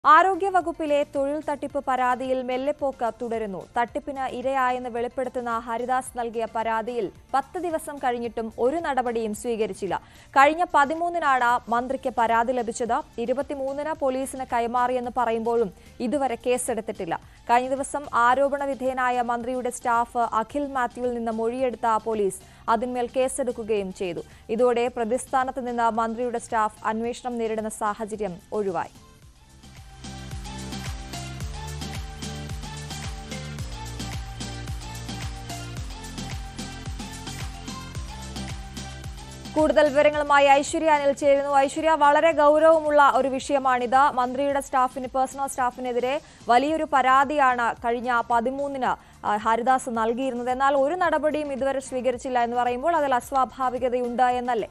ആരോഗ്യവകുപ്പിലെ തൊഴിൽ തട്ടിപ്പ് പരാതിയിൽ മെല്ലെപ്പോക്ക് തുടരുന്നു തട്ടിപ്പിന് ഇരയായെന്ന് വെളിപ്പെടുത്തുന്ന ഹരിദാസ് നൽകിയ പരാതിയിൽ പത്ത് ദിവസം കഴിഞ്ഞിട്ടും ഒരു നടപടിയും സ്വീകരിച്ചില്ല കഴിഞ്ഞ പതിമൂന്നിനാണ് മന്ത്രിക്ക് പരാതി ലഭിച്ചത് ഇരുപത്തിമൂന്നിന് പോലീസിന് കൈമാറിയെന്ന് പറയുമ്പോഴും ഇതുവരെ കേസെടുത്തിട്ടില്ല കഴിഞ്ഞ ദിവസം ആരോപണ വിധേയനായ മന്ത്രിയുടെ സ്റ്റാഫ് അഖിൽ മാത്യുവിൽ നിന്ന് മൊഴിയെടുത്ത പോലീസ് അതിന്മേൽ കേസെടുക്കുകയും ചെയ്തു ഇതോടെ പ്രതിസ്ഥാനത്ത് നിന്ന് മന്ത്രിയുടെ സ്റ്റാഫ് അന്വേഷണം നേരിടുന്ന സാഹചര്യം ഒഴിവായി കൂടുതൽ വിവരങ്ങളുമായി ഐശ്വര്യ അനിൽ ചേരുന്നു ഐശ്വര്യ വളരെ ഗൗരവമുള്ള ഒരു വിഷയമാണിത് മന്ത്രിയുടെ സ്റ്റാഫിന് പേഴ്സണൽ സ്റ്റാഫിനെതിരെ വലിയൊരു പരാതിയാണ് കഴിഞ്ഞ പതിമൂന്നിന് ആ, ഹരിദാസ് നൽകിയിരുന്നത് എന്നാൽ ഒരു നടപടിയും ഇതുവരെ സ്വീകരിച്ചില്ല എന്ന് പറയുമ്പോൾ അതിൽ അസ്വാഭാവികതയുണ്ട് എന്നല്ലേ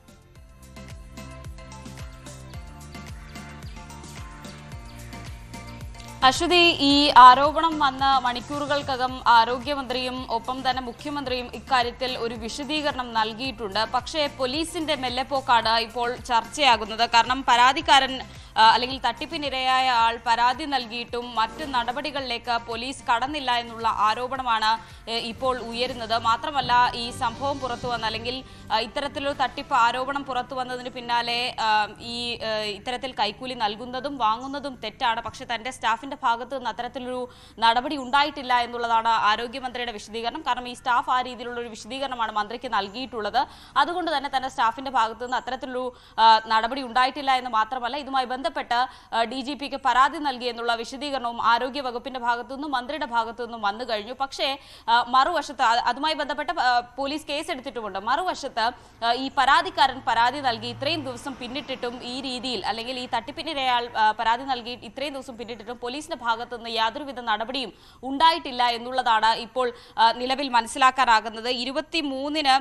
അശ്വതി ഈ ആരോപണം വന്ന മണിക്കൂറുകൾക്കകം ആരോഗ്യമന്ത്രിയും ഒപ്പം തന്നെ മുഖ്യമന്ത്രിയും ഇക്കാര്യത്തിൽ ഒരു വിശദീകരണം നൽകിയിട്ടുണ്ട് പക്ഷേ പോലീസിന്റെ മെല്ലെപ്പോക്കാണ് ഇപ്പോൾ ചർച്ചയാകുന്നത് കാരണം പരാതിക്കാരൻ ആ, അല്ലെങ്കിൽ തട്ടിപ്പിനിരയായ ആൾ പരാതി നൽകിയിട്ടും മറ്റ് നടപടികളിലേക്ക് പോലീസ് കടന്നില്ല എന്നുള്ള ആരോപണമാണ് ഏ, ഇപ്പോൾ ഉയരുന്നത് മാത്രമല്ല ഈ സംഭവം പുറത്തു വന്ന അല്ലെങ്കിൽ ആ, ഇത്തരത്തിലൊരു തട്ടിപ്പ് ആരോപണം പുറത്തു വന്നതിന് പിന്നാലെ ആ, ഈ ഏ, ഇത്തരത്തിൽ കൈക്കൂലി നൽകുന്നതും വാങ്ങുന്നതും തെറ്റാണ് പക്ഷെ തന്റെ സ്റ്റാഫിന്റെ ഭാഗത്ത് നിന്ന് അത്തരത്തിലൊരു നടപടി ഉണ്ടായിട്ടില്ല എന്നുള്ളതാണ് ആരോഗ്യമന്ത്രിയുടെ വിശദീകരണം കാരണം ഈ സ്റ്റാഫ് ആ രീതിയിലുള്ള ഒരു വിശദീകരണമാണ് മന്ത്രിക്ക് നൽകിയിട്ടുള്ളത് അതുകൊണ്ട് തന്നെ തന്റെ സ്റ്റാഫിന്റെ ഭാഗത്ത് നിന്ന് അത്തരത്തിലൊരു ആ, നടപടി ഉണ്ടായിട്ടില്ല എന്ന് മാത്രമല്ല ഇതുമായി ബന്ധപ്പെട്ട് ഡി ജി പിക്ക് പരാതി നൽകി എന്നുള്ള വിശദീകരണവും ആരോഗ്യ വകുപ്പിന്റെ ഭാഗത്തു നിന്നും മന്ത്രിയുടെ ഭാഗത്തു നിന്നും വന്നു കഴിഞ്ഞു പക്ഷേ ആ, മറുവശത്ത് അത് അതുമായി ബന്ധപ്പെട്ട് ആ, പോലീസ് കേസെടുത്തിട്ടുമുണ്ട് മറുവശത്ത് ആ, ഈ പരാതിക്കാരൻ പരാതി നൽകി ഇത്രയും ദിവസം പിന്നിട്ടിട്ടും ഈ രീതിയിൽ അല്ലെങ്കിൽ ഈ തട്ടിപ്പിനിരയാൾ ആ, പരാതി നൽകി ഇത്രയും ദിവസം പിന്നിട്ടിട്ടും പോലീസിന്റെ ഭാഗത്തു നിന്ന് യാതൊരുവിധ നടപടിയും ഉണ്ടായിട്ടില്ല എന്നുള്ളതാണ് ഇപ്പോൾ ആ, നിലവിൽ മനസ്സിലാക്കാനാകുന്നത് ഇരുപത്തി മൂന്നിന്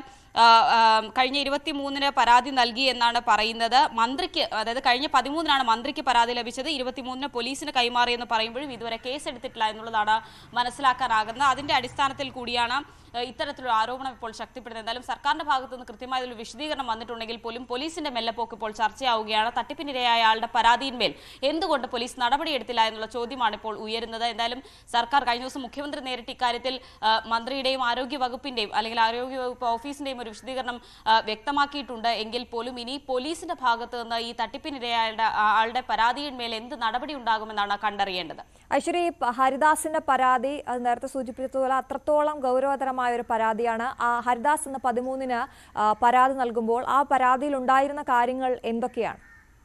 കഴിഞ്ഞ ഇരുപത്തി മൂന്നിന് പരാതി നൽകി എന്നാണ് പറയുന്നത് മന്ത്രിക്ക് അതായത് കഴിഞ്ഞ പതിമൂന്നിനാണ് മന്ത്രിക്ക് പരാതി ലഭിച്ചത് ഇരുപത്തിമൂന്നിന് പോലീസിന് കൈമാറിയെന്ന് പറയുമ്പോഴും ഇതുവരെ കേസെടുത്തിട്ടില്ല എന്നുള്ളതാണ് മനസ്സിലാക്കാനാകുന്നത് അതിന്റെ അടിസ്ഥാനത്തിൽ കൂടിയാണ് ആ, ഇത്തരത്തിലൊരു ആരോപണം ഇപ്പോൾ ശക്തിപ്പെടുന്നത് എന്തായാലും സർക്കാരിന്റെ ഭാഗത്തു നിന്ന് കൃത്യമായ ഒരു വിശദീകരണം വന്നിട്ടുണ്ടെങ്കിൽ പോലും പോലീസിന്റെ മെല്ലെപ്പോക്ക് ഇപ്പോൾ ചർച്ചയാവുകയാണ് തട്ടിപ്പിനിരയായ ആളുടെ പരാതിയിന്മേൽ എന്തുകൊണ്ട് പോലീസ് നടപടിയെടുത്തില്ല എന്നുള്ള ചോദ്യമാണ് ഇപ്പോൾ ഉയരുന്നത് എന്തായാലും സർക്കാർ കഴിഞ്ഞ ദിവസം മുഖ്യമന്ത്രി നേരിട്ട് ഇക്കാര്യത്തിൽ ആ, മന്ത്രിയുടെയും ആരോഗ്യ വകുപ്പിന്റെയും അല്ലെങ്കിൽ ആരോഗ്യ വകുപ്പ് ഓഫീസിന്റെയും ഒരു വിശദീകരണം ആ, വ്യക്തമാക്കിയിട്ടുണ്ട് എങ്കിൽ പോലും ഇനി പോലീസിന്റെ ഭാഗത്ത് നിന്ന് ഈ തട്ടിപ്പിനിരയായ ആളുടെ പരാതിയിന്മേൽ എന്ത് നടപടി ഉണ്ടാകുമെന്നാണ് കണ്ടറിയേണ്ടത് ഐശ്വര്യ ഈ പ- ഹരിദാസിന്റെ പരാതി അത് നേരത്തെ സൂചിപ്പിച്ചതുപോലെ അത്രത്തോളം ഗൗരവതരമായ ഒരു പരാതിയാണ് ആ ഹരിദാസ് എന്ന പതിമൂന്നിന് ആ, പരാതി നൽകുമ്പോൾ ആ പരാതിയിൽ ഉണ്ടായിരുന്ന കാര്യങ്ങൾ എന്തൊക്കെയാണ്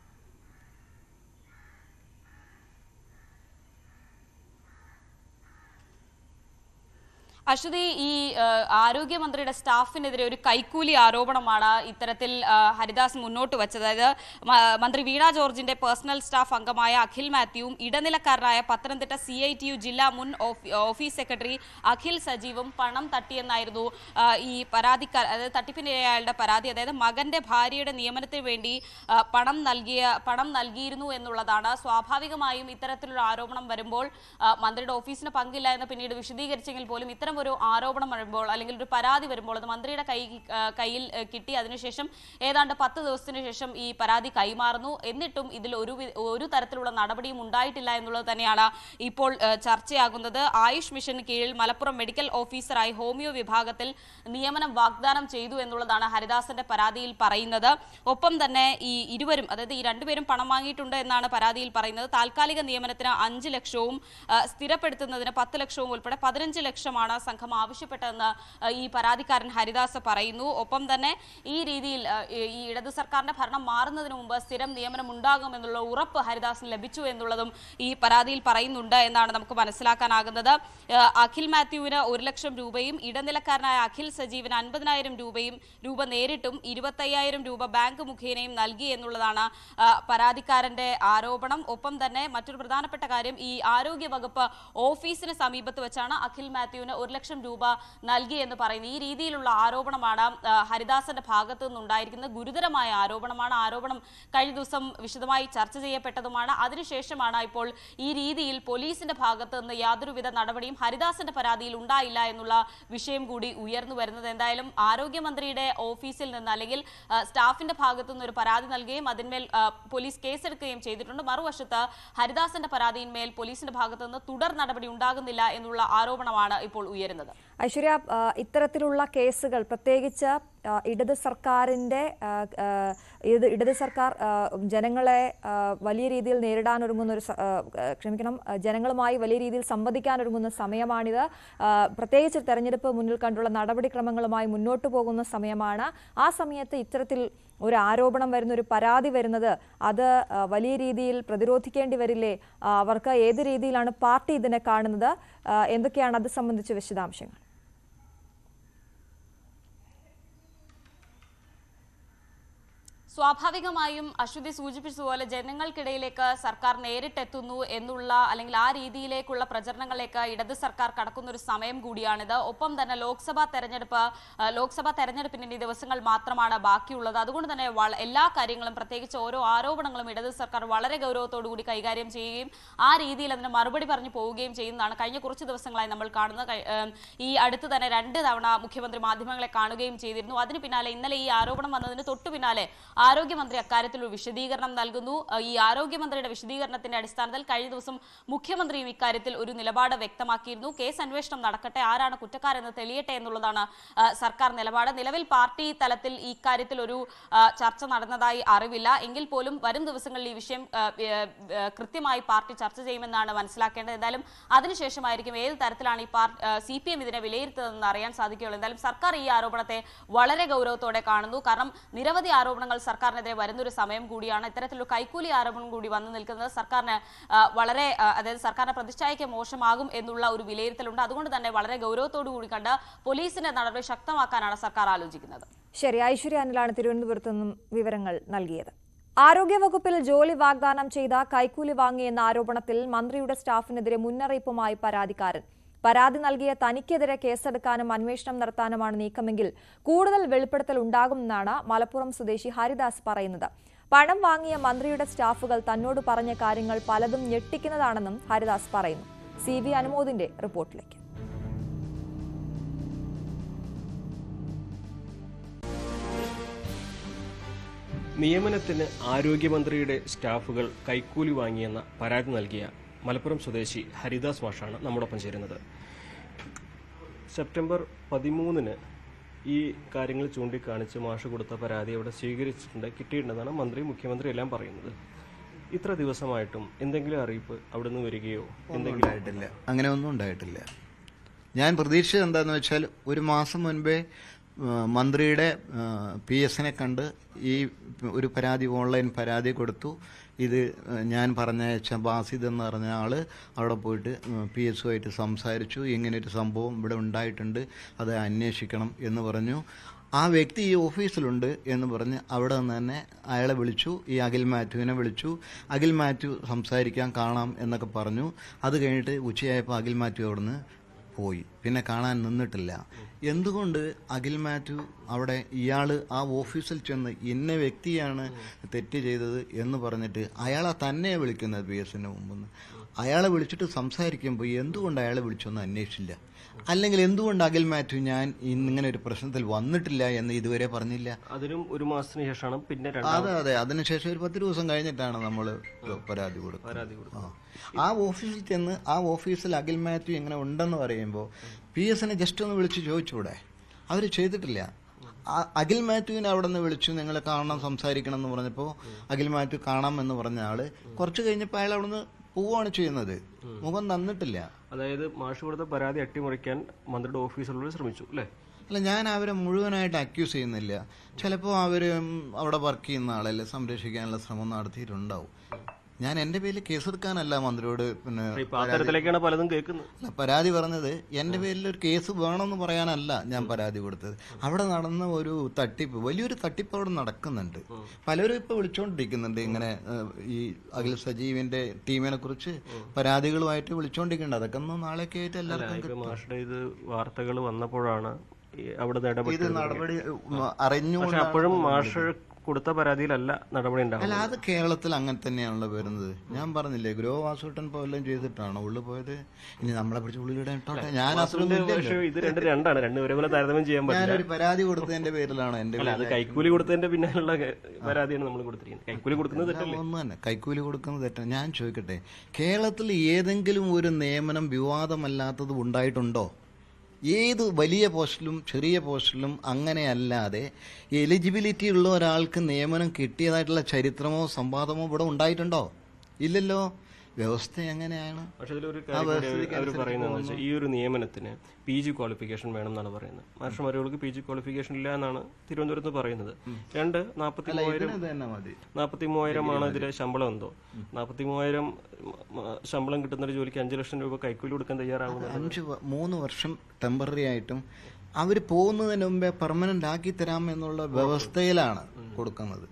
അശ്വതി ഈ ആ, ആരോഗ്യമന്ത്രിയുടെ സ്റ്റാഫിനെതിരെ ഒരു കൈക്കൂലി ആരോപണമാണ് ഇത്തരത്തിൽ ആ, ഹരിദാസ് മുന്നോട്ട് വച്ചത് അതായത് മ- മന്ത്രി വീണ ജോർജിന്റെ പേഴ്സണൽ സ്റ്റാഫ് അംഗമായ അഖിൽ മാത്യുവും ഇടനിലക്കാരനായ Pathanamthitta C I T U ജില്ലാ മുൻ ഓഫി- ഓഫീസ് സെക്രട്ടറി അഖിൽ സജീവും പണം തട്ടിയെന്നായിരുന്നു ആ, ഈ പരാതിക്കാർ അതായത് തട്ടിപ്പിനിരയാളുടെ പരാതി അതായത് മകന്റെ ഭാര്യയുടെ നിയമനത്തിന് വേണ്ടി ആ, പണം നൽകിയ പണം നൽകിയിരുന്നു എന്നുള്ളതാണ് സ്വാഭാവികമായും ഇത്തരത്തിലുള്ള ആരോപണം വരുമ്പോൾ ആ, മന്ത്രിയുടെ ഓഫീസിന് പങ്കില്ല എന്ന് പിന്നീട് വിശദീകരിച്ചെങ്കിൽ പോലും ഇത്തരം ഒരു ആരോപണം വരുമ്പോൾ അല്ലെങ്കിൽ ഒരു പരാതി വരുമ്പോൾ അത് മന്ത്രിയുടെ കൈ ആ, കയ്യിൽ ആ, കിട്ടി അതിനുശേഷം ഏതാണ്ട് പത്ത് ദിവസത്തിന് ശേഷം ഈ പരാതി കൈമാറുന്നു എന്നിട്ടും ഇതിൽ ഒരു വി- ഒരു തരത്തിലുള്ള നടപടിയും ഉണ്ടായിട്ടില്ല എന്നുള്ളത് തന്നെയാണ് ഇപ്പോൾ ആ, ചർച്ചയാകുന്നത് ആയുഷ് മിഷന് കീഴിൽ മലപ്പുറം മെഡിക്കൽ ഓഫീസറായി ഹോമിയോ വിഭാഗത്തിൽ നിയമനം വാഗ്ദാനം ചെയ്തു എന്നുള്ളതാണ് ഹരിദാസന്റെ പരാതിയിൽ പറയുന്നത് ഒപ്പം തന്നെ ഈ ഇരുവരും അതായത് ഈ രണ്ടുപേരും പണം വാങ്ങിയിട്ടുണ്ട് എന്നാണ് പരാതിയിൽ പറയുന്നത് താൽക്കാലിക നിയമനത്തിന് അഞ്ച് ലക്ഷവും ആ, സ്ഥിരപ്പെടുത്തുന്നതിന് പത്ത് ലക്ഷവും ഉൾപ്പെടെ പതിനഞ്ച് ലക്ഷമാണ് സംഘം ആവശ്യപ്പെട്ടതെന്ന് ആ, ഈ പരാതിക്കാരൻ ഹരിദാസ് പറയുന്നു ഒപ്പം തന്നെ ഈ രീതിയിൽ ആ, ഈ ഈ ഇടത് സർക്കാരിന്റെ ഭരണം മാറുന്നതിന് മുമ്പ് സ്ഥിരം നിയമനം ഉണ്ടാകുമെന്നുള്ള ഉറപ്പ് ഹരിദാസിന് ലഭിച്ചു എന്നുള്ളതും ഈ പരാതിയിൽ പറയുന്നുണ്ട് എന്നാണ് നമുക്ക് മനസ്സിലാക്കാനാകുന്നത് ആ, അഖിൽ മാത്യുവിന് ഒരു ലക്ഷം രൂപയും ഇടനിലക്കാരനായ അഖിൽ സജീവിന് അൻപതിനായിരം രൂപയും രൂപ നേരിട്ടും ഇരുപത്തയ്യായിരം രൂപ ബാങ്ക് മുഖേനയും നൽകി എന്നുള്ളതാണ് ആ, പരാതിക്കാരന്റെ ആരോപണം ഒപ്പം തന്നെ മറ്റൊരു പ്രധാനപ്പെട്ട കാര്യം ഈ ആരോഗ്യ വകുപ്പ് ഓഫീസിന് സമീപത്ത് വെച്ചാണ് അഖിൽ മാത്യുവിന് ഒരു ഒരു ലക്ഷം രൂപ നൽകി എന്ന് പറയുന്നു ഈ രീതിയിലുള്ള ആരോപണമാണ് ആ, ഹരിദാസന്റെ ഭാഗത്തു നിന്നുണ്ടായിരിക്കുന്നത് ഗുരുതരമായ ആരോപണമാണ് ആരോപണം കഴിഞ്ഞ ദിവസം വിശദമായി ചർച്ച ചെയ്യപ്പെട്ടതുമാണ് അതിനുശേഷമാണ് ഇപ്പോൾ ഈ രീതിയിൽ പോലീസിന്റെ ഭാഗത്തു നിന്ന് യാതൊരുവിധ നടപടിയും ഹരിദാസന്റെ പരാതിയിൽ ഉണ്ടായില്ല എന്നുള്ള വിഷയം കൂടി ഉയർന്നു വരുന്നത് എന്തായാലും ആരോഗ്യമന്ത്രിയുടെ ഓഫീസിൽ നിന്ന് അല്ലെങ്കിൽ ആ, സ്റ്റാഫിന്റെ ഭാഗത്തു നിന്ന് ഒരു പരാതി നൽകുകയും അതിന്മേൽ ആ, പോലീസ് കേസെടുക്കുകയും ചെയ്തിട്ടുണ്ട് മറുവശത്ത് ഹരിദാസന്റെ പരാതിയിന്മേൽ പോലീസിന്റെ ഭാഗത്തു നിന്ന് തുടർ നടപടി ഉണ്ടാകുന്നില്ല എന്നുള്ള ആരോപണമാണ് ഇപ്പോൾ ഉയരുന്നത് ഐശ്വര്യ ആ, ഇത്തരത്തിലുള്ള കേസുകൾ പ്രത്യേകിച്ച് ആ, ഇടത് സർക്കാരിൻ്റെ ആ, ആ, ഇത് ഇടത് സർക്കാർ ആ, ജനങ്ങളെ ആ, വലിയ രീതിയിൽ നേരിടാനൊരുങ്ങുന്ന ഒരു സ- ആ, ആ, ക്ഷമിക്കണം ആ, ജനങ്ങളുമായി വലിയ രീതിയിൽ സംവദിക്കാനൊരുങ്ങുന്ന സമയമാണിത് ആ, പ്രത്യേകിച്ച് തെരഞ്ഞെടുപ്പ് മുന്നിൽ കണ്ടുള്ള നടപടിക്രമങ്ങളുമായി മുന്നോട്ട് പോകുന്ന സമയമാണ് ആ സമയത്ത് ഇത്തരത്തിൽ ഒരു ആരോപണം വരുന്ന ഒരു പരാതി വരുന്നത് അത് ആ, വലിയ രീതിയിൽ പ്രതിരോധിക്കേണ്ടി വരില്ലേ ആ, അവർക്ക് ഏത് രീതിയിലാണ് പാർട്ടി ഇതിനെ കാണുന്നത് ആ, എന്തൊക്കെയാണ് അത് സംബന്ധിച്ച വിശദാംശങ്ങൾ സ്വാഭാവികമായും അശ്വതി സൂചിപ്പിച്ചതുപോലെ ജനങ്ങൾക്കിടയിലേക്ക് സർക്കാർ നേരിട്ടെത്തുന്നു എന്നുള്ള അല്ലെങ്കിൽ ആ രീതിയിലേക്കുള്ള പ്രചരണങ്ങളിലേക്ക് ഇടത് സർക്കാർ കടക്കുന്ന ഒരു സമയം കൂടിയാണിത് ഒപ്പം തന്നെ ലോക്സഭാ തെരഞ്ഞെടുപ്പ് ആ, ലോക്സഭാ തെരഞ്ഞെടുപ്പിന് ഇനി ദിവസങ്ങൾ മാത്രമാണ് ബാക്കിയുള്ളത് അതുകൊണ്ട് തന്നെ വള- എല്ലാ കാര്യങ്ങളും പ്രത്യേകിച്ച് ഓരോ ആരോപണങ്ങളും ഇടത് സർക്കാർ വളരെ ഗൗരവത്തോടു കൂടി കൈകാര്യം ചെയ്യുകയും ആ രീതിയിൽ അതിന് മറുപടി പറഞ്ഞു പോവുകയും ചെയ്യുന്നതാണ് കഴിഞ്ഞ കുറച്ച് ദിവസങ്ങളായി നമ്മൾ കാണുന്നത് കഴി- ഏം, ഈ അടുത്ത് തന്നെ രണ്ട് തവണ മുഖ്യമന്ത്രി മാധ്യമങ്ങളെ കാണുകയും ചെയ്തിരുന്നു അതിന് പിന്നാലെ ഇന്നലെ ഈ ആരോപണം വന്നതിന് തൊട്ടു പിന്നാലെ ആരോഗ്യമന്ത്രി അക്കാര്യത്തിൽ ഒരു വിശദീകരണം നൽകുന്നു അഹ് ഈ ആരോഗ്യമന്ത്രിയുടെ വിശദീകരണത്തിന്റെ അടിസ്ഥാനത്തിൽ കഴിഞ്ഞ ദിവസം മുഖ്യമന്ത്രിയും ഇക്കാര്യത്തിൽ ഒരു നിലപാട് വ്യക്തമാക്കിയിരുന്നു കേസ് അന്വേഷണം നടക്കട്ടെ ആരാണ് കുറ്റക്കാരെന്ന് തെളിയട്ടെ എന്നുള്ളതാണ് ആ, സർക്കാർ നിലപാട് നിലവിൽ പാർട്ടി തലത്തിൽ ഈ കാര്യത്തിൽ ഒരു ആ, ചർച്ച നടന്നതായി അറിവില്ല എങ്കിൽ പോലും വരും ദിവസങ്ങളിൽ ഈ വിഷയം ആ, ഏ, ഏ, കൃത്യമായി പാർട്ടി ചർച്ച ചെയ്യുമെന്നാണ് മനസ്സിലാക്കേണ്ടത് എന്തായാലും അതിനുശേഷമായിരിക്കും ഏത് തരത്തിലാണ് ഈ പാർട്ടി സി പി എം ഇതിനെ വിലയിരുത്തുന്നതെന്ന് അറിയാൻ സാധിക്കുകയുള്ളൂ എന്തായാലും സർക്കാർ ഈ ആരോപണത്തെ വളരെ ഗൗരവത്തോടെ കാണുന്നു കാരണം നിരവധി ആരോപണങ്ങൾ സർക്കാരിനെതിരെ വരുന്നൊരു സമയം കൂടിയാണ് ഇത്തരത്തിലൊരു കൈക്കൂലി ആരോപണം കൂടി വന്നു നിൽക്കുന്നത് സർക്കാരിന് ആ, വളരെ ആ, അതായത് സർക്കാരിന്റെ പ്രതിഷ്ഠയ്ക്ക് മോശമാകും എന്നുള്ള ഒരു വിലയിരുത്തലുണ്ട് അതുകൊണ്ട് തന്നെ വളരെ ഗൗരവത്തോടു കൂടി കണ്ട് പോലീസിന്റെ നടപടി ശക്തമാക്കാനാണ് സർക്കാർ ആലോചിക്കുന്നത് ശരി ഐശ്വര്യ അനിലാണ് തിരുവനന്തപുരത്ത് നിന്നും വിവരങ്ങൾ നൽകിയത് ആരോഗ്യവകുപ്പിൽ ജോലി വാഗ്ദാനം ചെയ്ത കൈക്കൂലി വാങ്ങിയെന്ന ആരോപണത്തിൽ മന്ത്രിയുടെ സ്റ്റാഫിനെതിരെ മുന്നറിയിപ്പുമായി പരാതിക്കാരൻ പരാതി നൽകിയ തനിക്കെതിരെ കേസെടുക്കാനും അന്വേഷണം നടത്താനുമാണ് നീക്കമെങ്കിൽ കൂടുതൽ വെളിപ്പെടുത്തൽ ഉണ്ടാകുമെന്നാണ് മലപ്പുറം സ്വദേശി ഹരിദാസ് പറയുന്നത് പണം വാങ്ങിയ മന്ത്രിയുടെ സ്റ്റാഫുകൾ തന്നോട് പറഞ്ഞ കാര്യങ്ങൾ പലതും ഞെട്ടിക്കുന്നതാണെന്നും ഹരിദാസ് പറയുന്നു സി വി അനുമോദിന്റെ റിപ്പോർട്ടിലേക്ക് നിയമനത്തിന് ആരോഗ്യമന്ത്രിയുടെ സ്റ്റാഫുകൾ കൈക്കൂലി വാങ്ങിയെന്ന പരാതി നൽകിയ മലപ്പുറം സ്വദേശി ഹരിദാസ് മാഷാണ് നമ്മോടൊപ്പം ചേരുന്നത് സെപ്റ്റംബർ പതിമൂന്നിന് ഈ കാര്യങ്ങൾ ചൂണ്ടിക്കാണിച്ച് മാഷ് കൊടുത്ത പരാതി അവിടെ സ്വീകരിച്ചിട്ടുണ്ട് കിട്ടിയിട്ടുണ്ടെന്നാണ് മന്ത്രി മുഖ്യമന്ത്രി എല്ലാം പറയുന്നത് ഇത്ര ദിവസമായിട്ടും എന്തെങ്കിലും അറിയിപ്പ് അവിടുന്ന് വരികയോ എന്തെങ്കിലും ഉണ്ടായിട്ടില്ല അങ്ങനെ ഒന്നും ഉണ്ടായിട്ടില്ല ഞാൻ പ്രതീക്ഷിച്ചത് എന്താണെന്ന് വെച്ചാൽ ഒരു മാസം മുൻപേ ആ, മന്ത്രിയുടെ പി എസിനെ കണ്ട് ഈ ഒരു പരാതി ഓൺലൈൻ പരാതി കൊടുത്തു ഇത് ആ, ഞാൻ പറഞ്ഞയച്ച ബാസിദ് എന്ന് പറഞ്ഞ ആൾ അവിടെ പോയിട്ട് പി എസുമായിട്ട് സംസാരിച്ചു ഇങ്ങനെയൊരു സംഭവം ഇവിടെ ഉണ്ടായിട്ടുണ്ട് അത് അന്വേഷിക്കണം എന്ന് പറഞ്ഞു ആ വ്യക്തി ഈ ഓഫീസിലുണ്ട് എന്ന് പറഞ്ഞ് അവിടെ നിന്ന് തന്നെ അയാളെ വിളിച്ചു ഈ അഖിൽ മാത്യുവിനെ വിളിച്ചു അഖിൽ മാത്യു സംസാരിക്കാൻ കാണാം എന്നൊക്കെ പറഞ്ഞു അത് കഴിഞ്ഞിട്ട് ഉച്ചയായപ്പോൾ അഖിൽ മാത്യു അവിടുന്ന് പോയി പിന്നെ കാണാൻ നിന്നിട്ടില്ല എന്തുകൊണ്ട് അഖിൽ മാത്യു അവിടെ ഇയാൾ ആ ഓഫീസിൽ ചെന്ന് ഇന്ന വ്യക്തിയാണ് തെറ്റ് ചെയ്തത് എന്ന് പറഞ്ഞിട്ട് അയാളെ തന്നെ വിളിക്കുന്നത് പി എസിന് മുമ്പെന്ന് അയാളെ വിളിച്ചിട്ട് സംസാരിക്കുമ്പോൾ എന്തുകൊണ്ട് അയാളെ വിളിച്ചൊന്നും അന്വേഷിച്ചില്ല അല്ലെങ്കിൽ എന്തുകൊണ്ട് അഖിൽ മാത്യു ഞാൻ ഇന്നിങ്ങനെ ഒരു പ്രശ്നത്തിൽ വന്നിട്ടില്ല എന്ന് ഇതുവരെ പറഞ്ഞില്ല അതിനും ഒരു മാസത്തിന് ശേഷമാണ് പിന്നെ രണ്ടാം അതെ അതെ അതിനുശേഷം ഒരു പത്ത് ദിവസം കഴിഞ്ഞിട്ടാണ് നമ്മൾ പരാതി കൊടുക്കുന്നത് പരാതി കൊടുത്തത് ആ. ആ ഓഫീസിൽ ചെന്ന് ആ ഓഫീസിൽ അഖിൽ മാത്യു ഇങ്ങനെ ഉണ്ടെന്ന് പറയുമ്പോൾ പി എസിനെ ജസ്റ്റ് ഒന്ന് വിളിച്ച് ചോദിച്ചൂടെ അവർ ചെയ്തിട്ടില്ല ആ- അഖിൽ മാത്യുവിനെ അവിടെ നിന്ന് വിളിച്ചു നിങ്ങൾ കാണണം സംസാരിക്കണം എന്ന് പറഞ്ഞപ്പോൾ അഖിൽ മാത്യു കാണാം എന്ന് പറഞ്ഞ ആള് കുറച്ച് കഴിഞ്ഞപ്പോൾ അയാൾ അവിടെ നിന്ന് പോവുകയാണ് ചെയ്യുന്നത് മുഖം തന്നിട്ടില്ല അതായത് മാഷ് കൊടുത്ത പരാതി അട്ടിമറിക്കാൻ മന്ത്രിയുടെ ഓഫീസിലുള്ളവർ ശ്രമിച്ചു അല്ലേ അല്ല ഞാൻ അവരെ മുഴുവനായിട്ട് അക്യൂസ് ചെയ്യുന്നില്ല ചിലപ്പോൾ അവർ അവിടെ വർക്ക് ചെയ്യുന്ന ആളല്ലേ സംരക്ഷിക്കാനുള്ള ശ്രമം നടത്തിയിട്ടുണ്ടാവും ഞാൻ എൻ്റെ പേരിൽ കേസെടുക്കാനല്ല മന്ത്രിയോട് പിന്നെ ഇപ്പൊ ആ തരത്തിലേക്കാണ് പലതും കേൾക്കുന്നത് അല്ല, പരാതി പറഞ്ഞത് എൻ്റെ പേരിൽ ഒരു കേസ് വേണമെന്ന് പറയാനല്ല ഞാൻ പരാതി കൊടുത്തത് അവിടെ നടന്ന ഒരു തട്ടിപ്പ് വലിയൊരു തട്ടിപ്പ് അവിടെ നടക്കുന്നുണ്ട് പലരും ഇപ്പൊ വിളിച്ചോണ്ടിരിക്കുന്നുണ്ട് ഇങ്ങനെ ഏഹ്, ഈ അഖിൽ സജീവിന്റെ ടീമിനെ കുറിച്ച് പരാതികളുമായിട്ട് വിളിച്ചോണ്ടിരിക്കുന്നുണ്ട് അതൊക്കെ ഒന്ന് നാളെയൊക്കെ ആയിട്ട് എല്ലാവർക്കും ഇപ്പൊ മാഷുടെ ഇത് വാർത്തകൾ വന്നപ്പോഴാണ് ഈ അവിടെ ഇടപെട്ടത് ഇത് നടപടി പക്ഷെ അറിഞ്ഞുകൊണ്ട് അപ്പോഴും മാഷ് കൊടുത്ത പരാതിയിലല്ല നടപടി ഉണ്ടാവുന്നത് അല്ല അത് കേരളത്തിൽ അങ്ങനെ തന്നെയാണല്ലോ വരുന്നത് ഞാൻ പറഞ്ഞില്ലേ ഗ്രോ വാസൂട്ടൻ ഇപ്പോൾ എല്ലാം ചെയ്തിട്ടാണോ ഉള്ളിൽ പോയത് ഇനി നമ്മളെ പിടിച്ച് ഉള്ളിലിടാൻ ഇട്ടോട്ടെ ഞാൻ അത്രയൊന്നും പക്ഷേ ഇല്ലല്ലോ ഇത് രണ്ട് രണ്ടാണ് രണ്ട് ഒരേപോലെ താരതമ്യം ചെയ്യാൻ പറ്റില്ല ഞാനൊരു പരാതി കൊടുത്തതിന്റെ പേരിലാണ് എന്റെ അല്ല അത് കൈക്കൂലി കൊടുത്തതിന്റെ പിന്നാലുള്ള പരാതിയാണ് നമ്മൾ കൊടുത്തിരിക്കുന്നത് കൈക്കൂലി കൊടുക്കുന്നത് തെറ്റല്ലേ ഒന്ന് തന്നെ കൈക്കൂലി കൊടുക്കുന്നത് തെറ്റാണ് ഞാൻ ചോദിക്കട്ടെ കേരളത്തിൽ ഏതെങ്കിലും ഒരു നിയമനം വിവാദമല്ലാത്തത് ഉണ്ടായിട്ടുണ്ടോ ഏത് വലിയ പോസ്റ്റിലും ചെറിയ പോസ്റ്റിലും അങ്ങനെയല്ലാതെ എലിജിബിലിറ്റി ഉള്ള ഒരാൾക്ക് നിയമനം കിട്ടിയതായിട്ടുള്ള ചരിത്രമോ സംവാദമോ ഇവിടെ ഉണ്ടായിട്ടുണ്ടോ ഇല്ലല്ലോ വ്യവസ്ഥ എങ്ങനെയാണ് പക്ഷെ ഇതിലൊരു കാര്യം കൂടി അവർ പറയുന്നത് വെച്ചാൽ ഈ ഒരു നിയമനത്തിന് പി ജി ക്വാളിഫിക്കേഷൻ വേണം എന്നാണ് പറയുന്നത് മാഷന്മാരുകൾക്ക് പി ജി ക്വാളിഫിക്കേഷൻ ഇല്ല എന്നാണ് തിരുവനന്തപുരത്ത് പറയുന്നത് രണ്ട് നാൽപ്പത്തി മൂവായിരം ഇത് തന്നെ മതി നാൽപ്പത്തി മൂവായിരമാണ് ഇതിലെ ശമ്പളം എന്തോ നാൽപ്പത്തി മൂവായിരം ശമ്പളം കിട്ടുന്ന ഒരു ജോലിക്ക് അഞ്ച് ലക്ഷം രൂപ കൈക്കൂലി കൊടുക്കാൻ തയ്യാറാവുന്നത് അഞ്ച് വ- മൂന്ന് വർഷം ടെമ്പററി ആയിട്ടും അവർ പോകുന്നതിന് മുമ്പേ പെർമനന്റ് ആക്കി തരാം എന്നുള്ള വ്യവസ്ഥയിലാണ് കൊടുക്കുന്നത്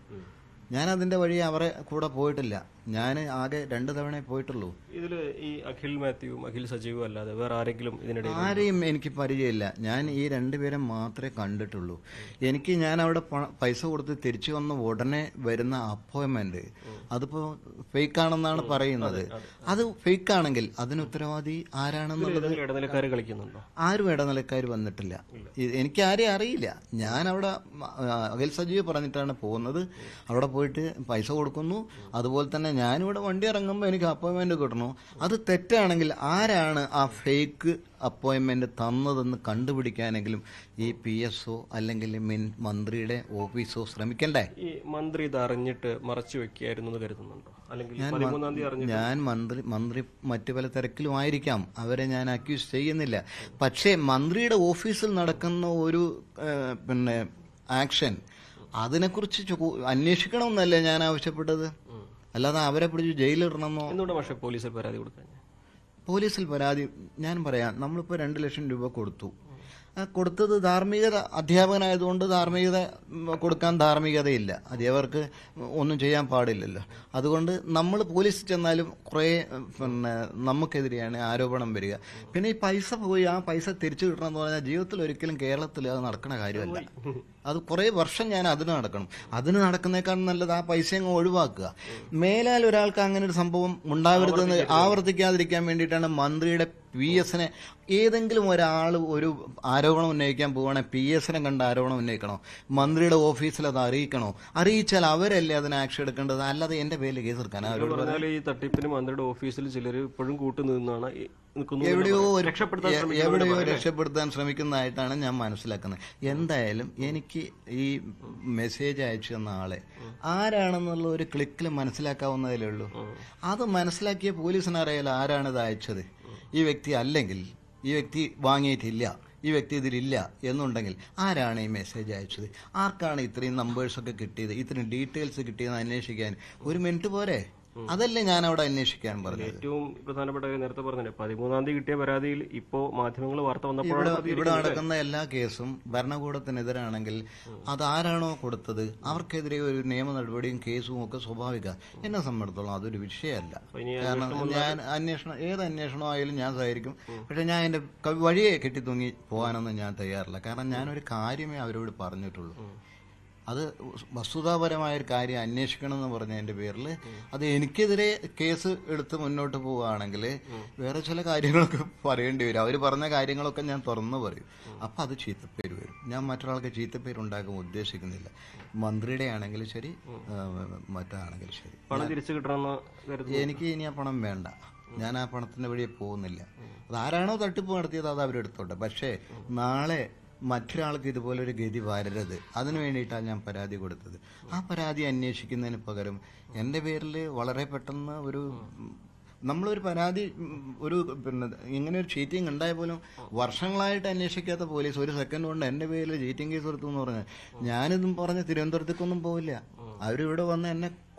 ഞാൻ അതിന്റെ വഴി അവരെ കൂടെ പോയിട്ടില്ല ഞാൻ ആകെ രണ്ട് തവണ പോയിട്ടുള്ളൂ ഇതിൽ ഈ അഖിൽ മാത്യുവും അഖിൽ സജീവും അല്ലാതെ വേറെ ആരെങ്കിലും ഇതിനിടയിൽ ആരെയും എനിക്ക് പരിചയമില്ല ഞാൻ ഈ രണ്ടുപേരെ മാത്രമേ കണ്ടിട്ടുള്ളൂ എനിക്ക് ഞാൻ അവിടെ പണ- പൈസ കൊടുത്ത് തിരിച്ചു വന്ന ഉടനെ വരുന്ന അപ്പോയിൻമെന്റ് അതിപ്പോ ഫേക്ക് ആണെന്നാണ് പറയുന്നത് അത് ഫേക്ക് ആണെങ്കിൽ അതിന് ഉത്തരവാദി ആരാണെന്നുള്ളത് ഏതെങ്കിലും ഇടനിലക്കാർ കളിക്കുന്നുണ്ടോ ആരും ഇടനിലക്കാർ വന്നിട്ടില്ല ഇത് എനിക്ക് ആരെയും അറിയില്ല ഞാൻ അവിടെ മ- ആ, അഖിൽ സജീവ് പറഞ്ഞിട്ടാണ് പോകുന്നത് അവിടെ പോയിട്ട് പൈസ കൊടുക്കുന്നു അതുപോലെ തന്നെ ഞാനിവിടെ വണ്ടി ഇറങ്ങുമ്പോൾ എനിക്ക് അപ്പോയിൻമെന്റ് കിട്ടണു അത് തെറ്റാണെങ്കിൽ ആരാണ് ആ ഫേക്ക് അപ്പോയിൻമെന്റ് തന്നതെന്ന് കണ്ടുപിടിക്കാനെങ്കിലും ഈ പി എസ് ഒ അല്ലെങ്കിൽ മിൻ മന്ത്രിയുടെ ഓഫീസോ ശ്രമിക്കണ്ടേ ഈ മന്ത്രി ഇത് അറിഞ്ഞിട്ട് മറച്ചു വെക്കുകയായിരുന്നു എന്ന് കരുതുന്നുണ്ടോ അല്ലെങ്കിൽ പതിമൂന്നാം തീയതി അറിഞ്ഞിട്ട് ഞാൻ മന്ത്രി മന്ത്രി മറ്റു പല തിരക്കിലും ആയിരിക്കാം അവരെ ഞാൻ അക്യൂസ് ചെയ്യുന്നില്ല പക്ഷേ മന്ത്രിയുടെ ഓഫീസിൽ നടക്കുന്ന ഒരു ഏഹ്, പിന്നെ ആക്ഷൻ അതിനെക്കുറിച്ച് ചോ- അന്വേഷിക്കണമെന്നല്ലേ ഞാൻ ആവശ്യപ്പെട്ടത് അല്ലാതെ അവരെ പിടിച്ച് ജയിലിടണമെന്നോ എന്തുകൊണ്ട് പക്ഷേ പോലീസിൽ പരാതി കൊടുക്കാൻ പോലീസിൽ പരാതി ഞാൻ പറയാം നമ്മളിപ്പോൾ രണ്ട് ലക്ഷം രൂപ കൊടുത്തു ആ കൊടുത്തത് ധാർമ്മികത അധ്യാപകനായതുകൊണ്ട് ധാർമ്മികത ഉം, കൊടുക്കാൻ ധാർമ്മികതയില്ല അധ്യാപകർക്ക് ഒന്നും ചെയ്യാൻ പാടില്ലല്ലോ അതുകൊണ്ട് നമ്മൾ പോലീസിൽ ചെന്നാലും കുറേ ഉം, പിന്നെ നമുക്കെതിരെയാണ് ആരോപണം വരിക പിന്നെ ഈ പൈസ പോയി ആ പൈസ തിരിച്ചു കിട്ടണമെന്ന് പറഞ്ഞാൽ ജീവിതത്തിൽ ഒരിക്കലും കേരളത്തിൽ അത് നടക്കുന്ന കാര്യമല്ല അത് കുറേ വർഷം ഞാൻ അതിന് നടക്കണം അതിന് നടക്കുന്നേക്കാളും നല്ലത് ആ പൈസ അങ്ങ് ഒഴിവാക്കുക മേലാൽ ഒരാൾക്ക് അങ്ങനെ ഒരു സംഭവം ഉണ്ടാവരുതെന്ന് ആവർത്തിക്കാതിരിക്കാൻ വേണ്ടിയിട്ടാണ് മന്ത്രിയുടെ പി എസിനെ ഏതെങ്കിലും ഒരാൾ ഒരു ആരോപണം ഉന്നയിക്കാൻ പോവുകയാണെങ്കിൽ പി എസിനെ കണ്ട് ആരോപണം ഉന്നയിക്കണോ മന്ത്രിയുടെ ഓഫീസിൽ അത് അറിയിക്കണോ അറിയിച്ചാൽ അവരല്ലേ അതിന് ആക്ഷൻ എടുക്കേണ്ടത് അല്ലാതെ എന്റെ പേരിൽ കേസ് എടുക്കാൻ അവരോട് പറഞ്ഞാൽ ഈ തട്ടിപ്പിന് മന്ത്രിയുടെ ഓഫീസിൽ ചിലർ ഇപ്പോഴും കൂട്ടു നിന്നാണ് ഈ നിൽക്കുന്നു എന്ന് എവിടെയോ പറയുന്നത്. ഒരു- രക്ഷപ്പെടുത്താൻ എ- ശ്രമിക്കുന്നവരെ എവിടെയോ പറയാം. രക്ഷപ്പെടുത്താൻ ശ്രമിക്കുന്നതായിട്ടാണ് ഞാൻ മനസ്സിലാക്കുന്നത് എന്തായാലും എനിക്ക് ഈ മെസ്സേജ് അയച്ചു തന്ന ആളെ ആരാണെന്നുള്ള ഒരു ക്ലിക്കിൽ മനസ്സിലാക്കാവുന്നതേ ഉള്ളൂ അത് മനസ്സിലാക്കിയ പോലീസിന് അറിയാലോ ആരാണിത് അയച്ചത് ഈ വ്യക്തി അല്ലെങ്കിൽ ഈ വ്യക്തി വാങ്ങിയിട്ടില്ല ഈ വ്യക്തി ഇതിലില്ല എന്നുണ്ടെങ്കിൽ ആരാണ് ഈ മെസ്സേജ് അയച്ചത് ആർക്കാണ് ഇത്രയും നമ്പേഴ്സൊക്കെ കിട്ടിയത് ഇത്രയും ഡീറ്റെയിൽസ് കിട്ടിയെന്ന് അന്വേഷിക്കാൻ ഒരു മിനിറ്റ് പോരെ അതല്ലേ ഞാൻ അവിടെ അന്വേഷിക്കാൻ പറഞ്ഞത് ഏറ്റവും പ്രധാനപ്പെട്ട കാര്യം നേരത്തെ പറഞ്ഞില്ലേ പതിമൂന്നാം തീയതി കിട്ടിയ പരാതിയിൽ ഇപ്പോ മാധ്യമങ്ങൾ വാർത്ത വന്നപ്പോഴാണ് ഇവിടെ പ്രതികരിക്കുന്നത്. ഇവിടെ നടക്കുന്ന എല്ലാ കേസും ഭരണകൂടത്തിനെതിരാണെങ്കിൽ അതാരാണോ കൊടുത്തത് അവർക്കെതിരെ ഒരു നിയമ നടപടിയും കേസും ഒക്കെ സ്വാഭാവിക എന്നെ സംബന്ധിച്ചോളം അതൊരു വിഷയമല്ല ഇനി കാരണം ഞാൻ അന്വേഷണം ഏത് അന്വേഷണം ആയാലും ഞാൻ സഹകരിക്കും പക്ഷെ ഞാൻ എന്റെ ക- വഴിയെ കെട്ടിത്തൂങ്ങി പോകാനൊന്നും ഞാൻ തയ്യാറില്ല കാരണം ഞാനൊരു കാര്യമേ അവരോട് പറഞ്ഞിട്ടുള്ളൂ അത് വസ്തുതാപരമായ ഒരു കാര്യം അന്വേഷിക്കണം എന്ന് പറഞ്ഞതിന്റെ പേരിൽ അത് എനിക്കെതിരെ കേസ് എടുത്ത് മുന്നോട്ട് പോവുകയാണെങ്കിൽ വേറെ ചില കാര്യങ്ങളൊക്കെ പറയേണ്ടി വരും അവർ പറഞ്ഞ കാര്യങ്ങളൊക്കെ ഞാൻ തുറന്നു പറയും അപ്പൊ അത് ചീത്തപ്പേര് വരും ഞാൻ മറ്റൊരാൾക്ക് ചീത്തപ്പേര് ഉണ്ടാക്കാൻ ഉദ്ദേശിക്കുന്നില്ല മന്ത്രിയുടെ ആണെങ്കിലും ശരി ആ, മറ്റാണെങ്കിലും ശരി പണം തിരിച്ചു കിട്ടണമെന്ന് കരുതുന്നു എനിക്ക് ഇനി ആ പണം വേണ്ട ഞാൻ ആ പണത്തിന്റെ വഴിയെ പോകുന്നില്ല അത് ആരാണോ തട്ടിപ്പ് നടത്തിയത് അത് അവരെടുത്തോട്ടെ പക്ഷേ നാളെ മറ്റൊരാൾക്ക് ഇതുപോലെ ഒരു ഗതി വരരുത് അതിനു വേണ്ടിയിട്ടാണ് ഞാൻ പരാതി കൊടുത്തത് ആ പരാതി അന്വേഷിക്കുന്നതിന് പകരം എൻ്റെ പേരിൽ വളരെ പെട്ടെന്ന് ഒരു നമ്മളൊരു പരാതി ഉം, ഒരു പിന്നെ ഇങ്ങനെ ഒരു ചീറ്റിംഗ് ഉണ്ടായ പോലും വർഷങ്ങളായിട്ട് അന്വേഷിക്കാത്ത പോലീസ് ഒരു സെക്കൻഡ് കൊണ്ട് എൻ്റെ പേരിൽ ചീറ്റിംഗ് കേസ് എടുത്തു എന്ന് പറഞ്ഞാൽ ഞാനിതും പറഞ്ഞ് തിരുവനന്തപുരത്തേക്കൊന്നും പോവില്ല അവരിവിടെ വന്ന് എന്നെ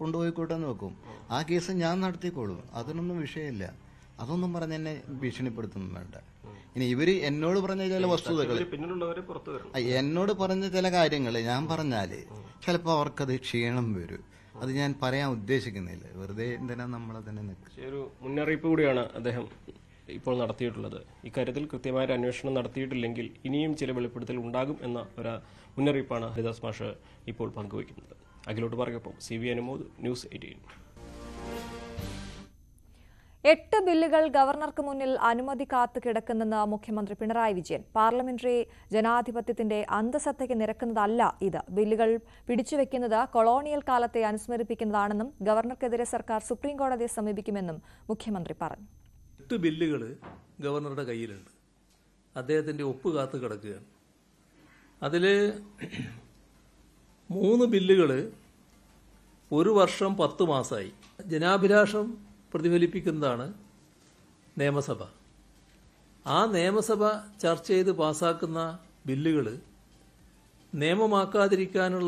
കൊണ്ടുപോയിക്കോട്ടെ എന്ന് വെക്കും ആ കേസ് ഞാൻ നടത്തിക്കോളും അതിനൊന്നും വിഷയമില്ല അതൊന്നും പറഞ്ഞ് എന്നെ ഭീഷണിപ്പെടുത്തുന്നു വേണ്ട ഇനി ഇവര് എന്നോട് പറഞ്ഞ ചില വസ്തുതകൾ ഇതിന് പിന്നിലുള്ളവരെ പുറത്തു വരണം ആ, എന്നോട് പറഞ്ഞ ചില കാര്യങ്ങൾ ഞാൻ പറഞ്ഞാല് ചിലപ്പോൾ അവർക്കത് ക്ഷീണം വരും അത് ഞാൻ പറയാൻ ഉദ്ദേശിക്കുന്നില്ല വെറുതെ എന്തിനാ നമ്മളതിനെ നിൽക്കുക പക്ഷേ ഒരു മുന്നറിയിപ്പ് കൂടിയാണ് അദ്ദേഹം ഇപ്പോൾ നടത്തിയിട്ടുള്ളത് ഇക്കാര്യത്തിൽ കൃത്യമായ ഒരു അന്വേഷണം നടത്തിയിട്ടില്ലെങ്കിൽ ഇനിയും ചില വെളിപ്പെടുത്തൽ ഉണ്ടാകും എന്ന ഒരു മുന്നറിയിപ്പാണ് ഹരിദാസ് മാഷ് ഇപ്പോൾ പങ്കുവയ്ക്കുന്നത് അഖിലോട്ട് പറയൊപ്പം C V Anumod news eighteen എട്ട് ബില്ലുകൾ ഗവർണർക്ക് മുന്നിൽ അനുമതി കാത്തു കിടക്കുന്നെന്ന് മുഖ്യമന്ത്രി പിണറായി വിജയൻ പാർലമെന്ററി ജനാധിപത്യത്തിന്റെ അന്തസത്തയ്ക്ക് നിരക്കുന്നതല്ല ഇത് ബില്ലുകൾ പിടിച്ചുവെക്കുന്നത് കൊളോണിയൽ കാലത്തെ അനുസ്മരിപ്പിക്കുന്നതാണെന്നും ഗവർണർക്കെതിരെ സർക്കാർ സുപ്രീംകോടതിയെ സമീപിക്കുമെന്നും മുഖ്യമന്ത്രി പറഞ്ഞു എട്ട് ബില്ലുകൾ ഗവർണറുടെ കയ്യിലുണ്ട് അദ്ദേഹത്തിൻ്റെ ഒപ്പ് കാത്ത് കിടക്കുകയാണ് അതിൽ മൂന്ന് ബില്ലുകൾ ഒരു വർഷം പത്ത് മാസമായി ജനാഭിലാഷം പ്രതിഫലിപ്പിക്കുന്നതാണ് നിയമസഭ ആ നിയമസഭ ചർച്ച ചെയ്ത് പാസാക്കുന്ന ബില്ലുകൾ നിയമമാക്കാതിരിക്കാനുള്ള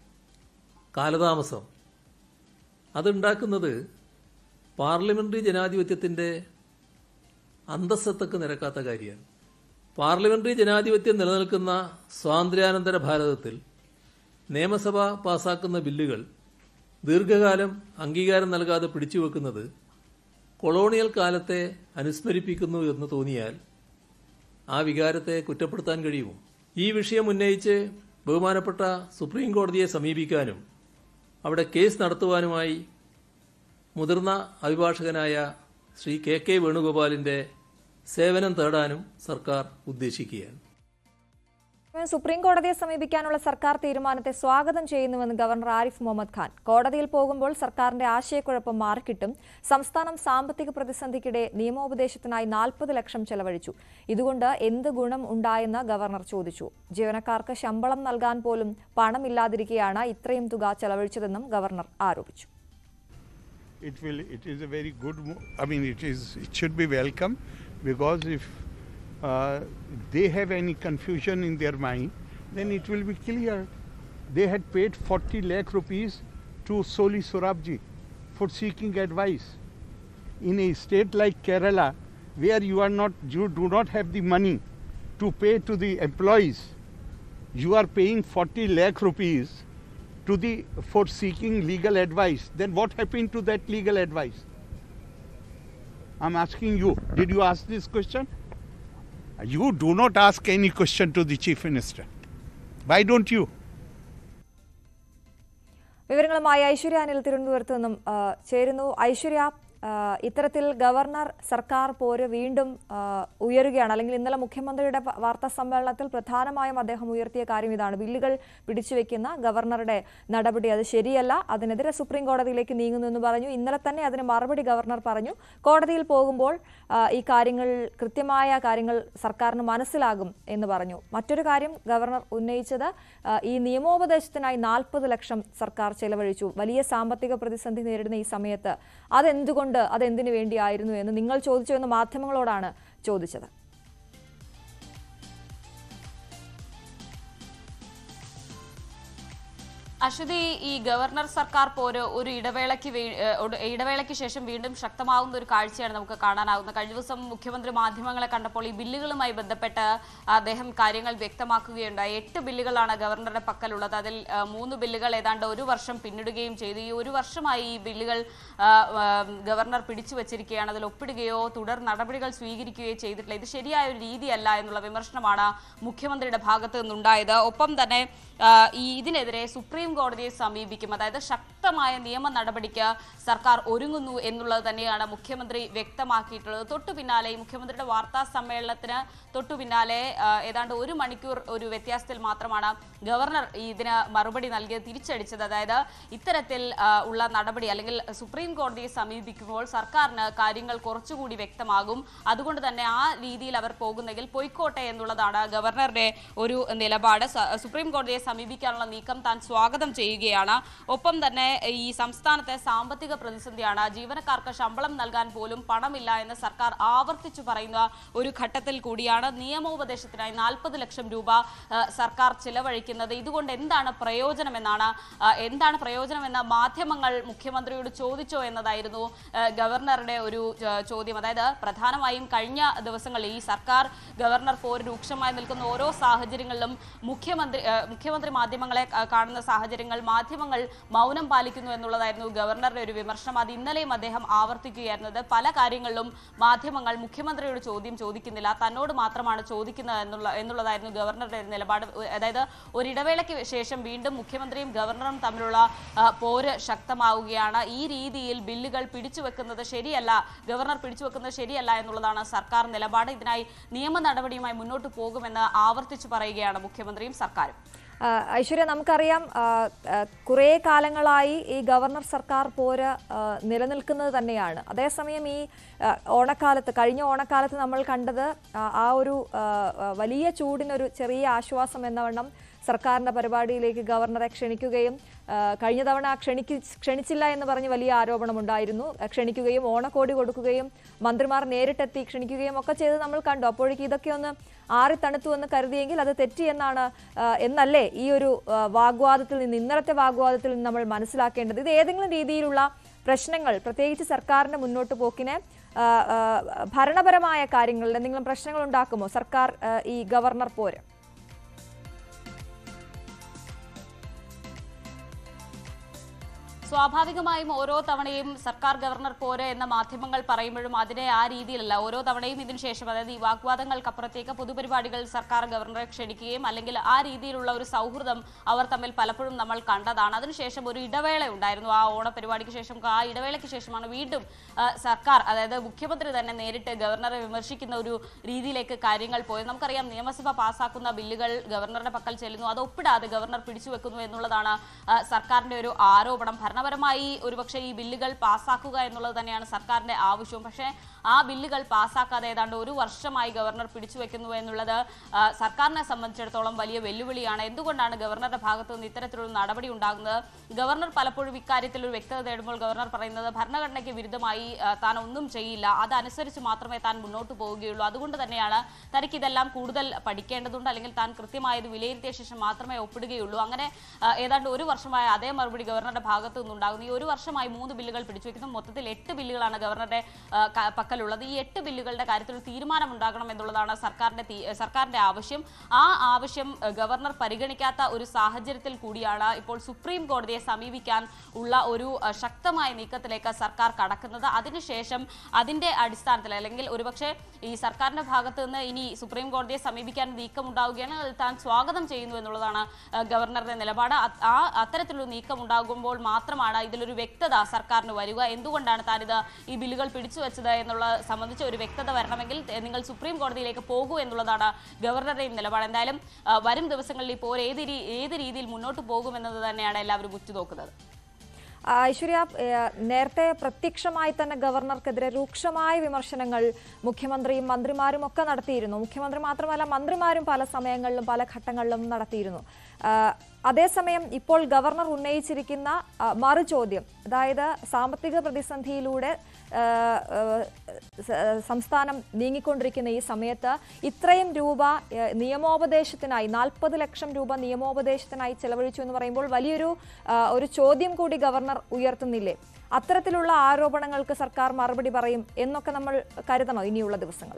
കാലതാമസം അതുണ്ടാക്കുന്നത് പാർലമെന്ററി ജനാധിപത്യത്തിൻ്റെ അന്തസ്സത്തക്ക് നിരക്കാത്ത കാര്യമാണ് പാർലമെന്ററി ജനാധിപത്യം നിലനിൽക്കുന്ന സ്വാതന്ത്ര്യാനന്തര ഭാരതത്തിൽ നിയമസഭ പാസാക്കുന്ന ബില്ലുകൾ ദീർഘകാലം അംഗീകാരം നൽകാതെ പിടിച്ചുവെക്കുന്നത് കൊളോണിയൽ കാലത്തെ അനുസ്മരിപ്പിക്കുന്നു എന്ന് തോന്നിയാൽ ആ വികാരത്തെ കുറ്റപ്പെടുത്താൻ കഴിയുമോ ഈ വിഷയം ഉന്നയിച്ച് ബഹുമാനപ്പെട്ട സുപ്രീം കോടതിയെ സമീപിക്കാനും അവിടെ കേസ് നടത്തുവാനുമായി മുതിർന്ന അഭിഭാഷകനായ ശ്രീ കെ കെ വേണുഗോപാലിന്റെ സേവനം തേടാനും സർക്കാർ ഉദ്ദേശിക്കുകയാണ് സുപ്രീം കോടതിയെ സമീപിക്കാനുള്ള സർക്കാർ തീരുമാനത്തെ സ്വാഗതം ചെയ്യുന്നുവെന്ന് ഗവർണർ ആരിഫ് മുഹമ്മദ് ഖാൻ കോടതിയിൽ പോകുമ്പോൾ സർക്കാരിന്റെ ആശയക്കുഴപ്പം മാറിക്കിട്ടും സംസ്ഥാനം സാമ്പത്തിക പ്രതിസന്ധിക്കിടെ നിയമോപദേശത്തിനായി നാൽപ്പത് ലക്ഷം ചെലവഴിച്ചു ഇതുകൊണ്ട് എന്ത് ഗുണം ഉണ്ടായെന്ന് ഗവർണർ ചോദിച്ചു ജീവനക്കാർക്ക് ശമ്പളം നൽകാൻ പോലും പണമില്ലാതിരിക്കെയാണ് ഇത്രയും തുക ചെലവഴിച്ചതെന്നും ഗവർണർ ആരോപിച്ചു it will it is a very good mo- i mean it is it should be welcome because if uh, they have any confusion in their mind then it will be clear they had paid 40 lakh rupees to soli surabji for seeking advice in a state like kerala where you are not you do not have the money to pay to the employees you are paying 40 lakh rupees to the for seeking legal advice then what happened to that legal advice i'm asking you did you ask this question you do not ask any question to the chief minister why don't you വിവരങ്ങളുമായി ഐശ്വര്യ അനിൽ തിരുവനന്തപുരത്ത് നിന്നും ആ, ചേരുന്നു ഐശ്വര്യ ആ, ഇത്തരത്തിൽ governor സർക്കാർ പോര് വീണ്ടും ആ, ഉയരുകയാണ് അല്ലെങ്കിൽ ഇന്നലെ മുഖ്യമന്ത്രിയുടെ വ- വാർത്താ സമ്മേളനത്തിൽ പ്രധാനമായും അദ്ദേഹം ഉയർത്തിയ കാര്യം ഇതാണ് ബില്ലുകൾ പിടിച്ചുവെക്കുന്ന ഗവർണറുടെ നടപടി അത് ശരിയല്ല അതിനെതിരെ സുപ്രീം കോടതിയിലേക്ക് നീങ്ങുന്നു എന്ന് പറഞ്ഞു ഇന്നലെ തന്നെ അതിന് മറുപടി ഗവർണർ പറഞ്ഞു കോടതിയിൽ പോകുമ്പോൾ ആ, ഈ കാര്യങ്ങൾ കൃത്യമായ കാര്യങ്ങൾ സർക്കാരിന് മനസ്സിലാകും എന്ന് പറഞ്ഞു മറ്റൊരു കാര്യം ഗവർണർ ഉന്നയിച്ചത് ആ, ഈ നിയമോപദേശത്തിനായി നാൽപ്പത് ലക്ഷം സർക്കാർ ചെലവഴിച്ചു വലിയ സാമ്പത്തിക പ്രതിസന്ധി നേരിടുന്ന ഈ സമയത്ത് അതെന്തുകൊണ്ട് അതെന്തിനു വേണ്ടിയായിരുന്നു എന്ന് നിങ്ങൾ ചോദിച്ചു എന്ന് മാധ്യമങ്ങളോടാണ് ചോദിച്ചത് അശ്വതി ഈ ഗവർണർ സർക്കാർ പോര് ഒരു ഇടവേളയ്ക്ക് വേ- ഏഹ് ഒരു ഇടവേളയ്ക്ക് ശേഷം വീണ്ടും ശക്തമാവുന്ന ഒരു കാഴ്ചയാണ് നമുക്ക് കാണാനാവുന്നത് കഴിഞ്ഞ ദിവസം മുഖ്യമന്ത്രി മാധ്യമങ്ങളെ കണ്ടപ്പോൾ ഈ ബില്ലുകളുമായി ബന്ധപ്പെട്ട് അദ്ദേഹം കാര്യങ്ങൾ വ്യക്തമാക്കുകയുണ്ടായി എട്ട് ബില്ലുകളാണ് ഗവർണറുടെ പക്കലുള്ളത് അതിൽ ആ, മൂന്ന് ബില്ലുകൾ ഏതാണ്ട് ഒരു വർഷം പിന്നിടുകയും ചെയ്തു ഈ ഒരു വർഷമായി ഈ ബില്ലുകൾ ആ, ആ, ഗവർണർ പിടിച്ചു വച്ചിരിക്കുകയാണ് അതിൽ ഒപ്പിടുകയോ തുടർ നടപടികൾ സ്വീകരിക്കുകയോ ചെയ്തിട്ടില്ല ഇത് ശരിയായ ഒരു രീതിയല്ല എന്നുള്ള വിമർശനമാണ് മുഖ്യമന്ത്രിയുടെ ഭാഗത്ത് നിന്നുണ്ടായത് ഒപ്പം തന്നെ ആ, ഈ ഇതിനെതിരെ സുപ്രീം കോടതിയെ സമീപിക്കും അതായത് ശക്തമായ നിയമ നടപടിക്ക് സർക്കാർ ഒരുങ്ങുന്നു എന്നുള്ളത് തന്നെയാണ് മുഖ്യമന്ത്രി വ്യക്തമാക്കിയിട്ടുള്ളത് തൊട്ടു പിന്നാലെ ഈ മുഖ്യമന്ത്രിയുടെ വാർത്താ സമ്മേളനത്തിന് തൊട്ടു പിന്നാലെ ആ, ഏതാണ്ട് ഒരു മണിക്കൂർ ഒരു വ്യത്യാസത്തിൽ മാത്രമാണ് ഗവർണർ ഇതിന് മറുപടി നൽകിയത് തിരിച്ചടിച്ചത് അതായത് ഇത്തരത്തിൽ ആ, ഉള്ള നടപടി അല്ലെങ്കിൽ സുപ്രീം കോടതിയെ സമീപിക്കുമ്പോൾ സർക്കാരിന് കാര്യങ്ങൾ കുറച്ചുകൂടി വ്യക്തമാകും അതുകൊണ്ട് തന്നെ ആ രീതിയിൽ അവർ പോകുന്നെങ്കിൽ പൊയ്ക്കോട്ടെ എന്നുള്ളതാണ് ഗവർണറുടെ ഒരു നിലപാട് സ- സുപ്രീം കോടതിയെ സമീപിക്കാനുള്ള നീക്കം താൻ സ്വാഗതം സ്വാഗതം ചെയ്യുകയാണ് ഒപ്പം തന്നെ ഈ സംസ്ഥാനത്തെ സാമ്പത്തിക പ്രതിസന്ധിയാണ് ജീവനക്കാർക്ക് ശമ്പളം നൽകാൻ പോലും പണമില്ല എന്ന് സർക്കാർ ആവർത്തിച്ചു പറയുന്ന ഒരു ഘട്ടത്തിൽ കൂടിയാണ് നിയമോപദേശത്തിനായി നാൽപ്പത് ലക്ഷം രൂപ ആ, സർക്കാർ ചിലവഴിക്കുന്നത് ഇതുകൊണ്ട് എന്താണ് പ്രയോജനമെന്നാണ് ആ, എന്താണ് പ്രയോജനമെന്ന് മാധ്യമങ്ങൾ മുഖ്യമന്ത്രിയോട് ചോദിച്ചോ എന്നതായിരുന്നു ആ, ഗവർണറുടെ ഒരു ആ, ചോദ്യം അതായത് പ്രധാനമായും കഴിഞ്ഞ ദിവസങ്ങളിൽ ഈ സർക്കാർ ഗവർണർ പോര് രൂക്ഷമായി നിൽക്കുന്ന ഓരോ സാഹചര്യങ്ങളിലും മുഖ്യമന്ത്രി ആ, മുഖ്യമന്ത്രി മാധ്യമങ്ങളെ ആ, കാണുന്ന സാഹചര്യങ്ങൾ മാധ്യമങ്ങൾ മൗനം പാലിക്കുന്നു എന്നുള്ളതായിരുന്നു ഗവർണറുടെ ഒരു വിമർശനം അത് ഇന്നലെയും അദ്ദേഹം ആവർത്തിക്കുകയായിരുന്നത് പല കാര്യങ്ങളിലും മാധ്യമങ്ങൾ മുഖ്യമന്ത്രിയോട് ചോദ്യം ചോദിക്കുന്നില്ല തന്നോട് മാത്രമാണ് ചോദിക്കുന്നത് എന്നുള്ള എന്നുള്ളതായിരുന്നു ഗവർണറുടെ നിലപാട് അതായത് ഒരു ഇടവേളയ്ക്ക് ശേഷം വീണ്ടും മുഖ്യമന്ത്രിയും ഗവർണറും തമ്മിലുള്ള ആ, പോര് ശക്തമാവുകയാണ് ഈ രീതിയിൽ ബില്ലുകൾ പിടിച്ചുവെക്കുന്നത് ശരിയല്ല ഗവർണർ പിടിച്ചുവെക്കുന്നത് ശരിയല്ല എന്നുള്ളതാണ് സർക്കാർ നിലപാട് ഇതിനായി നിയമ നടപടിയുമായി മുന്നോട്ട് പോകുമെന്ന് ആവർത്തിച്ചു പറയുകയാണ് മുഖ്യമന്ത്രിയും സർക്കാരും ആ, ഐശ്വര്യ നമുക്കറിയാം ആ, ആ, കുറേ കാലങ്ങളായി ഈ ഗവർണർ സർക്കാർ പോര് ആ, നിലനിൽക്കുന്നത് തന്നെയാണ് അതേസമയം ഈ ആ, ഓണക്കാലത്ത് കഴിഞ്ഞ ഓണക്കാലത്ത് നമ്മൾ കണ്ടത് ആ, ആ ഒരു ആ, ആ, വലിയ ചൂടിനൊരു ചെറിയ ആശ്വാസം എന്നവണ്ണം സർക്കാരിന്റെ പരിപാടിയിലേക്ക് ഗവർണറെ ക്ഷണിക്കുകയും ആ, കഴിഞ്ഞ തവണ ക്ഷണിക്ക് ക്ഷണിച്ചില്ല എന്ന് പറഞ്ഞ് വലിയ ആരോപണമുണ്ടായിരുന്നു ആ, ക്ഷണിക്കുകയും ഓണക്കോടി കൊടുക്കുകയും മന്ത്രിമാർ നേരിട്ടെത്തി ക്ഷണിക്കുകയും ഒക്കെ ചെയ്ത് നമ്മൾ കണ്ടു അപ്പോഴേക്ക് ഇതൊക്കെ ഒന്ന് ആറി തണുത്തു എന്ന് കരുതിയെങ്കിൽ അത് തെറ്റി എന്നാണ് ആ, എന്നല്ലേ ഈ ഒരു ആ, വാഗ്വാദത്തിൽ നിന്ന് ഇന്നലത്തെ വാഗ്വാദത്തിൽ നിന്ന് നമ്മൾ മനസ്സിലാക്കേണ്ടത് ഇത് ഏതെങ്കിലും രീതിയിലുള്ള പ്രശ്നങ്ങൾ പ്രത്യേകിച്ച് സർക്കാരിന്റെ മുന്നോട്ട് പോക്കിനെ ആ, ആ, ഭരണപരമായ കാര്യങ്ങളിൽ എന്തെങ്കിലും പ്രശ്നങ്ങൾ ഉണ്ടാക്കുമോ സർക്കാർ ആ, ഈ ഗവർണർ പോര് സ്വാഭാവികമായും ഓരോ തവണയും സർക്കാർ ഗവർണർ പോര് എന്ന മാധ്യമങ്ങൾ പറയുമ്പോഴും അതിനെ ആ രീതിയിലല്ല ഓരോ തവണയും ഇതിനുശേഷം അതായത് ഈ വാഗ്വാദങ്ങൾക്കപ്പുറത്തേക്ക് പൊതുപരിപാടികൾ സർക്കാർ ഗവർണറെ ക്ഷണിക്കുകയും അല്ലെങ്കിൽ ആ രീതിയിലുള്ള ഒരു സൗഹൃദം അവർ തമ്മിൽ പലപ്പോഴും നമ്മൾ കണ്ടതാണ് അതിനുശേഷം ഒരു ഇടവേള ഉണ്ടായിരുന്നു ആ ഓണപരിപാടിക്ക് ശേഷം ആ ഇടവേളയ്ക്ക് ശേഷമാണ് വീണ്ടും ആ, സർക്കാർ അതായത് മുഖ്യമന്ത്രി തന്നെ നേരിട്ട് ഗവർണറെ വിമർശിക്കുന്ന ഒരു രീതിയിലേക്ക് കാര്യങ്ങൾ പോയത് നമുക്കറിയാം നിയമസഭ പാസ്സാക്കുന്ന ബില്ലുകൾ ഗവർണറുടെ പക്കൽ ചെല്ലുന്നു അത് ഒപ്പിടാതെ ഗവർണർ പിടിച്ചുവെക്കുന്നു എന്നുള്ളതാണ് ആ, സർക്കാരിന്റെ ഒരു ആരോപണം ഭരണപരമായി ഒരുപക്ഷെ ഈ ബില്ലുകൾ പാസ്സാക്കുക എന്നുള്ളത് തന്നെയാണ് സർക്കാരിന്റെ ആവശ്യവും പക്ഷേ ആ ബില്ലുകൾ പാസ്സാക്കാതെ ഏതാണ്ട് ഒരു വർഷമായി ഗവർണർ പിടിച്ചുവെക്കുന്നു എന്നുള്ളത് ആ, സർക്കാരിനെ സംബന്ധിച്ചിടത്തോളം വലിയ വെല്ലുവിളിയാണ് എന്തുകൊണ്ടാണ് ഗവർണറുടെ ഭാഗത്തു നിന്ന് ഇത്തരത്തിലൊരു നടപടി ഉണ്ടാകുന്നത് ഗവർണർ പലപ്പോഴും ഇക്കാര്യത്തിൽ ഒരു വ്യക്തത തേടുമ്പോൾ ഗവർണർ പറയുന്നത് ഭരണഘടനയ്ക്ക് വിരുദ്ധമായി ആ, താൻ ഒന്നും ചെയ്യില്ല അതനുസരിച്ച് മാത്രമേ താൻ മുന്നോട്ട് പോവുകയുള്ളൂ അതുകൊണ്ട് തന്നെയാണ് തനിക്ക് ഇതെല്ലാം കൂടുതൽ പഠിക്കേണ്ടതുണ്ട് അല്ലെങ്കിൽ താൻ കൃത്യമായി ഇത് വിലയിരുത്തിയ ശേഷം മാത്രമേ ഒപ്പിടുകയുള്ളൂ അങ്ങനെ ആ, ഏതാണ്ട് ഒരു വർഷമായ അതേ മറുപടി ഗവർണറുടെ ഭാഗത്തു നിന്നുണ്ടാകുന്നു ഈ ഒരു വർഷമായി മൂന്ന് ബില്ലുകൾ പിടിച്ചുവെക്കുന്നു മൊത്തത്തിൽ എട്ട് ബില്ലുകളാണ് ഗവർണറുടെ ആ, ക- പക്കലുള്ളത് ഈ എട്ട് ബില്ലുകളുടെ കാര്യത്തിൽ ഒരു തീരുമാനം ഉണ്ടാകണം എന്നുള്ളതാണ് സർക്കാരിന്റെ തീ- സർക്കാരിന്റെ ആവശ്യം ആ ആവശ്യം ആ, ഗവർണർ പരിഗണിക്കാത്ത ഒരു സാഹചര്യത്തിൽ കൂടിയാണ് ഇപ്പോൾ സുപ്രീം കോടതിയെ സമീപിക്കാൻ ഉള്ള ഒരു ആ, ശക്തമായ നീക്കത്തിലേക്ക് സർക്കാർ കടക്കുന്നത് അതിനുശേഷം അതിന്റെ അടിസ്ഥാനത്തിൽ അല്ലെങ്കിൽ ഒരുപക്ഷെ ഈ സർക്കാരിന്റെ ഭാഗത്ത് നിന്ന് ഇനി സുപ്രീം കോടതിയെ സമീപിക്കാൻ നീക്കം ഉണ്ടാവുകയാണെങ്കിൽ അത് താൻ സ്വാഗതം ചെയ്യുന്നു എന്നുള്ളതാണ് ആ, ഗവർണറുടെ നിലപാട് അത് ആ അത്തരത്തിലൊരു നീക്കം ഉണ്ടാകുമ്പോൾ മാത്രമാണ് ഇതിലൊരു വ്യക്തത സർക്കാരിന് വരിക എന്തുകൊണ്ടാണ് താനിത് ഈ ബില്ലുകൾ പിടിച്ചു വെച്ചത് എന്നുള്ള സംബന്ധിച്ച് ഒരു വ്യക്തത വരണമെങ്കിൽ തെ- നിങ്ങൾ സുപ്രീം കോടതിയിലേക്ക് പോകൂ എന്നുള്ളതാണ് ഗവർണറുടെയും നിലപാട് എന്തായാലും ആ, വരും ദിവസങ്ങളിൽ ഇപ്പോൾ ഏത് രീ- ഏത് രീതിയിൽ മുന്നോട്ട് പോകുമെന്നത് തന്നെയാണ് എല്ലാവരും ഉറ്റുനോക്കുന്നത് ആ, ഐശ്വര്യ ഏഹ്, നേരത്തെ പ്രത്യക്ഷമായി തന്നെ ഗവർണർക്കെതിരെ രൂക്ഷമായ വിമർശനങ്ങൾ മുഖ്യമന്ത്രിയും മന്ത്രിമാരും ഒക്കെ നടത്തിയിരുന്നു മുഖ്യമന്ത്രി മാത്രമല്ല മന്ത്രിമാരും പല സമയങ്ങളിലും പല ഘട്ടങ്ങളിലും നടത്തിയിരുന്നു ആ, അതേസമയം ഇപ്പോൾ ഗവർണർ ഉന്നയിച്ചിരിക്കുന്ന ആ, മറുചോദ്യം അതായത് സാമ്പത്തിക പ്രതിസന്ധിയിലൂടെ ആ, ആ, സ- സംസ്ഥാനം നീങ്ങിക്കൊണ്ടിരിക്കുന്ന ഈ സമയത്ത് ഇത്രയും രൂപ ഏഹ്, നിയമോപദേശത്തിനായി നാൽപ്പത് ലക്ഷം രൂപ നിയമോപദേശത്തിനായി ചെലവഴിച്ചു എന്ന് പറയുമ്പോൾ വലിയൊരു ആ, ഒരു ചോദ്യം കൂടി ഗവർണർ ഉയർത്തുന്നില്ലേ അത്തരത്തിലുള്ള ആരോപണങ്ങൾക്ക് സർക്കാർ മറുപടി പറയും എന്നൊക്കെ നമ്മൾ കരുതണോ ഇനിയുള്ള ദിവസങ്ങൾ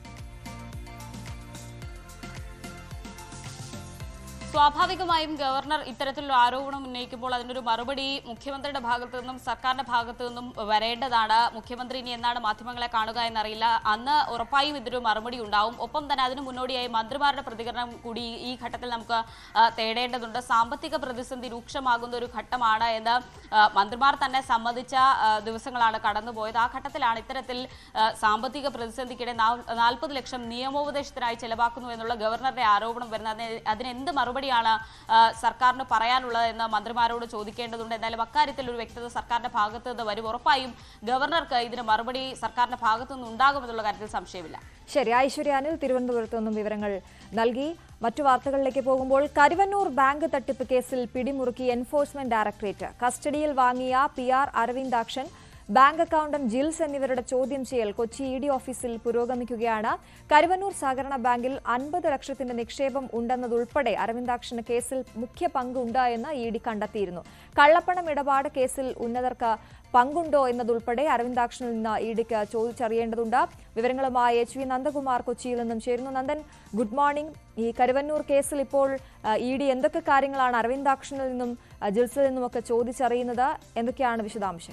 സ്വാഭാവികമായും ഗവർണർ ഇത്തരത്തിലൊരു ആരോപണം ഉന്നയിക്കുമ്പോൾ അതിനൊരു മറുപടി മുഖ്യമന്ത്രിയുടെ ഭാഗത്തു നിന്നും സർക്കാരിന്റെ ഭാഗത്തു നിന്നും വരേണ്ടതാണ് മുഖ്യമന്ത്രി ഇനി എന്നാണ് മാധ്യമങ്ങളെ കാണുക എന്നറിയില്ല അന്ന് ഉറപ്പായും ഇതിനൊരു മറുപടി ഉണ്ടാവും ഒപ്പം തന്നെ അതിന് മുന്നോടിയായി മന്ത്രിമാരുടെ പ്രതികരണം കൂടി ഈ ഘട്ടത്തിൽ നമുക്ക് ആ, തേടേണ്ടതുണ്ട് സാമ്പത്തിക പ്രതിസന്ധി രൂക്ഷമാകുന്ന ഒരു ഘട്ടമാണ് എന്ന് ആ, മന്ത്രിമാർ തന്നെ സമ്മതിച്ച ആ, ദിവസങ്ങളാണ് കടന്നുപോയത് ആ ഘട്ടത്തിലാണ് ഇത്തരത്തിൽ ആ, സാമ്പത്തിക പ്രതിസന്ധിക്കിടെ നാൽപ്പത് ലക്ഷം നിയമോപദേശത്തിനായി ചെലവാക്കുന്നു എന്നുള്ള ഗവർണറുടെ ആരോപണം വരുന്നത് അതിന് അതിന് എന്ത് മറുപടി മറുപടിയാണ് ആ, സർക്കാരിന് പറയാനുള്ളത് എന്ന് മന്ത്രിമാരോട് ചോദിക്കേണ്ടതുണ്ട് എന്തായാലും അക്കാര്യത്തിൽ ഒരു വ്യക്തത സർക്കാരിന്റെ ഭാഗത്ത് നിന്ന് വരും ഉറപ്പായും ഗവർണർക്ക് ഇതിന് മറുപടി സർക്കാരിന്റെ ഭാഗത്തു നിന്ന് ഉണ്ടാകുമെന്നുള്ള കാര്യത്തിൽ സംശയമില്ല ശരി ഐശ്വര്യ അനിൽ തിരുവനന്തപുരത്ത് നിന്നും വിവരങ്ങൾ നൽകി മറ്റു വാർത്തകളിലേക്ക് പോകുമ്പോൾ കരുവന്നൂർ ബാങ്ക് തട്ടിപ്പ് കേസിൽ പിടിമുറുക്കി എൻഫോഴ്സ്മെന്റ് ഡയറക്ടറേറ്റ് കസ്റ്റഡിയിൽ വാങ്ങിയ P R Aravindakshan bank accountant Jils എന്നിവരുടെ ചോദ്യം ചെയ്യൽ കൊച്ചി ഇ ഡി ഓഫീസിൽ പുരോഗമിക്കുകയാണ് കരുവന്നൂർ സഹകരണ ബാങ്കിൽ അൻപത് ലക്ഷത്തിന്റെ നിക്ഷേപം ഉണ്ടെന്നതുൾപ്പെടെ അരവിന്ദാക്ഷന് കേസിൽ മുഖ്യ പങ്കുണ്ട് എന്ന് ഇ ഡി കണ്ടെത്തിയിരുന്നു കള്ളപ്പണം ഇടപാട് കേസിൽ ഉന്നതർക്ക് പങ്കുണ്ടോ എന്നതുൾപ്പെടെ അരവിന്ദാക്ഷനിൽ നിന്ന് ഇ ഡിക്ക് ചോദിച്ചറിയേണ്ടതുണ്ട് വിവരങ്ങളുമായി എച്ച് വി നന്ദകുമാർ കൊച്ചിയിൽ നിന്നും ചേരുന്നു നന്ദൻ ഗുഡ് മോർണിംഗ് ഈ കരുവന്നൂർ കേസിൽ ഇപ്പോൾ ഇ ഡി എന്തൊക്കെ കാര്യങ്ങളാണ് അരവിന്ദാക്ഷനിൽ നിന്നും ആ, ജിൽസിൽ നിന്നുമൊക്കെ ചോദിച്ചറിയുന്നത് എന്തൊക്കെയാണ് വിശദാംശം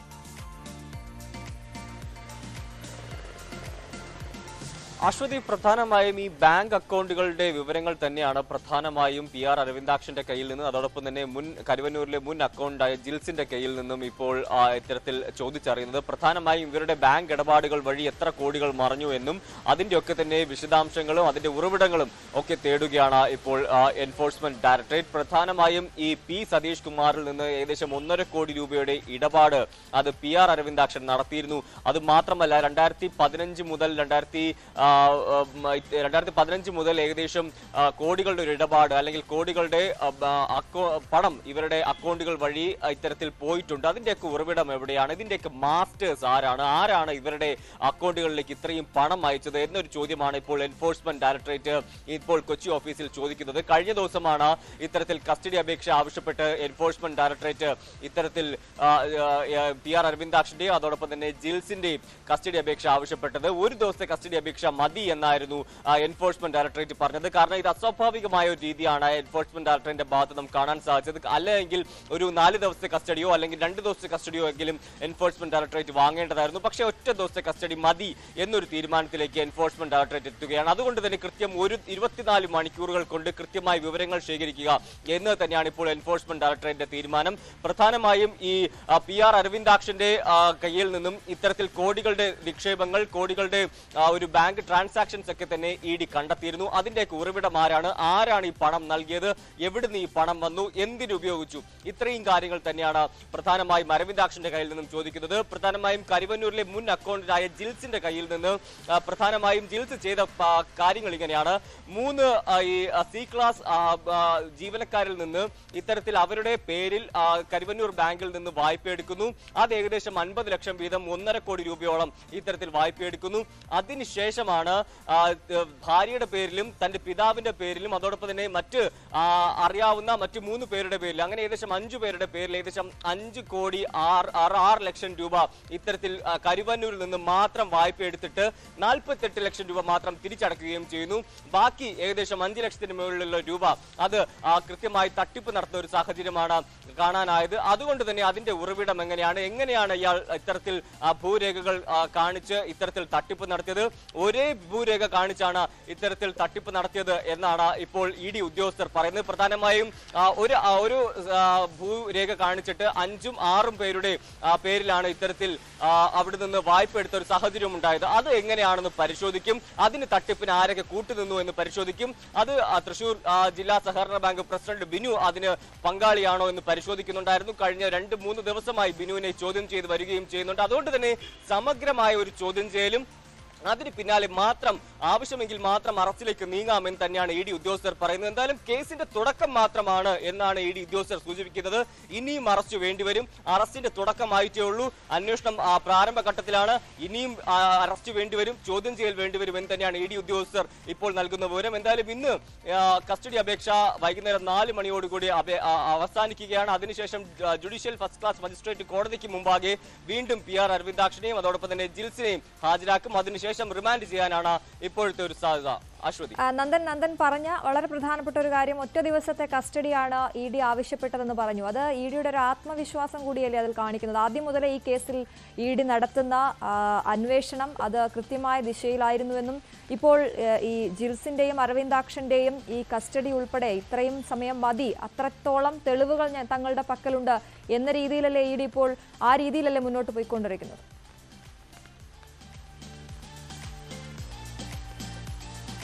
അശ്വതി പ്രധാനമായും ഈ ബാങ്ക് അക്കൗണ്ടുകളുടെ വിവരങ്ങൾ തന്നെയാണ് പ്രധാനമായും പി ആർ അരവിന്ദാക്ഷന്റെ കയ്യിൽ നിന്ന് അതോടൊപ്പം തന്നെ മുൻ കരുവന്നൂരിലെ മുൻ അക്കൗണ്ടായ ജിൽസിന്റെ കയ്യിൽ നിന്നും ഇപ്പോൾ ആ, ഇത്തരത്തിൽ ചോദിച്ചറിയുന്നത് പ്രധാനമായും ഇവരുടെ ബാങ്ക് ഇടപാടുകൾ വഴി എത്ര കോടികൾ മറഞ്ഞു എന്നും അതിന്റെയൊക്കെ തന്നെ വിശദാംശങ്ങളും അതിന്റെ ഉറവിടങ്ങളും ഒക്കെ തേടുകയാണ് ഇപ്പോൾ ആ, എൻഫോഴ്സ്മെന്റ് ഡയറക്ടറേറ്റ് പ്രധാനമായും ഈ പി സതീഷ് കുമാറിൽ നിന്ന് ഏകദേശം ഒന്നര കോടി രൂപയുടെ ഇടപാട് അത് പി ആർ അരവിന്ദാക്ഷൻ നടത്തിയിരുന്നു അത് മാത്രമല്ല രണ്ടായിരത്തി പതിനഞ്ച് മുതൽ രണ്ടായിരത്തി ആ, ഉം, രണ്ടായിരത്തി പതിനഞ്ച് മുതൽ ഏകദേശം ആ, കോടികളുടെ ഒരു ഇടപാട് അല്ലെങ്കിൽ കോടികളുടെ ആ, ആ, അക്കോ- പണം ഇവരുടെ അക്കൗണ്ടുകൾ വഴി ആ, ഇത്തരത്തിൽ പോയിട്ടുണ്ട് അതിന്റെയൊക്കെ ഉറവിടം എവിടെയാണ് ഇതിന്റെയൊക്കെ മാസ്റ്റേഴ്സ് ആരാണ് ആരാണ് ഇവരുടെ അക്കൗണ്ടുകളിലേക്ക് ഇത്രയും പണം അയച്ചത് എന്നൊരു ചോദ്യമാണ് ഇപ്പോൾ എൻഫോഴ്സ്മെന്റ് ഡയറക്ടറേറ്റ് ഇപ്പോൾ കൊച്ചി ഓഫീസിൽ ചോദിക്കുന്നത് കഴിഞ്ഞ ദിവസമാണ് ഇത്തരത്തിൽ കസ്റ്റഡി അപേക്ഷ ആവശ്യപ്പെട്ട് എൻഫോഴ്സ്മെന്റ് ഡയറക്ടറേറ്റ് ഇത്തരത്തിൽ ആ, ആ, പി ആർ അരവിന്ദാക്ഷന്റെയും അതോടൊപ്പം തന്നെ ജിൽസിന്റെയും കസ്റ്റഡി അപേക്ഷ ആവശ്യപ്പെട്ടത് ഒരു ദിവസത്തെ കസ്റ്റഡി അപേക്ഷ മതി എന്നായിരുന്നു ആ, എൻഫോഴ്സ്മെന്റ് ഡയറക്ടറേറ്റ് പറഞ്ഞത് കാരണം ഇത് അസ്വാഭാവികമായ ഒരു രീതിയാണ് എൻഫോഴ്സ്മെന്റ് ഡയറക്ടറേറ്റിന്റെ ഭാഗത്ത് നമുക്ക് കാണാൻ സാധിച്ചത് അല്ലെങ്കിൽ ഒരു നാല് ദിവസത്തെ കസ്റ്റഡിയോ അല്ലെങ്കിൽ രണ്ട് ദിവസത്തെ കസ്റ്റഡിയോ എങ്കിലും എൻഫോഴ്സ്മെന്റ് ഡയറക്ടറേറ്റ് വാങ്ങേണ്ടതായിരുന്നു പക്ഷേ ഒറ്റ ദിവസത്തെ കസ്റ്റഡി മതി എന്നൊരു തീരുമാനത്തിലേക്ക് എൻഫോഴ്സ്മെന്റ് ഡയറക്ടറേറ്റ് എത്തുകയാണ് അതുകൊണ്ട് തന്നെ കൃത്യം ഒരു ഇരുപത്തിനാല് മണിക്കൂറുകൾ കൊണ്ട് കൃത്യമായി വിവരങ്ങൾ ശേഖരിക്കുക എന്ന് തന്നെയാണ് ഇപ്പോൾ എൻഫോഴ്സ്മെന്റ് ഡയറക്ടറേറ്റിന്റെ തീരുമാനം പ്രധാനമായും ഈ പി ആർ അരവിന്ദാക്ഷന്റെ ആ, കയ്യിൽ നിന്നും ഇത്തരത്തിൽ കോടികളുടെ നിക്ഷേപങ്ങൾ കോടികളുടെ ആ, ഒരു ബാങ്ക് ട്രാൻസാക്ഷൻസ് ഒക്കെ തന്നെ ഇ ഡി കണ്ടെത്തിയിരുന്നു അതിന്റെയൊക്കെ ഉറവിടം ആരാണ് ആരാണ് ഈ പണം നൽകിയത് എവിടുന്ന് ഈ പണം വന്നു എന്തിനു ഉപയോഗിച്ചു ഇത്രയും കാര്യങ്ങൾ തന്നെയാണ് പ്രധാനമായും അരവിന്ദാക്ഷന്റെ കയ്യിൽ നിന്നും ചോദിക്കുന്നത് പ്രധാനമായും കരുവന്നൂരിലെ മുൻ അക്കൗണ്ടന്റായ ജിൽസിന്റെ കയ്യിൽ നിന്ന് ആ, പ്രധാനമായും ജിൽസ് ചെയ്ത ആ, കാര്യങ്ങൾ ഇങ്ങനെയാണ് മൂന്ന് ആ, ഈ ആ, സി ക്ലാസ് ആ, ആ, ജീവനക്കാരിൽ നിന്ന് ഇത്തരത്തിൽ അവരുടെ പേരിൽ ആ, കരുവന്നൂർ ബാങ്കിൽ നിന്ന് വായ്പ എടുക്കുന്നു അത് ഏകദേശം അൻപത് ലക്ഷം വീതം ഒന്നര കോടി രൂപയോളം ഇത്തരത്തിൽ വായ്പ എടുക്കുന്നു അതിനുശേഷമാണ് ആ, ഏഹ്, ഭാര്യയുടെ പേരിലും തന്റെ പിതാവിന്റെ പേരിലും അതോടൊപ്പം തന്നെ മറ്റ് ആ, അറിയാവുന്ന മറ്റു മൂന്ന് പേരുടെ പേരിൽ അങ്ങനെ ഏകദേശം അഞ്ചു പേരുടെ പേരിൽ ഏകദേശം അഞ്ച് കോടി ആറ് ആറ് ആറ് ലക്ഷം രൂപ ഇത്തരത്തിൽ ആ, കരുവന്നൂരിൽ നിന്ന് മാത്രം വായ്പ എടുത്തിട്ട് നാൽപ്പത്തെട്ട് ലക്ഷം രൂപ മാത്രം തിരിച്ചടക്കുകയും ചെയ്യുന്നു ബാക്കി ഏകദേശം അഞ്ച് ലക്ഷത്തിന് മുകളിലുള്ള രൂപ അത് ആ, കൃത്യമായി തട്ടിപ്പ് നടത്തുന്ന ഒരു സാഹചര്യമാണ് കാണാനായത് അതുകൊണ്ട് തന്നെ അതിന്റെ ഉറവിടം എങ്ങനെയാണ് എങ്ങനെയാണ് ഇയാൾ ഇത്തരത്തിൽ ആ, ഭൂരേഖകൾ ആ, കാണിച്ച് ഇത്തരത്തിൽ തട്ടിപ്പ് നടത്തിയത് ഒരേ ഭൂരേഖ കാണിച്ചാണ് ഇത്തരത്തിൽ തട്ടിപ്പ് നടത്തിയത് എന്നാണ് ഇപ്പോൾ ഇ ഡി ഉദ്യോഗസ്ഥർ പറയുന്നത് പ്രധാനമായും ആ, ഒരു ആ, ഒരു ആ, ഭൂരേഖ കാണിച്ചിട്ട് അഞ്ചും ആറും പേരുടെ ആ, പേരിലാണ് ഇത്തരത്തിൽ ആ, അവിടെ നിന്ന് വായ്പ എടുത്ത ഒരു സാഹചര്യം ഉണ്ടായത് അത് എങ്ങനെയാണെന്ന് പരിശോധിക്കും അതിന് തട്ടിപ്പിന് ആരൊക്കെ കൂട്ടുനിന്നു എന്ന് പരിശോധിക്കും അത് ആ, തൃശൂർ ആ, ജില്ലാ സഹകരണ ബാങ്ക് പ്രസിഡന്റ് ബിനു അതിന് പങ്കാളിയാണോ എന്ന് പരിശോധിക്കുന്നുണ്ടായിരുന്നു കഴിഞ്ഞ രണ്ട് മൂന്ന് ദിവസമായി ബിനുവിനെ ചോദ്യം ചെയ്ത് വരികയും ചെയ്യുന്നുണ്ട് അതുകൊണ്ട് തന്നെ സമഗ്രമായ ഒരു ചോദ്യം ചെയ്യലും അതിന് പിന്നാലെ മാത്രം ആവശ്യമെങ്കിൽ മാത്രം അറസ്റ്റിലേക്ക് നീങ്ങാമെന്ന് തന്നെയാണ് ഇ ഡി ഉദ്യോഗസ്ഥർ പറയുന്നത് എന്തായാലും കേസിന്റെ തുടക്കം മാത്രമാണ് എന്നാണ് ഇ ഡി ഉദ്യോഗസ്ഥർ സൂചിപ്പിക്കുന്നത് ഇനിയും അറസ്റ്റ് വേണ്ടിവരും അറസ്റ്റിന്റെ തുടക്കമായിട്ടേ ഉള്ളൂ അന്വേഷണം ആ, പ്രാരംഭഘട്ടത്തിലാണ് ഇനിയും ആ, അറസ്റ്റ് വേണ്ടിവരും ചോദ്യം ചെയ്യൽ വേണ്ടിവരും എന്ന് തന്നെയാണ് ഇ ഡി ഉദ്യോഗസ്ഥർ ഇപ്പോൾ നൽകുന്ന വിവരം എന്തായാലും ഇന്ന് ആ, കസ്റ്റഡി അപേക്ഷ വൈകുന്നേരം നാല് മണിയോടുകൂടി അപേ- ആ, അവസാനിക്കുകയാണ് അതിനുശേഷം ആ, ജുഡീഷ്യൽ ഫസ്റ്റ് ക്ലാസ് മജിസ്ട്രേറ്റ് കോടതിക്ക് മുമ്പാകെ വീണ്ടും പി ആർ അരവിന്ദാക്ഷനെയും അതോടൊപ്പം തന്നെ ജിൽസിനെയും ഹാജരാക്കും അതിനുശേഷം റിമാൻഡ് ചെയ്യാനാണ് ഇപ്പോഴത്തെ ഒരു സാധ്യത അശ്വതി ആ, നന്ദൻ നന്ദൻ പറഞ്ഞ വളരെ പ്രധാനപ്പെട്ട ഒരു കാര്യം ഒറ്റ ദിവസത്തെ കസ്റ്റഡിയാണ് ഇ ഡി ആവശ്യപ്പെട്ടതെന്ന് പറഞ്ഞു അത് ഇ ഡിയുടെ ഒരു ആത്മവിശ്വാസം കൂടിയല്ലേ അതിൽ കാണിക്കുന്നത് ആദ്യം മുതലേ ഈ കേസിൽ ഇ ഡി നടത്തുന്ന ആ, അന്വേഷണം അത് കൃത്യമായ ദിശയിലായിരുന്നുവെന്നും ഇപ്പോൾ ഏ, ഈ ജിൽസിന്റെയും അരവിന്ദാക്ഷന്റെയും ഈ കസ്റ്റഡി ഉൾപ്പെടെ ഇത്രയും സമയം മതി അത്രത്തോളം തെളിവുകൾ ഞാൻ- തങ്ങളുടെ പക്കലുണ്ട് എന്ന രീതിയിലല്ലേ ഇ ഡി ഇപ്പോൾ ആ രീതിയിലല്ലേ മുന്നോട്ട് പോയിക്കൊണ്ടിരിക്കുന്നത്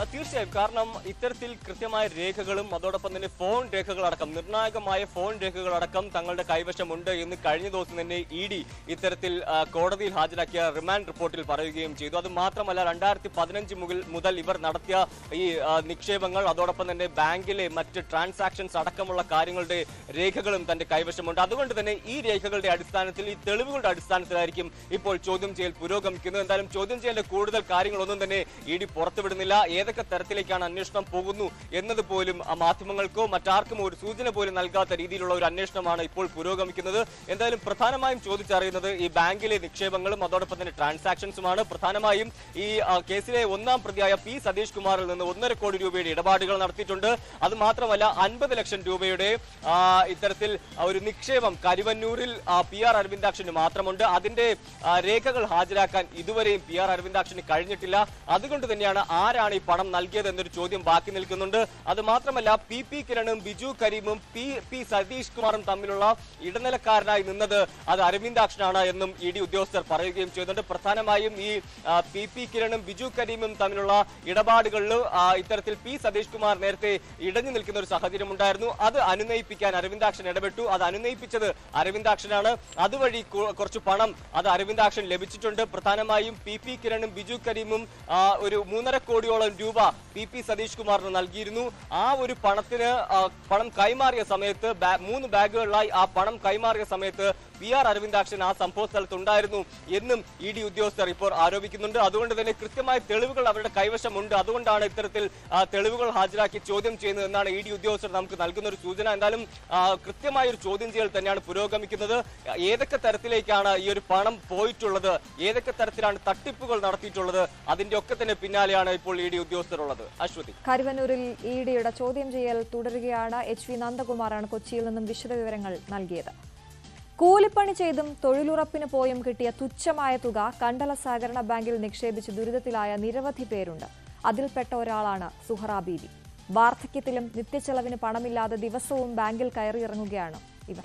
ആ, തീർച്ചയായും കാരണം ഇത്തരത്തിൽ കൃത്യമായ രേഖകളും അതോടൊപ്പം തന്നെ ഫോൺ രേഖകളടക്കം നിർണായകമായ ഫോൺ രേഖകളടക്കം തങ്ങളുടെ കൈവശമുണ്ട് എന്ന് കഴിഞ്ഞ ദിവസം തന്നെ ഇ ഡി ഇത്തരത്തിൽ ആ, കോടതിയിൽ ഹാജരാക്കിയ റിമാൻഡ് റിപ്പോർട്ടിൽ പറയുകയും ചെയ്തു അത് മാത്രമല്ല രണ്ടായിരത്തി പതിനഞ്ച് മുതൽ ഇവർ നടത്തിയ ഈ ആ, നിക്ഷേപങ്ങൾ അതോടൊപ്പം തന്നെ ബാങ്കിലെ മറ്റ് ട്രാൻസാക്ഷൻസ് അടക്കമുള്ള കാര്യങ്ങളുടെ രേഖകളും തന്റെ കൈവശമുണ്ട് അതുകൊണ്ട് തന്നെ ഈ രേഖകളുടെ അടിസ്ഥാനത്തിൽ ഈ തെളിവുകളുടെ അടിസ്ഥാനത്തിലായിരിക്കും ഇപ്പോൾ ചോദ്യം ചെയ്യൽ പുരോഗമിക്കുന്നത് എന്തായാലും ചോദ്യം ചെയ്യലിന്റെ കൂടുതൽ കാര്യങ്ങളൊന്നും തന്നെ ഇ ഡി പുറത്തുവിടുന്നില്ല ഏതൊക്കെ തരത്തിലേക്കാണ് അന്വേഷണം പോകുന്നു എന്നത് പോലും ആ മാധ്യമങ്ങൾക്കോ മറ്റാർക്കും ഒരു സൂചന പോലും നൽകാത്ത രീതിയിലുള്ള ഒരു അന്വേഷണമാണ് ഇപ്പോൾ പുരോഗമിക്കുന്നത് എന്തായാലും പ്രധാനമായും ചോദിച്ചറിയുന്നത് ഈ ബാങ്കിലെ നിക്ഷേപങ്ങളും അതോടൊപ്പം തന്നെ ട്രാൻസാക്ഷൻസുമാണ് പ്രധാനമായും ഈ ആ, കേസിലെ ഒന്നാം പ്രതിയായ പി സതീഷ് കുമാറിൽ നിന്ന് ഒന്നര കോടി രൂപയുടെ ഇടപാടുകൾ നടത്തിയിട്ടുണ്ട് അത് മാത്രമല്ല അൻപത് ലക്ഷം രൂപയുടെ ആ, ഇത്തരത്തിൽ ആ, ഒരു നിക്ഷേപം കരുവന്നൂരിൽ ആ, പി ആർ അരവിന്ദാക്ഷന് മാത്രമുണ്ട് അതിന്റെ ആ, രേഖകൾ ഹാജരാക്കാൻ ഇതുവരെയും പി ആർ അരവിന്ദാക്ഷന് കഴിഞ്ഞിട്ടില്ല അതുകൊണ്ട് തന്നെയാണ് ആരാണ് ഈ പണം നൽകിയത് എന്നൊരു ചോദ്യം ബാക്കി നിൽക്കുന്നുണ്ട് അത് മാത്രമല്ല പി പി കിരണും ബിജു കരീമും പി പി സതീഷ് കുമാറും തമ്മിലുള്ള ഇടനിലക്കാരനായി നിന്നത് അത് അരവിന്ദാക്ഷനാണ് എന്നും ഇ ഡി ഉദ്യോഗസ്ഥർ പറയുകയും ചെയ്യുന്നുണ്ട് പ്രധാനമായും ഈ ആ, പി പി കിരണും ബിജു കരീമും തമ്മിലുള്ള ഇടപാടുകളിൽ ആ, ഇത്തരത്തിൽ പി സതീഷ് കുമാർ നേരത്തെ ഇടഞ്ഞു നിൽക്കുന്ന ഒരു സാഹചര്യം ഉണ്ടായിരുന്നു അത് അനുനയിപ്പിക്കാൻ അരവിന്ദാക്ഷൻ ഇടപെട്ടു അത് അനുനയിപ്പിച്ചത് അരവിന്ദാക്ഷനാണ് അതുവഴി കു- കുറച്ച് പണം അത് അരവിന്ദാക്ഷൻ ലഭിച്ചിട്ടുണ്ട് പ്രധാനമായും പി പി കിരണും ബിജു കരീമും ആ, ഒരു മൂന്നര കോടിയോളം രൂപ പി പി സതീഷ് കുമാറിന് നൽകിയിരുന്നു ആ ഒരു പണത്തിന് ആ, പണം കൈമാറിയ സമയത്ത് ബാ- മൂന്ന് ബാഗുകളിലായി ആ പണം കൈമാറിയ സമയത്ത് പി ആർ അരവിന്ദാക്ഷൻ ആ സംഭവ സ്ഥലത്ത് ഉണ്ടായിരുന്നു എന്നും ഇ ഡി ഉദ്യോഗസ്ഥർ ഇപ്പോൾ ആരോപിക്കുന്നുണ്ട് അതുകൊണ്ട് തന്നെ കൃത്യമായ തെളിവുകൾ അവരുടെ കൈവശമുണ്ട് അതുകൊണ്ടാണ് ഇത്തരത്തിൽ ആ, തെളിവുകൾ ഹാജരാക്കി ചോദ്യം ചെയ്യുന്നത് എന്നാണ് ഇ ഡി ഉദ്യോഗസ്ഥർ നമുക്ക് നൽകുന്ന ഒരു സൂചന എന്തായാലും ആ, കൃത്യമായ ഒരു ചോദ്യം ചെയ്യൽ തന്നെയാണ് പുരോഗമിക്കുന്നത് ഏതൊക്കെ തരത്തിലേക്കാണ് ഈ ഒരു പണം പോയിട്ടുള്ളത് ഏതൊക്കെ തരത്തിലാണ് തട്ടിപ്പുകൾ നടത്തിയിട്ടുള്ളത് അതിന്റെ ഒക്കെ തന്നെ പിന്നാലെയാണ് ഇപ്പോൾ ഇ ഡി ഉദ്യോഗസ്ഥർ ഉള്ളത് അശ്വതി കരുവന്നൂരിൽ ഇ ഡിയുടെ ചോദ്യം ചെയ്യൽ തുടരുകയാണ് എച്ച് വി നന്ദകുമാറാണ് കൊച്ചിയിൽ നിന്നും വിശദവിവരങ്ങൾ നൽകിയത് കൂലിപ്പണി ചെയ്തും തൊഴിലുറപ്പിന് പോയും കിട്ടിയ തുച്ഛമായ തുക കണ്ടല സഹകരണ ബാങ്കിൽ നിക്ഷേപിച്ച് ദുരിതത്തിലായ നിരവധി പേരുണ്ട് അതിൽപ്പെട്ട ഒരാളാണ് സുഹറ ബീവി വാർദ്ധക്യത്തിലും നിത്യച്ചെലവിന് പണമില്ലാതെ ദിവസവും ബാങ്കിൽ കയറിയിറങ്ങുകയാണ് ഇവർ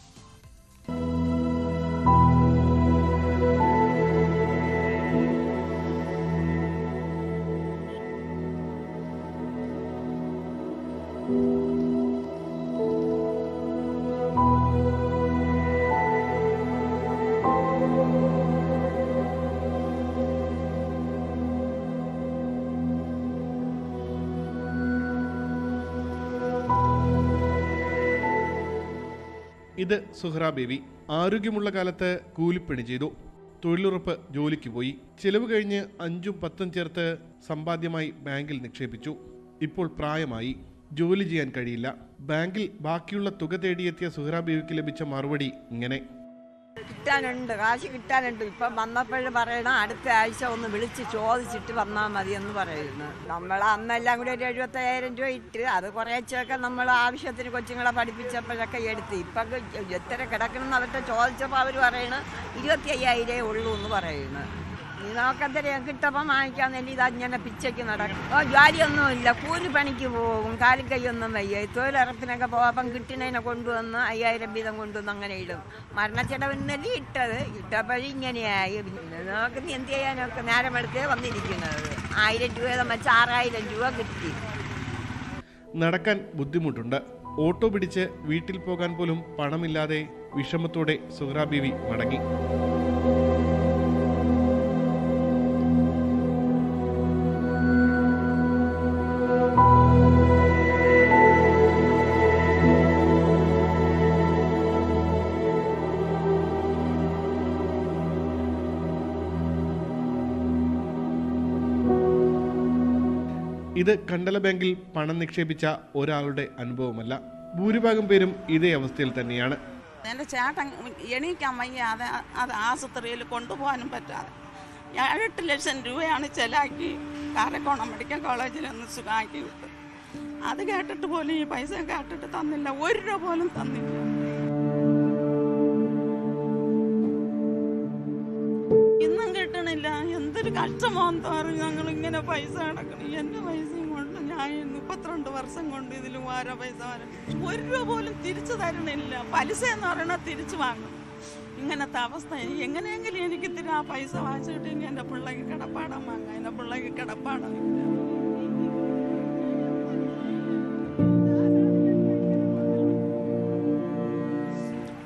ഇത് സുഹ്റ ബേബി ആരോഗ്യമുള്ള കാലത്ത് കൂലിപ്പണി ചെയ്തു തൊഴിലുറപ്പ് ജോലിക്ക് പോയി ചെലവ് കഴിഞ്ഞ് അഞ്ചും പത്തും ചേർത്ത് സമ്പാദ്യമായി ബാങ്കിൽ നിക്ഷേപിച്ചു ഇപ്പോൾ പ്രായമായി ജോലി ചെയ്യാൻ കഴിയില്ല ബാങ്കിൽ ബാക്കിയുള്ള തുക തേടിയെത്തിയ സുഹ്റ ബേബിക്ക് ലഭിച്ച മറുപടി ഇങ്ങനെ കിട്ടാനുണ്ട് കാശ് കിട്ടാനുണ്ട് ഇപ്പം വന്നപ്പോഴും പറയണം അടുത്ത ആഴ്ച ഒന്ന് വിളിച്ച് ചോദിച്ചിട്ട് വന്നാൽ മതി എന്ന് പറയുന്നു നമ്മൾ അന്നെല്ലാം കൂടി ഒരു എഴുപത്തയ്യായിരം രൂപ ഇട്ട് അത് കുറേച്ചൊക്കെ നമ്മൾ ആവശ്യത്തിന് കൊച്ചുങ്ങളെ പഠിപ്പിച്ചപ്പോഴൊക്കെ എടുത്ത് ഇപ്പം എത്ര കിടക്കണമെന്ന് അവരുടെ ചോദിച്ചപ്പോൾ അവർ പറയണ ഇരുപത്തി അയ്യായിരേ ഉള്ളൂ എന്ന് പറയുന്നു നീ നോക്കത്തരം കിട്ടപ്പം വാങ്ങിക്കാന്ന് വേണ്ടി ഇത് അങ്ങനെ പിച്ചയ്ക്ക് നടക്കും ഓ ജോലിയൊന്നുമില്ല കൂലി പണിക്ക് പോകും കാലും കൈയൊന്നും വയ്യ തൊഴിലുറപ്പിനൊക്കെ പോകാപ്പം കിട്ടുന്നതിനെ കൊണ്ടുവന്ന് അയ്യായിരം വീതം കൊണ്ടുവന്ന് അങ്ങനെ ഇടും മരണച്ചടവിന്നല്ലേ ഇട്ടത് ഇട്ടപ്പോഴും ഇങ്ങനെയായി പിന്നെ നോക്ക് നീ എന്ത് ചെയ്യാനൊക്കെ നേരമെടുത്തേ വന്നിരിക്കുന്നത് ആയിരം രൂപ വീതം വെച്ച് ആറായിരം രൂപ കിട്ടി നടക്കാൻ ബുദ്ധിമുട്ടുണ്ട് ഓട്ടോ പിടിച്ച് വീട്ടിൽ പോകാൻ പോലും പണമില്ലാതെ വിഷമത്തോടെ സുഹ്റ ബീവി മടങ്ങി ഇത് കണ്ടല ബാങ്കിൽ പണം നിക്ഷേപിച്ച ഒരാളുടെ അനുഭവമല്ല ഭൂരിഭാഗം പേരും ഇതേ അവസ്ഥയിൽ തന്നെയാണ് എൻ്റെ ചേട്ടൻ എണീക്കാൻ വയ്യാതെ അത് ആശുപത്രിയിൽ കൊണ്ടുപോകാനും പറ്റാതെ ഏഴെട്ട് ലക്ഷം രൂപയാണ് ചെലാക്കി കാരക്കോണം മെഡിക്കൽ കോളേജിൽ ഒന്ന് സുഖമാക്കി വിട്ടു അത് കേട്ടിട്ട് പോലും ഈ പൈസ കേട്ടിട്ട് തന്നില്ല ഒരു രൂപ പോലും തന്നില്ല ഇന്നും കിട്ടണില്ല എന്തൊരു കഷ്ടമാണെന്ന് പറഞ്ഞു ഞങ്ങൾ ഇങ്ങനെ പൈസ അടക്കണം എന്റെ പൈസയും കൊണ്ട് ഞാൻ മുപ്പത്തിരണ്ട് വർഷം കൊണ്ട് ഇതിൽ ഓരോ പൈസ വരും ഒരു രൂപ പോലും തിരിച്ചു തരണില്ല പലിശ എന്ന് പറയണ തിരിച്ചു വാങ്ങും ഇങ്ങനത്തെ അവസ്ഥ എങ്ങനെയെങ്കിലും എനിക്ക് ഇത്തിരി ആ പൈസ വാങ്ങിച്ചിട്ട് ഇനി എൻ്റെ പിള്ളേക്ക് കിടപ്പാടം വാങ്ങാം എൻ്റെ പിള്ളേക്ക് കിടപ്പാടം ഇല്ല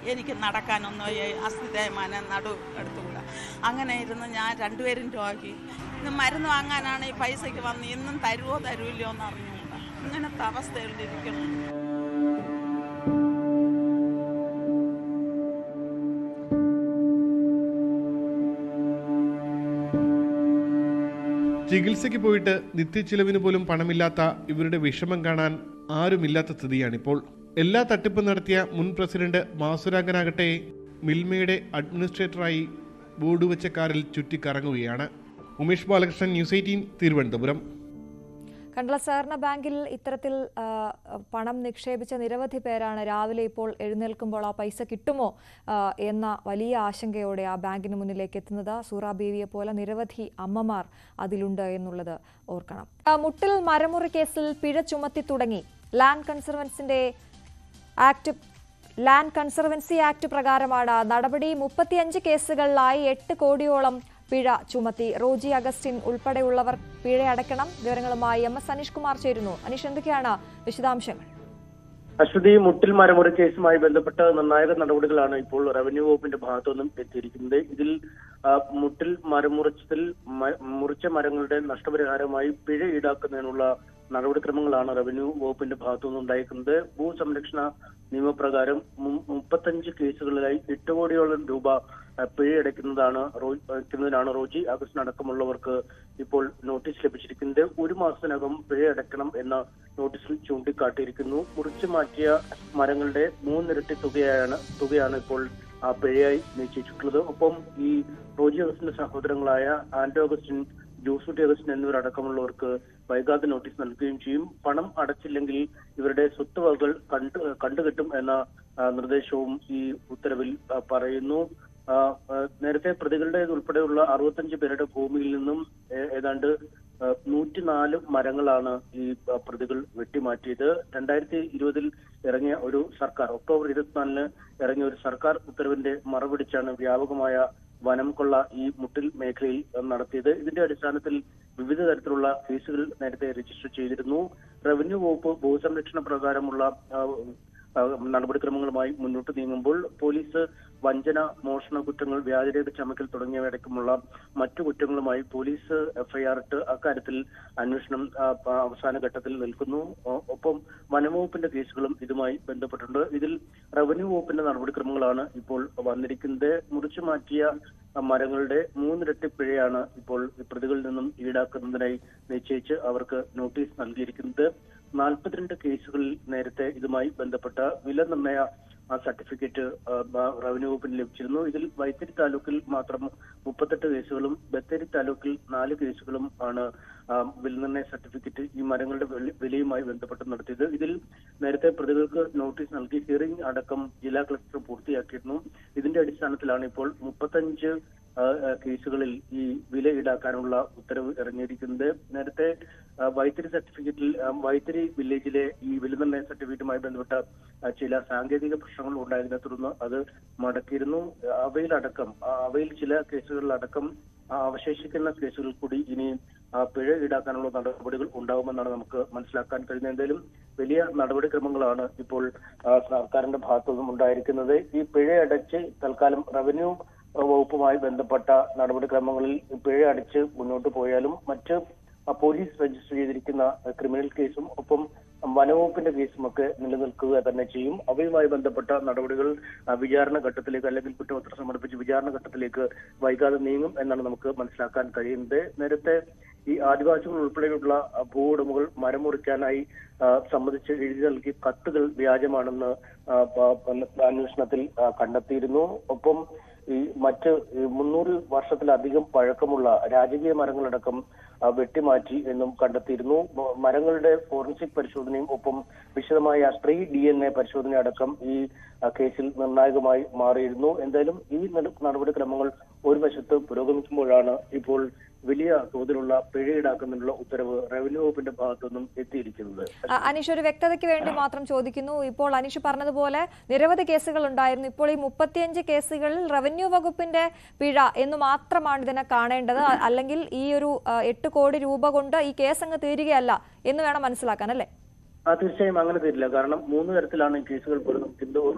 എനിക്ക് നടക്കാനൊന്നും അസ്ഥിതേമാനം നടു എടുത്തുകൂടാ അങ്ങനെ ഇരുന്ന് ഞാൻ രണ്ടുപേരും രോഗി ഇന്ന് മരുന്ന് വാങ്ങാനാണ് ഈ പൈസയ്ക്ക് വന്ന് ഇന്നും തരുമോ തരുമില്ലയോ എന്ന് അറിഞ്ഞുകൂടാ ഇങ്ങനത്തെ അവസ്ഥയിലിരിക്കണം ചികിത്സയ്ക്ക് പോയിട്ട് നിത്യച്ചിലവിന് പോലും പണമില്ലാത്ത ഇവരുടെ വിഷമം കാണാൻ ആരുമില്ലാത്ത സ്ഥിതിയാണിപ്പോൾ എല്ലാ തട്ടിപ്പും നടത്തിയ മുൻ പ്രസിഡന്റ് മാസുരാങ്കനാകട്ടെ മിൽമയുടെ അഡ്മിനിസ്ട്രേറ്ററായി ബോർഡ് വെച്ച കാറിൽ ചുറ്റിക്കറങ്ങുകയാണ് ഉമേഷ് ബാലകൃഷ്ണൻ ന്യൂസ് എയ്റ്റീൻ തിരുവനന്തപുരം കണ്ടള സഹകരണ ബാങ്കിൽ ഇത്തരത്തിൽ ആ, പണം നിക്ഷേപിച്ച നിരവധി പേരാണ് രാവിലെ ഇപ്പോൾ എഴുന്നേൽക്കുമ്പോൾ ആ പൈസ കിട്ടുമോ ആ, എന്ന വലിയ ആശങ്കയോടെ ആ ബാങ്കിന് മുന്നിലേക്ക് എത്തുന്നത് സൂറ ബീവിയെ പോലെ നിരവധി അമ്മമാർ അതിലുണ്ട് എന്നുള്ളത് ഓർക്കണം ആ, മുട്ടിൽ മരമുറി കേസിൽ പിഴ ചുമത്തി തുടങ്ങി ലാൻഡ് കൺസർവൻസിന്റെ ആക്ട് ലാൻഡ് കൺസർവൻസി ആക്ട് പ്രകാരമാണ് നടപടി മുപ്പത്തിയഞ്ച് കേസുകളിലായി എട്ട് കോടിയോളം പിഴ ചുമത്തി റോജി അഗസ്റ്റിൻ ഉൾപ്പെടെയുള്ളവർ പിഴ അടയ്ക്കണം വിവരങ്ങളുമായി എം എസ് അനീഷ് കുമാർ ചേരുന്നു അനീഷ് എന്തൊക്കെയാണ് വിശദാംശങ്ങൾ അശ്വതി മുട്ടിൽ മരമുറി കേസുമായി ബന്ധപ്പെട്ട നിർണായക നടപടികളാണ് ഇപ്പോൾ റവന്യൂ വകുപ്പിന്റെ ഭാഗത്തു നിന്നും എത്തിയിരിക്കുന്നത് ഇതിൽ ആ, മുട്ടിൽ മരമുറിച്ചതിൽ മ- മുറിച്ച മരങ്ങളുടെ നഷ്ടപരിഹാരമായി പിഴ ഈടാക്കുന്നതിനുള്ള നടപടിക്രമങ്ങളാണ് റവന്യൂ വകുപ്പിന്റെ ഭാഗത്തു നിന്ന് ഉണ്ടായിരിക്കുന്നത് ഭൂസംരക്ഷണ നിയമപ്രകാരം മു- മുപ്പത്തഞ്ച് കേസുകളിലായി എട്ട് കോടിയോളം രൂപ ആ, പിഴയടയ്ക്കുന്നതാണ് റോ- അടയ്ക്കുന്നതിനാണ് റോജി അഗസ്റ്റിൻ അടക്കമുള്ളവർക്ക് ഇപ്പോൾ നോട്ടീസ് ലഭിച്ചിരിക്കുന്നത് ഒരു മാസത്തിനകം പിഴ അടയ്ക്കണം എന്ന നോട്ടീസിൽ ചൂണ്ടിക്കാട്ടിയിരിക്കുന്നു മുറിച്ചു മാറ്റിയ മരങ്ങളുടെ മൂന്നിരട്ടി തുകയാണ് തുകയാണ് ഇപ്പോൾ ആ പിഴയായി നിശ്ചയിച്ചിട്ടുള്ളത് ഒപ്പം ഈ റോജി അഗസ്റ്റിന്റെ സഹോദരങ്ങളായ ആന്റോ അഗസ്റ്റിൻ ജോസൂട്ടി അഗസ്റ്റിൻ എന്നിവരടക്കമുള്ളവർക്ക് വൈകാതെ നോട്ടീസ് നൽകുകയും ചെയ്യും പണം അടച്ചില്ലെങ്കിൽ ഇവരുടെ സ്വത്ത് വകകൾ കണ്ടു കണ്ടുകെട്ടും എന്ന ആ, നിർദ്ദേശവും ഈ ഉത്തരവിൽ ആ, പറയുന്നു ആ, ആ, നേരത്തെ പ്രതികളുടെ ഉൾപ്പെടെയുള്ള അറുപത്തഞ്ച് പേരുടെ ഭൂമിയിൽ നിന്നും ഏ- ഏതാണ്ട് നൂറ്റിനാല് മരങ്ങളാണ് ഈ ആ, പ്രതികൾ വെട്ടിമാറ്റിയത് രണ്ടായിരത്തി ഇരുപതിൽ ഇറങ്ങിയ ഒരു സർക്കാർ ഒക്ടോബർ ഇരുപത്തിനാലിന് ഇറങ്ങിയ ഒരു സർക്കാർ ഉത്തരവിന്റെ മറപിടിച്ചാണ് വ്യാപകമായ വനം കൊള്ള ഈ മുട്ടിൽ മേഖലയിൽ ആ, നടത്തിയത് ഇതിന്റെ അടിസ്ഥാനത്തിൽ വിവിധ തരത്തിലുള്ള കേസുകൾ നേരത്തെ രജിസ്റ്റർ ചെയ്തിരുന്നു റവന്യൂ വകുപ്പ് ഭൂസംരക്ഷണ പ്രകാരമുള്ള ആ, ആ, നടപടിക്രമങ്ങളുമായി മുന്നോട്ട് നീങ്ങുമ്പോൾ പോലീസ് വഞ്ചന മോഷണ കുറ്റങ്ങൾ വ്യാജരേഖ ചമക്കൽ തുടങ്ങിയവയടക്കമുള്ള മറ്റു കുറ്റങ്ങളുമായി പോലീസ് എഫ്ഐആർ ഇട്ട് അക്കാര്യത്തിൽ അന്വേഷണം ആ, പ- അവസാന ഘട്ടത്തിൽ നിൽക്കുന്നു ഒ- ഒപ്പം വനംവകുപ്പിന്റെ കേസുകളും ഇതുമായി ബന്ധപ്പെട്ടുണ്ട് ഇതിൽ റവന്യൂ വകുപ്പിന്റെ നടപടിക്രമങ്ങളാണ് ഇപ്പോൾ വന്നിരിക്കുന്നത് മുറിച്ചു മാറ്റിയ ആ, മരങ്ങളുടെ മൂന്നിരട്ടി പിഴയാണ് ഇപ്പോൾ ഈ പ്രതികളിൽ നിന്നും ഈടാക്കുന്നതിനായി നിശ്ചയിച്ച് അവർക്ക് നോട്ടീസ് നൽകിയിരിക്കുന്നത് നാൽപ്പത്തിരണ്ട് കേസുകളിൽ നേരത്തെ ഇതുമായി ബന്ധപ്പെട്ട വില നിർണയ ആ സർട്ടിഫിക്കറ്റ് ആ, ബ- റവന്യൂ വകുപ്പിന് ലഭിച്ചിരുന്നു ഇതിൽ വൈത്തിരി താലൂക്കിൽ മാത്രം മുപ്പത്തെട്ട് കേസുകളും ബത്തേരി താലൂക്കിൽ നാല് കേസുകളും ആണ് ആ, വില നിർണയ സർട്ടിഫിക്കറ്റ് ഈ മരങ്ങളുടെ വില- വിലയുമായി ബന്ധപ്പെട്ട് നടത്തിയത് ഇതിൽ നേരത്തെ പ്രതികൾക്ക് നോട്ടീസ് നൽകി ഹിയറിംഗ് അടക്കം ജില്ലാ കളക്ടർ പൂർത്തിയാക്കിയിരുന്നു ഇതിന്റെ അടിസ്ഥാനത്തിലാണ് ഇപ്പോൾ മുപ്പത്തഞ്ച് ആ, ആ, കേസുകളിൽ ഈ വില ഈടാക്കാനുള്ള ഉത്തരവ് ഇറങ്ങിയിരിക്കുന്നത് നേരത്തെ ആ, വൈത്തിരി സർട്ടിഫിക്കറ്റിൽ ആ, വൈത്തിരി വില്ലേജിലെ ഈ വില നിർണ്ണയ സർട്ടിഫിക്കറ്റുമായി ബന്ധപ്പെട്ട ആ, ചില സാങ്കേതിക പ്രശ്നങ്ങൾ ഉണ്ടായതിനെ തുടർന്ന് അത് മടക്കിയിരുന്നു അവയിലടക്കം ആ, അവയിൽ ചില കേസുകളിലടക്കം ആ, അവശേഷിക്കുന്ന കേസുകൾ കൂടി ഇനി ആ, പിഴ ഈടാക്കാനുള്ള നടപടികൾ ഉണ്ടാകുമെന്നാണ് നമുക്ക് മനസ്സിലാക്കാൻ കഴിയുന്നത് എന്തായാലും വലിയ നടപടിക്രമങ്ങളാണ് ഇപ്പോൾ ആ, സർക്കാരിന്റെ ഭാഗത്തു നിന്നും ഉണ്ടായിരിക്കുന്നത് ഈ പിഴ അടച്ച് തൽക്കാലം റവന്യൂ വകുപ്പുമായി ബന്ധപ്പെട്ട നടപടിക്രമങ്ങളിൽ പിഴ അടിച്ച് മുന്നോട്ട് പോയാലും മറ്റ് ആ, പോലീസ് രജിസ്റ്റർ ചെയ്തിരിക്കുന്ന ആ, ക്രിമിനൽ കേസും ഒപ്പം വനവകുപ്പിന്റെ കേസുമൊക്കെ നിലനിൽക്കുക തന്നെ ചെയ്യും അവയുമായി ബന്ധപ്പെട്ട നടപടികൾ ആ, വിചാരണ ഘട്ടത്തിലേക്ക് അല്ലെങ്കിൽ കുറ്റപത്രം സമർപ്പിച്ച് വിചാരണ ഘട്ടത്തിലേക്ക് വൈകാതെ നീങ്ങും എന്നാണ് നമുക്ക് മനസ്സിലാക്കാൻ കഴിയുന്നത് നേരത്തെ ഈ ആദിവാസികൾ ഉൾപ്പെടെയുള്ള ആ, ഭൂ ഉടമകൾ മരം മുറിക്കാനായി ആ, സംബന്ധിച്ച് എഴുതി നൽകിയ കത്തുകൾ വ്യാജമാണെന്ന് ആ, പ- പ- അന്വേഷണത്തിൽ ആ, കണ്ടെത്തിയിരുന്നു ഒപ്പം ഈ മറ്റ് ഈ മുന്നൂറ് വർഷത്തിലധികം പഴക്കമുള്ള രാജകീയ മരങ്ങളടക്കം ആ, വെട്ടിമാറ്റി എന്നും കണ്ടെത്തിയിരുന്നു മ- മരങ്ങളുടെ ഫോറൻസിക് പരിശോധനയും ഒപ്പം വിശദമായ സ്ത്രീ ഡി എൻ എ പരിശോധന അടക്കം ഈ ആ, കേസിൽ നിർണായകമായി മാറിയിരുന്നു എന്തായാലും ഈ നട- നടപടിക്രമങ്ങൾ ഒരു വശത്ത് പുരോഗമിക്കുമ്പോഴാണ് ഇപ്പോൾ വലിയ തോതിലുള്ള പിഴ ഈടാക്കുന്നതിനുള്ള ഉത്തരവ് റവന്യൂ വകുപ്പിന്റെ ഭാഗത്തു നിന്നും എത്തിയിരിക്കുന്നത് ആ, അനീഷ് ഒരു വ്യക്തതയ്ക്ക് വേണ്ടി മാത്രം ചോദിക്കുന്നു ഇപ്പോൾ അനീഷ് പറഞ്ഞതുപോലെ നിരവധി കേസുകൾ ഉണ്ടായിരുന്നു ഇപ്പോൾ ഈ മുപ്പത്തിയഞ്ച് കേസുകളിൽ റവന്യൂ വകുപ്പിന്റെ പിഴ എന്ന് മാത്രമാണ് ഇതിനെ കാണേണ്ടത് അ- അല്ലെങ്കിൽ ഈ ഒരു ആ, എട്ട് കോടി രൂപ കൊണ്ട് ഈ കേസ് അങ്ങ് തീരുകയല്ല എന്ന് വേണം മനസ്സിലാക്കാൻ അല്ലേ ആ തീർച്ചയായും അങ്ങനെ തരില്ല കാരണം മൂന്ന് തരത്തിലാണ് ഈ കേസുകൾ പുരോഗമിക്കുന്നത് ഒന്ന്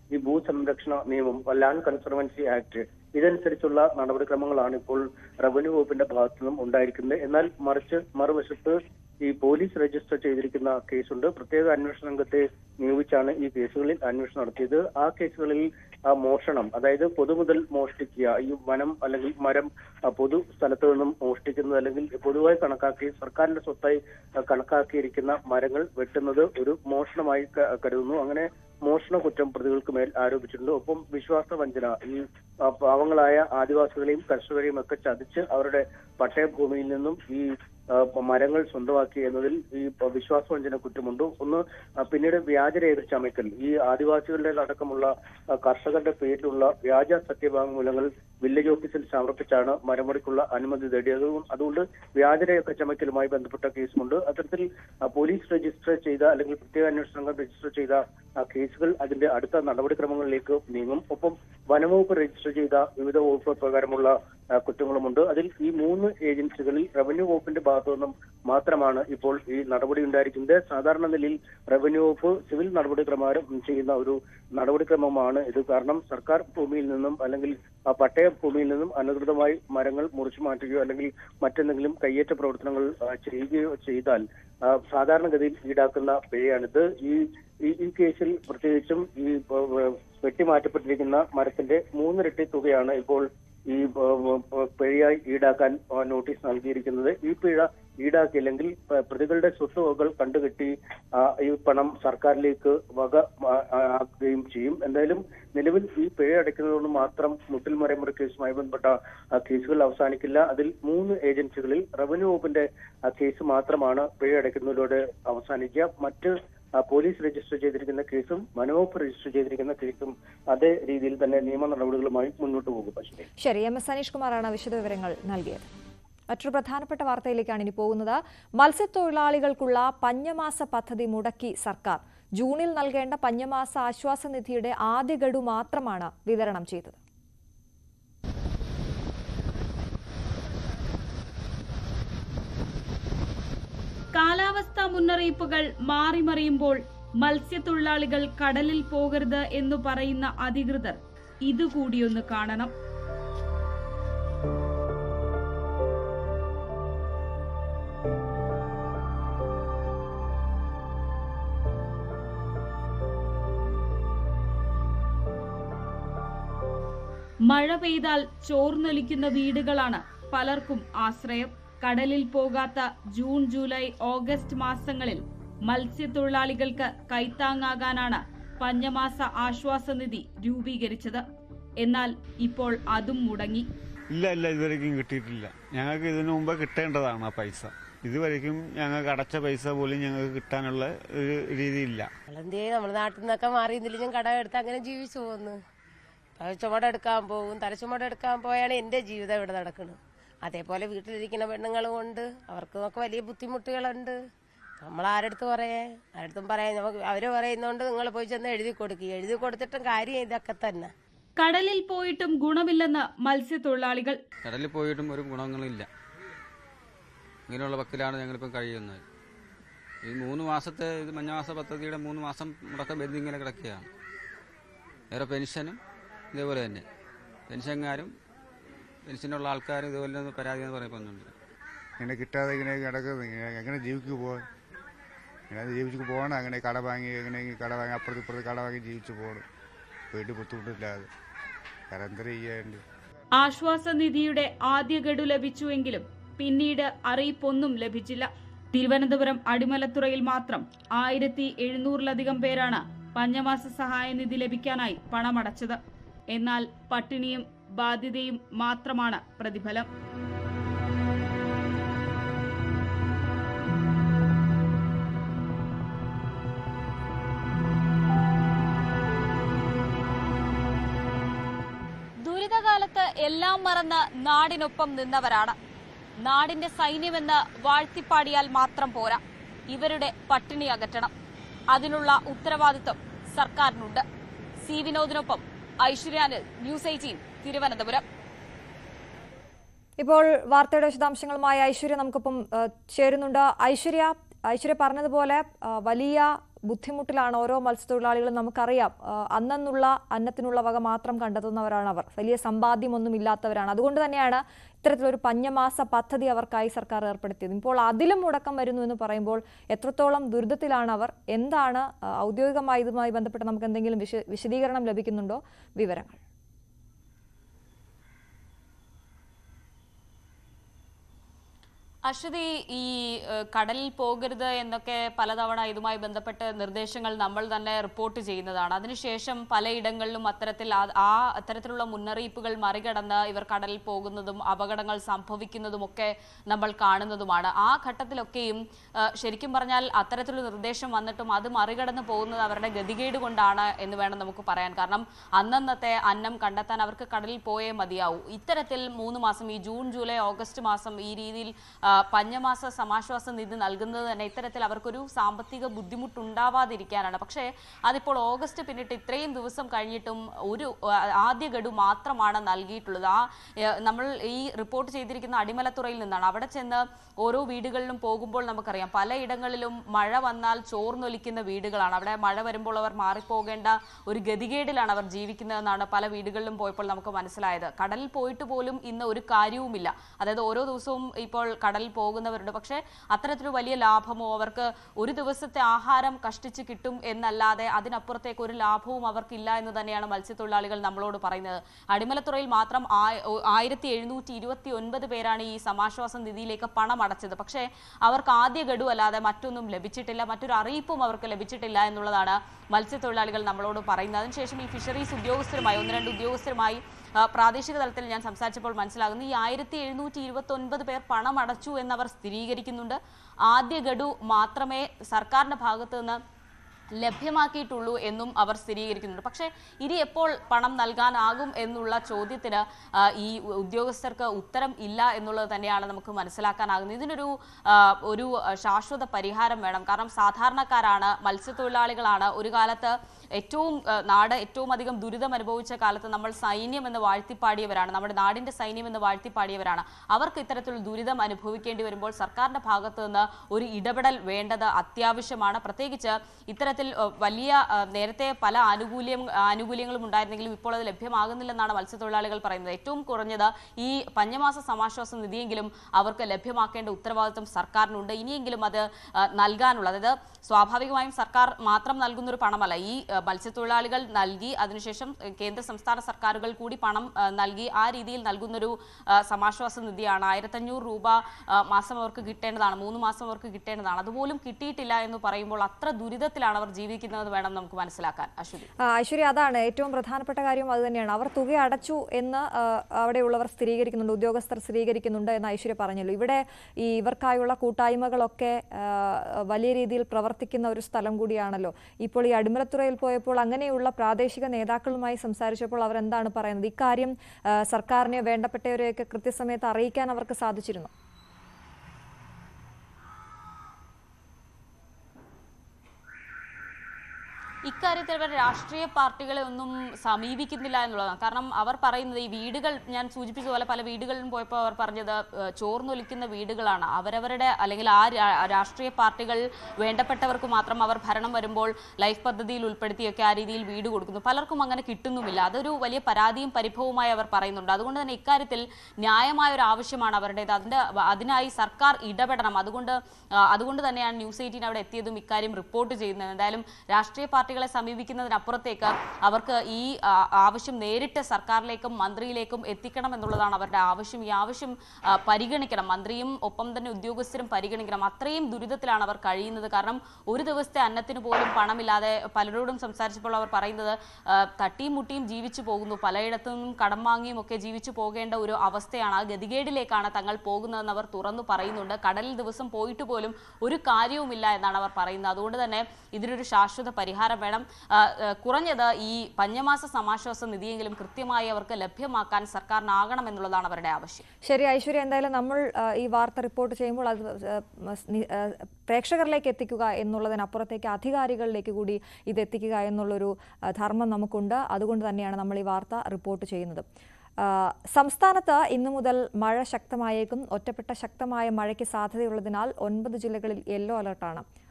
ഈ ഭൂസംരക്ഷണ നിയമം ലാൻഡ് കൺസർവൻസി ആക്ട് ഇതനുസരിച്ചുള്ള നടപടിക്രമങ്ങളാണ് ഇപ്പോൾ റവന്യൂ വകുപ്പിന്റെ ഭാഗത്തു നിന്നും ഉണ്ടായിരിക്കുന്നത് എന്നാൽ മറിച്ച് മറുവശത്ത് ഈ പോലീസ് രജിസ്റ്റർ ചെയ്തിരിക്കുന്ന കേസുണ്ട് പ്രത്യേക അന്വേഷണ സംഘത്തെ നിയോഗിച്ചാണ് ഈ കേസുകളിൽ അന്വേഷണം നടത്തിയത് ആ കേസുകളിൽ ആ മോഷണം അതായത് പൊതുമുതൽ മോഷ്ടിക്കുക ഈ വനം അല്ലെങ്കിൽ മരം ആ, പൊതു സ്ഥലത്ത് നിന്നും മോഷ്ടിക്കുന്നത് അല്ലെങ്കിൽ പൊതുവായി കണക്കാക്കി സർക്കാരിന്റെ സ്വത്തായി ആ, കണക്കാക്കിയിരിക്കുന്ന മരങ്ങൾ വെട്ടുന്നത് ഒരു മോഷണമായി ക- കരുതുന്നു അങ്ങനെ മോഷണ കുറ്റം പ്രതികൾക്ക് മേൽ ആരോപിച്ചിട്ടുണ്ട് ഒപ്പം വിശ്വാസ വഞ്ചന ഈ ആ, പാവങ്ങളായ ആദിവാസികളെയും കർഷകരെയും ഒക്കെ ചതിച്ച് അവരുടെ പട്ടയഭൂമിയിൽ നിന്നും ഈ ആ, മരങ്ങൾ സ്വന്തമാക്കി എന്നതിൽ ഈ വിശ്വാസവഞ്ചന കുറ്റമുണ്ട് ഒന്ന് ആ, പിന്നീട് വ്യാജരേഖ ചമയ്ക്കൽ ഈ ആദിവാസികളുടെ അടക്കമുള്ള ആ, കർഷകരുടെ പേരിലുള്ള വ്യാജ സത്യവാങ്മൂലങ്ങൾ വില്ലേജ് ഓഫീസിൽ സമർപ്പിച്ചാണ് മരമുറിക്കുള്ള അനുമതി തേടിയത് അതുകൊണ്ട് വ്യാജരേഖ ചമയ്ക്കലുമായി ബന്ധപ്പെട്ട കേസുമുണ്ട് അത്തരത്തിൽ ആ, പോലീസ് രജിസ്റ്റർ ചെയ്ത അല്ലെങ്കിൽ പ്രത്യേക അന്വേഷണ സംഘം രജിസ്റ്റർ ചെയ്ത ആ, കേസുകൾ അതിന്റെ അടുത്ത നടപടിക്രമങ്ങളിലേക്ക് നീങ്ങും ഒപ്പം വനംവകുപ്പ് രജിസ്റ്റർ ചെയ്ത വിവിധ വകുപ്പ് പ്രകാരമുള്ള ആ, കുറ്റങ്ങളുമുണ്ട് അതിൽ ഈ മൂന്ന് ഏജൻസികളിൽ റവന്യൂ വകുപ്പിന്റെ ഭാഗത്തു നിന്നും മാത്രമാണ് ഇപ്പോൾ ഈ നടപടി ഉണ്ടായിരിക്കുന്നത് സാധാരണ നിലയിൽ റവന്യൂ വകുപ്പ് സിവിൽ നടപടിക്രമം ചെയ്യുന്ന ഒരു നടപടിക്രമമാണ് ഇത് കാരണം സർക്കാർ ഭൂമിയിൽ നിന്നും അല്ലെങ്കിൽ ആ പട്ടയ ഭൂമിയിൽ നിന്നും അനധികൃതമായി മരങ്ങൾ മുറിച്ചു മാറ്റുകയോ അല്ലെങ്കിൽ മറ്റെന്തെങ്കിലും കയ്യേറ്റ പ്രവർത്തനങ്ങൾ ആ, ചെയ്യുകയോ ചെയ്താൽ ആ, സാധാരണഗതിയിൽ ഈടാക്കുന്ന പിഴയാണിത് ഈ ഈ- ഈ കേസിൽ പ്രത്യേകിച്ചും ഈ ആ, വെട്ടിമാറ്റപ്പെട്ടിരിക്കുന്ന മരത്തിന്റെ മൂന്നിരട്ടി തുകയാണ് ഇപ്പോൾ ഈ ആ, ആ, പിഴയായി ഈടാക്കാൻ ആ, നോട്ടീസ് നൽകിയിരിക്കുന്നത് ഈ പിഴ ഈടാക്കിയില്ലെങ്കിൽ പ- പ്രതികളുടെ സ്വത്തുവകകൾ കണ്ടുകെട്ടി ആ, ഈ പണം സർക്കാരിലേക്ക് വക ആ, ആ, ആക്കുകയും ചെയ്യും എന്തായാലും നിലവിൽ ഈ പിഴ അടയ്ക്കുന്നതുകൊണ്ട് മാത്രം മുട്ടിൽ മരമുറി കേസുമായി ബന്ധപ്പെട്ട ആ, കേസുകൾ അവസാനിക്കില്ല അതിൽ മൂന്ന് ഏജൻസികളിൽ റവന്യൂ വകുപ്പിന്റെ ആ, കേസ് മാത്രമാണ് പിഴ അടയ്ക്കുന്നതിലൂടെ അവസാനിക്കുക മറ്റ് ആ, പോലീസ് രജിസ്റ്റർ ചെയ്തിരിക്കുന്ന കേസും വനവകുപ്പ് രജിസ്റ്റർ ചെയ്തിരിക്കുന്ന കേസും അതേ രീതിയിൽ തന്നെ നിയമ നടപടികളുമായി മുന്നോട്ട് പോകും പക്ഷേ ശരി എം എസ് അനീഷ് കുമാറാണ് വിശദവിവരങ്ങൾ നൽകിയത് മറ്റൊരു പ്രധാനപ്പെട്ട വാർത്തയിലേക്കാണ് ഇനി പോകുന്നത് മത്സ്യത്തൊഴിലാളികൾക്കുള്ള പഞ്ഞമാസ പദ്ധതി മുടക്കി സർക്കാർ ജൂണിൽ നൽകേണ്ട പഞ്ഞമാസ ആശ്വാസ നിധിയുടെ ആദ്യ ഗഡു മാത്രമാണ് വിതരണം ചെയ്തത് കാലാവസ്ഥാ മുന്നറിയിപ്പുകൾ മാറിമറിയുമ്പോൾ മത്സ്യത്തൊഴിലാളികൾ കടലിൽ പോകരുത് എന്ന് പറയുന്ന അധികൃതർ ഇതുകൂടിയൊന്ന് കാണണം മഴ പെയ്താൽ ചോർന്നൊലിക്കുന്ന വീടുകളാണ് പലർക്കും ആശ്രയം കടലിൽ പോകാത്ത ജൂൺ ജൂലൈ ഓഗസ്റ്റ് മാസങ്ങളിൽ മത്സ്യത്തൊഴിലാളികൾക്ക് കൈത്താങ്ങാകാനാണ് പഞ്ഞമാസ ആശ്വാസ നിധി രൂപീകരിച്ചത് എന്നാൽ ഇപ്പോൾ അതും മുടങ്ങി ഇല്ല ഇല്ല ഇതുവരെയ്ക്കും കിട്ടിയിട്ടില്ല ഞങ്ങൾക്ക് ഇതിനു മുമ്പ് കിട്ടേണ്ടതാണ് ആ പൈസ ഇതുവരെയ്ക്കും ഞങ്ങൾക്ക് അടച്ച പൈസ പോലും ഞങ്ങൾക്ക് കിട്ടാനുള്ള ഒരു രീതിയില്ല എന്തേ നമ്മുടെ നാട്ടിൽ നിന്നൊക്കെ മാറി എന്തെങ്കിലും കടം എടുത്ത് അങ്ങനെ ജീവിച്ചു പോകുന്നു തലച്ചുമട എടുക്കാൻ പോകും തലച്ചുമട എടുക്കാൻ പോയാണ് എൻ്റെ ജീവിതം ഇവിടെ നടക്കുന്നത് അതേപോലെ വീട്ടിലിരിക്കുന്ന പെണ്ണുങ്ങളും ഉണ്ട് അവർക്കൊക്കെ വലിയ ബുദ്ധിമുട്ടുകളുണ്ട് നമ്മൾ ആരടുത്ത് പറയേ ആരടുത്തും പറയാം നമുക്ക് അവർ പറയുന്നതുകൊണ്ട് നിങ്ങൾ പോയി ചെന്ന് എഴുതി കൊടുക്കുക എഴുതി കൊടുത്തിട്ടും കാര്യം ഇതൊക്കെ തന്നെ കടലിൽ പോയിട്ടും ഗുണമില്ലെന്ന് മത്സ്യത്തൊഴിലാളികൾ കടലിൽ പോയിട്ടും ഒരു ഗുണങ്ങളില്ല ഇങ്ങനെയുള്ള വക്കിലാണ് ഞങ്ങളിപ്പം കഴിയുന്നത് ഈ മൂന്ന് മാസത്തെ ഇത് മഞ്ഞമാസ പദ്ധതിയുടെ മൂന്ന് മാസം മുടക്കം ബന്ധി ഇങ്ങനെ കിടക്കുകയാണ് വേറെ പെൻഷനും ഇതേപോലെ തന്നെ പെൻഷൻകാരും പെൻഷനുള്ള ആൾക്കാരും ഇതുപോലെ തന്നെ പരാതി എന്ന് പറയുന്നുണ്ട് ഇങ്ങനെ കിട്ടാതെ ഇങ്ങനെ കിടക്കുന്നത് ഇങ്ങനെ എങ്ങനെ ജീവിക്ക് പോകാൻ ഇങ്ങനെ ജീവിച്ചു പോകണം അങ്ങനെ കട വാങ്ങി എങ്ങനെ കട വാങ്ങി അപ്പുറത്ത് ഇപ്പുറത്ത് കട വാങ്ങി ജീവിച്ചു പോകണം വീട്ടിൽ ബുദ്ധിമുട്ടില്ലാതെ വേറെ എന്തൊരു ചെയ്യാണ്ട് ആശ്വാസ നിധിയുടെ ആദ്യ ഗഡു ലഭിച്ചുവെങ്കിലും പിന്നീട് അറിയിപ്പൊന്നും ലഭിച്ചില്ല തിരുവനന്തപുരം അടിമലത്തുറയിൽ മാത്രം ആയിരത്തി എഴുന്നൂറിലധികം പേരാണ് പഞ്ഞമാസ സഹായ നിധി ലഭിക്കാനായി പണമടച്ചത് എന്നാൽ പട്ടിണിയും ബാധ്യതയും മാത്രമാണ് പ്രതിഫലം ദുരിതകാലത്ത് എല്ലാം മറന്ന് നാടിനൊപ്പം നിന്നവരാണ് നാടിന്റെ സൈന്യമെന്ന് വാഴ്ത്തിപ്പാടിയാൽ മാത്രം പോരാ ഇവരുടെ പട്ടിണി അകറ്റണം അതിനുള്ള ഉത്തരവാദിത്വം സർക്കാരിനുണ്ട് സി വിനോദിനൊപ്പം ഐശ്വര്യാനിൽ ന്യൂസ് എയ്റ്റീൻ തിരുവനന്തപുരം ഇപ്പോൾ വാർത്തയുടെ വിശദാംശങ്ങളുമായി ഐശ്വര്യ നമുക്കൊപ്പം ഏഹ്, ചേരുന്നുണ്ട് ഐശ്വര്യ ഐശ്വര്യ പറഞ്ഞതുപോലെ ആ, വലിയ ബുദ്ധിമുട്ടിലാണ് ഓരോ മത്സ്യത്തൊഴിലാളികളും നമുക്കറിയാം ആ, അന്നന്നുള്ള അന്നത്തിനുള്ള വക മാത്രം കണ്ടെത്തുന്നവരാണ് അവർ വലിയ സമ്പാദ്യമൊന്നും ഇല്ലാത്തവരാണ് അതുകൊണ്ട് തന്നെയാണ് ഇത്തരത്തിലൊരു പഞ്ഞമാസ പദ്ധതി അവർക്കായി സർക്കാർ ഏർപ്പെടുത്തിയത് ഇപ്പോൾ അതിലും മുടക്കം വരുന്നു എന്ന് പറയുമ്പോൾ എത്രത്തോളം ദുരിതത്തിലാണ് അവർ എന്താണ് ആ, ഔദ്യോഗികമായി ഇതുമായി ബന്ധപ്പെട്ട് നമുക്ക് എന്തെങ്കിലും വിശ വിശദീകരണം ലഭിക്കുന്നുണ്ടോ വിവരങ്ങൾ അശ്വതി ഈ ഏഹ്, കടലിൽ പോകരുത് എന്നൊക്കെ പലതവണ ഇതുമായി ബന്ധപ്പെട്ട് നിർദ്ദേശങ്ങൾ നമ്മൾ തന്നെ റിപ്പോർട്ട് ചെയ്യുന്നതാണ് അതിനുശേഷം പലയിടങ്ങളിലും അത്തരത്തിൽ ആ- ആ അത്തരത്തിലുള്ള മുന്നറിയിപ്പുകൾ മറികടന്ന് ഇവർ കടലിൽ പോകുന്നതും അപകടങ്ങൾ സംഭവിക്കുന്നതും ഒക്കെ നമ്മൾ കാണുന്നതുമാണ് ആ ഘട്ടത്തിലൊക്കെയും ഏഹ്, ശരിക്കും പറഞ്ഞാൽ അത്തരത്തിലുള്ള നിർദ്ദേശം വന്നിട്ടും അത് മറികടന്ന് പോകുന്നത് അവരുടെ ഗതികേട് കൊണ്ടാണ് എന്ന് വേണം നമുക്ക് പറയാൻ കാരണം അന്നന്നത്തെ അന്നം കണ്ടെത്താൻ അവർക്ക് കടലിൽ പോയേ മതിയാവൂ ഇത്തരത്തിൽ മൂന്ന് മാസം ഈ ജൂൺ ജൂലൈ ഓഗസ്റ്റ് മാസം ഈ രീതിയിൽ ആ, പഞ്ഞമാസ സമാശ്വാസ നിധി നൽകുന്നത് തന്നെ ഇത്തരത്തിൽ അവർക്കൊരു സാമ്പത്തിക ബുദ്ധിമുട്ടുണ്ടാവാതിരിക്കാനാണ് പക്ഷേ അതിപ്പോൾ ഓഗസ്റ്റ് പിന്നിട്ട് ഇത്രയും ദിവസം കഴിഞ്ഞിട്ടും ഒരു ആ, ആദ്യ ഗഡു മാത്രമാണ് നൽകിയിട്ടുള്ളത് ആ ഏ, നമ്മൾ ഈ റിപ്പോർട്ട് ചെയ്തിരിക്കുന്ന അടിമലത്തുറയിൽ നിന്നാണ് അവിടെ ചെന്ന് ഓരോ വീടുകളിലും പോകുമ്പോൾ നമുക്കറിയാം പലയിടങ്ങളിലും മഴ വന്നാൽ ചോർന്നൊലിക്കുന്ന വീടുകളാണ് അവിടെ മഴ വരുമ്പോൾ അവർ മാറിപ്പോകേണ്ട ഒരു ഗതികേടിലാണ് അവർ ജീവിക്കുന്നതെന്നാണ് പല വീടുകളിലും പോയപ്പോൾ നമുക്ക് മനസ്സിലായത് കടലിൽ പോയിട്ട് പോലും ഇന്ന് ഒരു കാര്യവുമില്ല അതായത് ഓരോ ദിവസവും ഇപ്പോൾ കടലിൽ പോകുന്നവരുണ്ട് പക്ഷേ അത്തരത്തിലൊരു വലിയ ലാഭമോ അവർക്ക് ഒരു ദിവസത്തെ ആഹാരം കഷ്ടിച്ച് കിട്ടും എന്നല്ലാതെ അതിനപ്പുറത്തേക്ക് ഒരു ലാഭവും അവർക്കില്ല എന്ന് തന്നെയാണ് മത്സ്യത്തൊഴിലാളികൾ നമ്മളോട് പറയുന്നത് അടിമലത്തുറയിൽ മാത്രം ആയ- ഒ- ആയിരത്തി എഴുന്നൂറ്റി ഇരുപത്തി ഒൻപത് പേരാണ് ഈ സമാശ്വാസ നിധിയിലേക്ക് പണം അടച്ചത് പക്ഷേ അവർക്ക് ആദ്യ ഗഡു അല്ലാതെ മറ്റൊന്നും ലഭിച്ചിട്ടില്ല മറ്റൊരു അറിയിപ്പും അവർക്ക് ലഭിച്ചിട്ടില്ല എന്നുള്ളതാണ് മത്സ്യത്തൊഴിലാളികൾ നമ്മളോട് പറയുന്നത് അതിനുശേഷം ഈ ഫിഷറീസ് ഉദ്യോഗസ്ഥരുമായി ഒന്ന് രണ്ട് ഉദ്യോഗസ്ഥരുമായി ആ, പ്രാദേശിക തലത്തിൽ ഞാൻ സംസാരിച്ചപ്പോൾ മനസ്സിലാകുന്നു ഈ ആയിരത്തി എഴുന്നൂറ്റി ഇരുപത്തി ഒൻപത് പേർ പണം അടച്ചു എന്നവർ സ്ഥിരീകരിക്കുന്നുണ്ട് ആദ്യ ഗഡു മാത്രമേ സർക്കാരിന്റെ ഭാഗത്ത് നിന്ന് ലഭ്യമാക്കിയിട്ടുള്ളൂ എന്നും അവർ സ്ഥിരീകരിക്കുന്നുണ്ട് പക്ഷേ ഇനി എപ്പോൾ പണം നൽകാനാകും എന്നുള്ള ചോദ്യത്തിന് ആ, ഈ ഉദ്യോഗസ്ഥർക്ക് ഉത്തരം ഇല്ല എന്നുള്ളത് തന്നെയാണ് നമുക്ക് മനസ്സിലാക്കാനാകുന്നത് ഇതിനൊരു ആ, ഒരു ശാശ്വത പരിഹാരം വേണം കാരണം സാധാരണക്കാരാണ് മത്സ്യത്തൊഴിലാളികളാണ് ഒരു കാലത്ത് ഏറ്റവും ആ, നാട് ഏറ്റവും അധികം ദുരിതം അനുഭവിച്ച കാലത്ത് നമ്മൾ സൈന്യം എന്ന് വാഴ്ത്തിപ്പാടിയവരാണ് നമ്മുടെ നാടിന്റെ സൈന്യം എന്ന് വാഴ്ത്തിപ്പാടിയവരാണ് അവർക്ക് ഇത്തരത്തിൽ ദുരിതം അനുഭവിക്കേണ്ടി വരുമ്പോൾ സർക്കാരിന്റെ ഭാഗത്ത് നിന്ന് ഒരു ഇടപെടൽ വേണ്ടത് അത്യാവശ്യമാണ് പ്രത്യേകിച്ച് ഇത്തരത്തിൽ ആ, വലിയ ആ, നേരത്തെ പല ആനുകൂല്യം ആനുകൂല്യങ്ങളും ഉണ്ടായിരുന്നെങ്കിലും ഇപ്പോൾ അത് ലഭ്യമാകുന്നില്ലെന്നാണ് മത്സ്യത്തൊഴിലാളികൾ പറയുന്നത് ഏറ്റവും കുറഞ്ഞത് ഈ പഞ്ഞമാസ സമാശ്വാസ നിധിയെങ്കിലും അവർക്ക് ലഭ്യമാക്കേണ്ട ഉത്തരവാദിത്വം സർക്കാരിനുണ്ട് ഇനിയെങ്കിലും അത് ആ, നൽകാനുള്ള അതായത് സ്വാഭാവികമായും സർക്കാർ മാത്രം നൽകുന്ന ഒരു പണമല്ല ഈ ആ, മത്സ്യത്തൊഴിലാളികൾ നൽകി അതിനുശേഷം ആ, കേന്ദ്ര സംസ്ഥാന സർക്കാരുകൾ കൂടി പണം ആ, നൽകി ആ രീതിയിൽ നൽകുന്നൊരു ആ, സമാശ്വാസ നിധിയാണ് ആയിരത്തഞ്ഞൂറ് രൂപ ആ, മാസം അവർക്ക് കിട്ടേണ്ടതാണ് മൂന്ന് മാസം അവർക്ക് കിട്ടേണ്ടതാണ് അതുപോലും കിട്ടിയിട്ടില്ല എന്ന് പറയുമ്പോൾ അത്ര ദുരിതത്തിലാണ് അവർ ജീവിക്കുന്നത് വേണം നമുക്ക് മനസ്സിലാക്കാൻ അശ്വതി ആ, ഐശ്വര്യ അതാണ് ഏറ്റവും പ്രധാനപ്പെട്ട കാര്യം അത് തന്നെയാണ് അവർ തുക അടച്ചു എന്ന് ആ, അവിടെയുള്ളവർ സ്ഥിരീകരിക്കുന്നുണ്ട് ഉദ്യോഗസ്ഥർ സ്ഥിരീകരിക്കുന്നുണ്ട് എന്ന് ഐശ്വര്യ പറഞ്ഞല്ലോ ഇവിടെ ഈ ഇവർക്കായുള്ള കൂട്ടായ്മകളൊക്കെ ആ, വലിയ രീതിയിൽ പ്രവർത്തിക്കുന്ന ഒരു സ്ഥലം കൂടിയാണല്ലോ ഇപ്പോൾ ഈ അടിമലത്തുറയിൽ പോയപ്പോൾ അങ്ങനെയുള്ള പ്രാദേശിക നേതാക്കളുമായി സംസാരിച്ചപ്പോൾ അവർ എന്താണ് പറയുന്നത് ഇക്കാര്യം ആ, സർക്കാരിനെ വേണ്ടപ്പെട്ടവരെയൊക്കെ കൃത്യസമയത്ത് അറിയിക്കാൻ അവർക്ക് സാധിച്ചിരുന്നു ഇക്കാര്യത്തിൽ അവർ രാഷ്ട്രീയ പാർട്ടികളെ ഒന്നും സമീപിക്കുന്നില്ല എന്നുള്ളതാണ് കാരണം അവർ പറയുന്നത് ഈ വീടുകൾ ഞാൻ സൂചിപ്പിച്ച പോലെ പല വീടുകളിലും പോയപ്പോൾ അവർ പറഞ്ഞത് ഏഹ്, ചോർന്നൊലിക്കുന്ന വീടുകളാണ് അവരവരുടെ അല്ലെങ്കിൽ ആ രാ- രാഷ്ട്രീയ പാർട്ടികൾ വേണ്ടപ്പെട്ടവർക്ക് മാത്രം അവർ ഭരണം വരുമ്പോൾ ലൈഫ് പദ്ധതിയിൽ ഉൾപ്പെടുത്തിയൊക്കെ ആ രീതിയിൽ വീട് കൊടുക്കുന്നു പലർക്കും അങ്ങനെ കിട്ടുന്നുമില്ല അതൊരു വലിയ പരാതിയും പരിഭവമായി അവർ പറയുന്നുണ്ട് അതുകൊണ്ട് തന്നെ ഇക്കാര്യത്തിൽ ന്യായമായ ഒരു ആവശ്യമാണ് അവരുടേത് അതിന്റെ അതിനായി സർക്കാർ ഇടപെടണം അതുകൊണ്ട് ആ, അതുകൊണ്ട് തന്നെയാണ് ന്യൂസ് എയ്റ്റീൻ അവിടെ എത്തിയതും ഇക്കാര്യം റിപ്പോർട്ട് ചെയ്യുന്നത് എന്തായാലും രാഷ്ട്രീയ പാർട്ടികളെ സമീപിക്കുന്നതിനപ്പുറത്തേക്ക് അവർക്ക് ഈ ആ, ആവശ്യം നേരിട്ട് സർക്കാരിലേക്കും മന്ത്രിയിലേക്കും എത്തിക്കണം എന്നുള്ളതാണ് അവരുടെ ആവശ്യം ഈ ആവശ്യം ആ, പരിഗണിക്കണം മന്ത്രിയും ഒപ്പം തന്നെ ഉദ്യോഗസ്ഥരും പരിഗണിക്കണം അത്രയും ദുരിതത്തിലാണ് അവർ കഴിയുന്നത് കാരണം ഒരു ദിവസത്തെ അന്നത്തിന് പോലും പണമില്ലാതെ പലരോടും സംസാരിച്ചപ്പോൾ അവർ പറയുന്നത് ആ, തട്ടിയും മുട്ടിയും ജീവിച്ചു പോകുന്നു പലയിടത്തു നിന്നും കടം വാങ്ങിയും ഒക്കെ ജീവിച്ചു പോകേണ്ട ഒരു അവസ്ഥയാണ് ആ ഗതികേടിലേക്കാണ് തങ്ങൾ പോകുന്നതെന്ന് അവർ തുറന്നു പറയുന്നുണ്ട് കടലിൽ ദിവസം പോയിട്ട് പോലും ഒരു കാര്യവുമില്ല എന്നാണ് അവർ പറയുന്നത് അതുകൊണ്ട് തന്നെ ഇതിനൊരു ശാശ്വത പരിഹാരം വേണം ആ, ആ, കുറഞ്ഞത് ഈ പഞ്ഞമാസ സമാശ്വാസ നിധിയെങ്കിലും കൃത്യമായി അവർക്ക് ലഭ്യമാക്കാൻ സർക്കാരിനാകണം എന്നുള്ളതാണ് അവരുടെ ആവശ്യം ശരി ഐശ്വര്യ എന്തായാലും നമ്മൾ ആ, ഈ വാർത്ത റിപ്പോർട്ട് ചെയ്യുമ്പോൾ അത് ആ, മസ്- നി- ആ, പ്രേക്ഷകരിലേക്ക് എത്തിക്കുക എന്നുള്ളതിനപ്പുറത്തേക്ക് അധികാരികളിലേക്ക് കൂടി ഇത് എത്തിക്കുക എന്നുള്ളൊരു ആ, ധർമ്മം നമുക്കുണ്ട് അതുകൊണ്ട് തന്നെയാണ് നമ്മൾ ഈ വാർത്ത റിപ്പോർട്ട് ചെയ്യുന്നത് ആ, സംസ്ഥാനത്ത് ഇന്നു മുതൽ മഴ ശക്തമായേക്കും ഒറ്റപ്പെട്ട ശക്തമായ മഴയ്ക്ക് സാധ്യതയുള്ളതിനാൽ ഒൻപത് ജില്ലകളിൽ യെല്ലോ അലർട്ടാണ്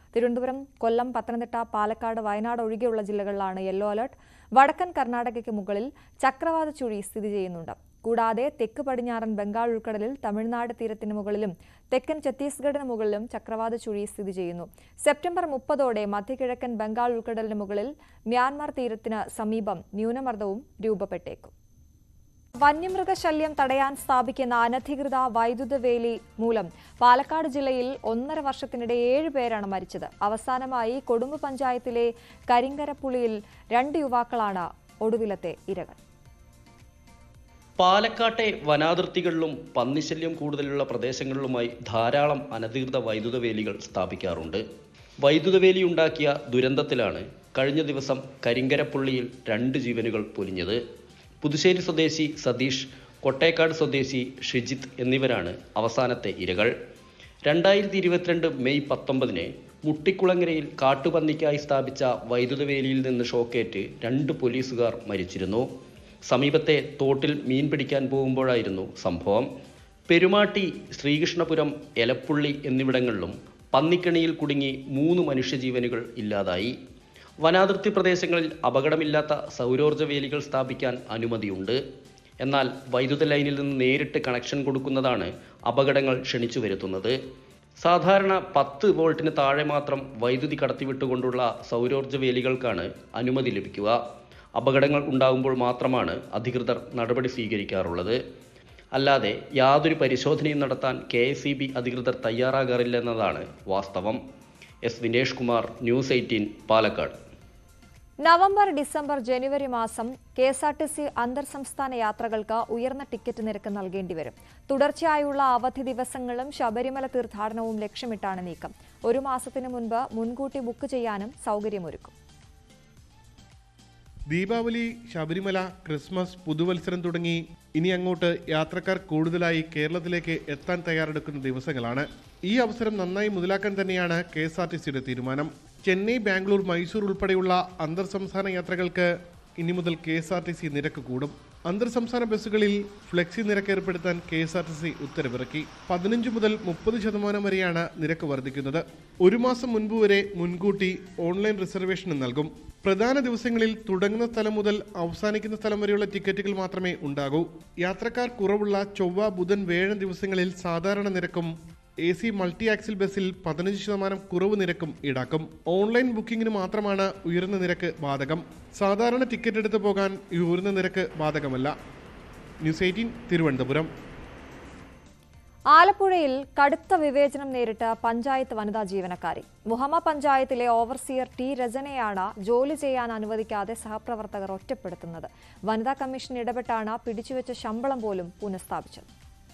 തിരുവനന്തപുരം കൊല്ലം പത്തനംതിട്ട പാലക്കാട് വയനാട് ഒഴികെയുള്ള ജില്ലകളിലാണ് യെല്ലോ അലർട്ട് വടക്കൻ കർണാടകയ്ക്ക് മുകളിൽ ചക്രവാത ചുഴി സ്ഥിതി ചെയ്യുന്നുണ്ട് കൂടാതെ തെക്ക് പടിഞ്ഞാറൻ ബംഗാൾ ഉൾക്കടലിൽ തമിഴ്നാട് തീരത്തിന് മുകളിലും തെക്കൻ ഛത്തീസ്ഗഡിന് മുകളിലും ചക്രവാത ചുഴി സ്ഥിതി ചെയ്യുന്നു സെപ്റ്റംബർ മുപ്പതോടെ മധ്യകിഴക്കൻ ബംഗാൾ ഉൾക്കടലിന് മുകളിൽ മ്യാൻമാർ തീരത്തിന് സമീപം ന്യൂനമർദ്ദവും രൂപപ്പെട്ടേക്കും വന്യമൃഗശല്യം തടയാൻ സ്ഥാപിക്കുന്ന അനധികൃത വൈദ്യുത വേലി മൂലം പാലക്കാട് ജില്ലയിൽ ഒന്നര വർഷത്തിനിടെ ഏഴ് പേരാണ് മരിച്ചത് അവസാനമായി കൊടുമ്പ് പഞ്ചായത്തിലെ കരിങ്കരപ്പുളിയിൽ രണ്ട് യുവാക്കളാണ് ഒടുവിലത്തെ ഇരകൾ പാലക്കാട്ടെ വനാതിർത്തികളിലും പന്നിശല്യം കൂടുതലുള്ള പ്രദേശങ്ങളിലുമായി ധാരാളം അനധികൃത വൈദ്യുത വേലികൾ സ്ഥാപിക്കാറുണ്ട് വൈദ്യുത വേലി ഉണ്ടാക്കിയ ദുരന്തത്തിലാണ് കഴിഞ്ഞ ദിവസം കരിങ്കരപ്പുള്ളിയിൽ രണ്ട് ജീവനുകൾ പൊലിഞ്ഞത് പുതുശ്ശേരി സ്വദേശി സതീഷ് കൊട്ടേക്കാട് സ്വദേശി ഷിജിത്ത് എന്നിവരാണ് അവസാനത്തെ ഇരകൾ രണ്ടായിരത്തി ഇരുപത്തിരണ്ട് മെയ് പത്തൊമ്പതിന് മുട്ടിക്കുളങ്ങരയിൽ കാട്ടുപന്നിക്കായി സ്ഥാപിച്ച വൈദ്യുത വേലിയിൽ നിന്ന് ഷോക്കേറ്റ് രണ്ട് പോലീസുകാർ മരിച്ചിരുന്നു സമീപത്തെ തോട്ടിൽ മീൻ പിടിക്കാൻ പോകുമ്പോഴായിരുന്നു സംഭവം പെരുമാട്ടി ശ്രീകൃഷ്ണപുരം എലപ്പുള്ളി എന്നിവിടങ്ങളിലും പന്നിക്കണിയിൽ കുടുങ്ങി മൂന്ന് മനുഷ്യജീവനുകൾ ഇല്ലാതായി വനാതിർത്തി പ്രദേശങ്ങളിൽ അപകടമില്ലാത്ത സൗരോർജ്ജ വേലികൾ സ്ഥാപിക്കാൻ അനുമതിയുണ്ട് എന്നാൽ വൈദ്യുത ലൈനിൽ നിന്ന് നേരിട്ട് കണക്ഷൻ കൊടുക്കുന്നതാണ് അപകടങ്ങൾ ക്ഷണിച്ചു വരുത്തുന്നത് സാധാരണ പത്ത് വോൾട്ടിന് താഴെ മാത്രം വൈദ്യുതി കടത്തിവിട്ടുകൊണ്ടുള്ള സൗരോർജ്ജ വേലികൾക്കാണ് അനുമതി ലഭിക്കുക അപകടങ്ങൾ ഉണ്ടാകുമ്പോൾ മാത്രമാണ് അധികൃതർ നടപടി സ്വീകരിക്കാറുള്ളത് അല്ലാതെ യാതൊരു പരിശോധനയും നടത്താൻ കെ എസ് അധികൃതർ തയ്യാറാകാറില്ലെന്നതാണ് വാസ്തവം S Vinesh Kumar news eighteen Palakkad November December ജനുവരി മാസം K S R T C അന്തർ സംസ്ഥാന യാത്രകൾക്ക് ഉയർന്ന ടിക്കറ്റ് നിരക്ക് നൽകേണ്ടി വരും തുടർച്ചയായുള്ള അവധി ദിവസങ്ങളും ശബരിമല തീർത്ഥാടനവും ലക്ഷ്യമിട്ടാണ് നീക്കം ഒരു മാസത്തിന് മുൻപ് മുൻകൂട്ടി ബുക്ക് ചെയ്യാനും സൗകര്യമൊരുക്കും ദീപാവലി ശബരിമല ക്രിസ്മസ് പുതുവത്സരം തുടങ്ങി ഇനി അങ്ങോട്ട് യാത്രക്കാർ കൂടുതലായി കേരളത്തിലേക്ക് എത്താൻ തയ്യാറെടുക്കുന്ന ദിവസങ്ങളാണ് ഈ അവസരം നന്നായി മുതലാക്കാൻ തന്നെയാണ് കെ എസ് ആർ ടി സിയുടെ തീരുമാനം ചെന്നൈ ബാംഗ്ലൂർ മൈസൂർ ഉൾപ്പെടെയുള്ള അന്തർ സംസ്ഥാന യാത്രകൾക്ക് ഇനി മുതൽ K S R T C നിരക്ക് കൂടും അന്തർ സംസ്ഥാന ബസ്സുകളിൽ ഫ്ലെക്സി നിരക്ക് ഏർപ്പെടുത്താൻ K S R T C ഉത്തരവിറക്കി പതിനഞ്ച് മുതൽ മുപ്പത് ശതമാനം വരെയാണ് നിരക്ക് വർദ്ധിക്കുന്നത് ഒരു മാസം മുൻപ് വരെ മുൻകൂട്ടി ഓൺലൈൻ റിസർവേഷൻ നൽകും പ്രധാന ദിവസങ്ങളിൽ തുടങ്ങുന്ന സ്ഥലം മുതൽ അവസാനിക്കുന്ന സ്ഥലം വരെയുള്ള ടിക്കറ്റുകൾ മാത്രമേ ഉണ്ടാകൂ യാത്രക്കാർ കുറവുള്ള ചൊവ്വ ബുധൻ വേഴം ദിവസങ്ങളിൽ സാധാരണ നിരക്കും എ സി മൾട്ടി ആക്സിൽ ബസ്സിൽ പതിനഞ്ച് ശതമാനം കുറവ് നിരക്കും ഈടാക്കും ഓൺലൈൻ ബുക്കിംഗിന് മാത്രമാണ് ഉയർന്ന നിരക്ക് ബാധകം സാധാരണ ടിക്കറ്റ് എടുത്തു പോകാൻ ഈ ഉയർന്ന നിരക്ക് ബാധകമല്ല ന്യൂസ് എയ്റ്റീൻ തിരുവനന്തപുരം ആലപ്പുഴയിൽ കടുത്ത വിവേചനം നേരിട്ട പഞ്ചായത്ത് വനിതാ ജീവനക്കാരി മുഹമ്മ പഞ്ചായത്തിലെ ഓവർസിയർ ടി രചനയാണ് ജോലി ചെയ്യാൻ അനുവദിക്കാതെ സഹപ്രവർത്തകർ ഒറ്റപ്പെടുത്തുന്നത് വനിതാ കമ്മീഷൻ ഇടപെട്ടാണ് പിടിച്ചുവെച്ച ശമ്പളം പോലും പുനഃസ്ഥാപിച്ചത്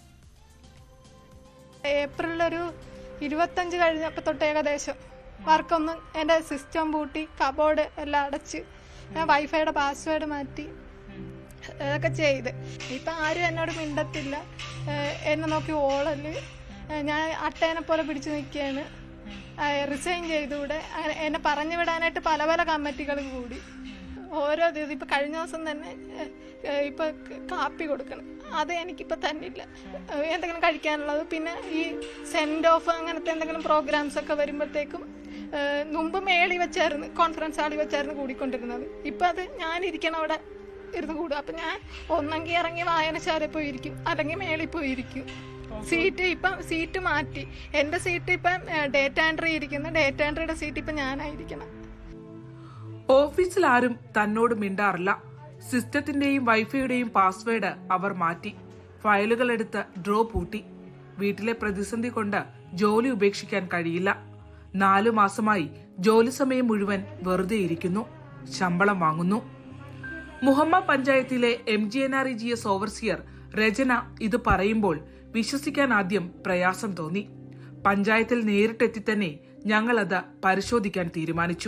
ഏപ്രിലൊരു ഇരുപത്തഞ്ച് കഴിഞ്ഞപ്പോൾ തൊട്ട് ഏകദേശം വർക്കൊന്നും എൻ്റെ സിസ്റ്റം പൂട്ടി കബോർഡ് എല്ലാം അടച്ച് ഞാൻ വൈഫൈയുടെ പാസ്വേഡ് മാറ്റി ഇതൊക്കെ ചെയ്ത് ഇപ്പം ആരും എന്നോട് മിണ്ടത്തില്ല ഏഹ് എന്നെ നോക്കി ഓളല് ഏഹ് ഞാൻ അട്ടേനെ പോലെ പിടിച്ചു നിൽക്കുകയാണ് റിസൈൻ ചെയ്തുകൂടെ അങ്ങനെ എന്നെ പറഞ്ഞു വിടാനായിട്ട് പല പല കമ്മിറ്റികൾ കൂടി ഓരോ ദിവസം ഇപ്പം കഴിഞ്ഞ ദിവസം തന്നെ ഏഹ് ഇപ്പം കാപ്പി കൊടുക്കണം അത് എനിക്കിപ്പോൾ തന്നില്ല ഏഹ് എന്തെങ്കിലും കഴിക്കാനുള്ളത് പിന്നെ ഈ സെൻഡ് ഓഫ് അങ്ങനത്തെ എന്തെങ്കിലും പ്രോഗ്രാംസ് ഒക്കെ വരുമ്പോഴത്തേക്കും ഏഹ് മുമ്പ് മേളി വെച്ചായിരുന്നു കോൺഫറൻസ് ഹാളിൽ വെച്ചായിരുന്നു കൂടിക്കൊണ്ടിരുന്നത് ഇപ്പം അത് ഞാനിരിക്കണം അവിടെ ഇരുന്ന് കൂടും അപ്പം ഞാൻ ഒന്നെങ്കിൽ ഇറങ്ങി വായനശാലയിൽ പോയിരിക്കും അല്ലെങ്കിൽ മേളിൽ പോയിരിക്കും സീറ്റ് ഇപ്പം സീറ്റ് മാറ്റി എൻ്റെ സീറ്റ് ഇപ്പം ഡേറ്റ എൻട്രി ഇരിക്കുന്ന ഡേറ്റ എൻട്രിയുടെ സീറ്റ് ഇപ്പം ഞാനായിരിക്കണം ഓഫീസിൽ ആരും തന്നോട് മിണ്ടാറില്ല സിസ്റ്റത്തിന്റെയും വൈഫൈയുടെയും പാസ്വേഡ് അവർ മാറ്റി ഫയലുകൾ എടുത്ത് ഡ്രോ പൂട്ടി വീട്ടിലെ പ്രതിസന്ധി കൊണ്ട് ജോലി ഉപേക്ഷിക്കാൻ കഴിയില്ല നാലു മാസമായി ജോലി സമയം മുഴുവൻ വെറുതെ ഇരിക്കുന്നു ശമ്പളം വാങ്ങുന്നു മുഹമ്മ പഞ്ചായത്തിലെ M G N R E G S overseer Rachana ഇത് പറയുമ്പോൾ വിശ്വസിക്കാൻ ആദ്യം പ്രയാസം തോന്നി പഞ്ചായത്തിൽ നേരിട്ടെത്തി തന്നെ ഞങ്ങളത് പരിശോധിക്കാൻ തീരുമാനിച്ചു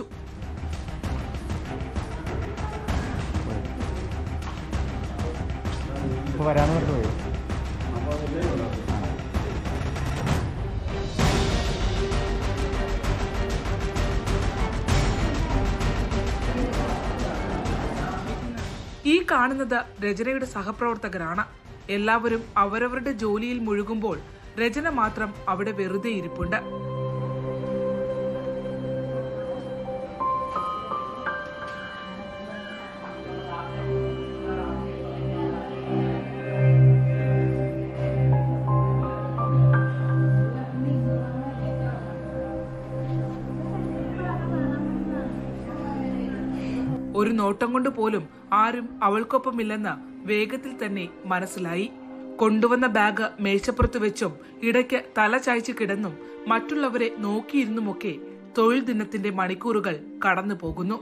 വരാന്ന് പറഞ്ഞു ഈ കാണുന്നത് രചനയുടെ സഹപ്രവർത്തകരാണ് എല്ലാവരും അവരവരുടെ ജോലിയിൽ മുഴുകുമ്പോൾ രചന മാത്രം അവിടെ വെറുതെ ഇരിപ്പുണ്ട് ഒരു നോട്ടം കൊണ്ട് പോലും ആരും അവൾക്കൊപ്പമില്ലെന്ന് വേഗത്തിൽ തന്നെ മനസ്സിലായി കൊണ്ടുവന്ന ബാഗ് മേശപ്പുറത്ത് വെച്ചും ഇടയ്ക്ക് തല ചായ്ച്ച് കിടന്നും മറ്റുള്ളവരെ നോക്കിയിരുന്നുമൊക്കെ തൊഴിൽ ദിനത്തിന്റെ മണിക്കൂറുകൾ കടന്നു പോകുന്നു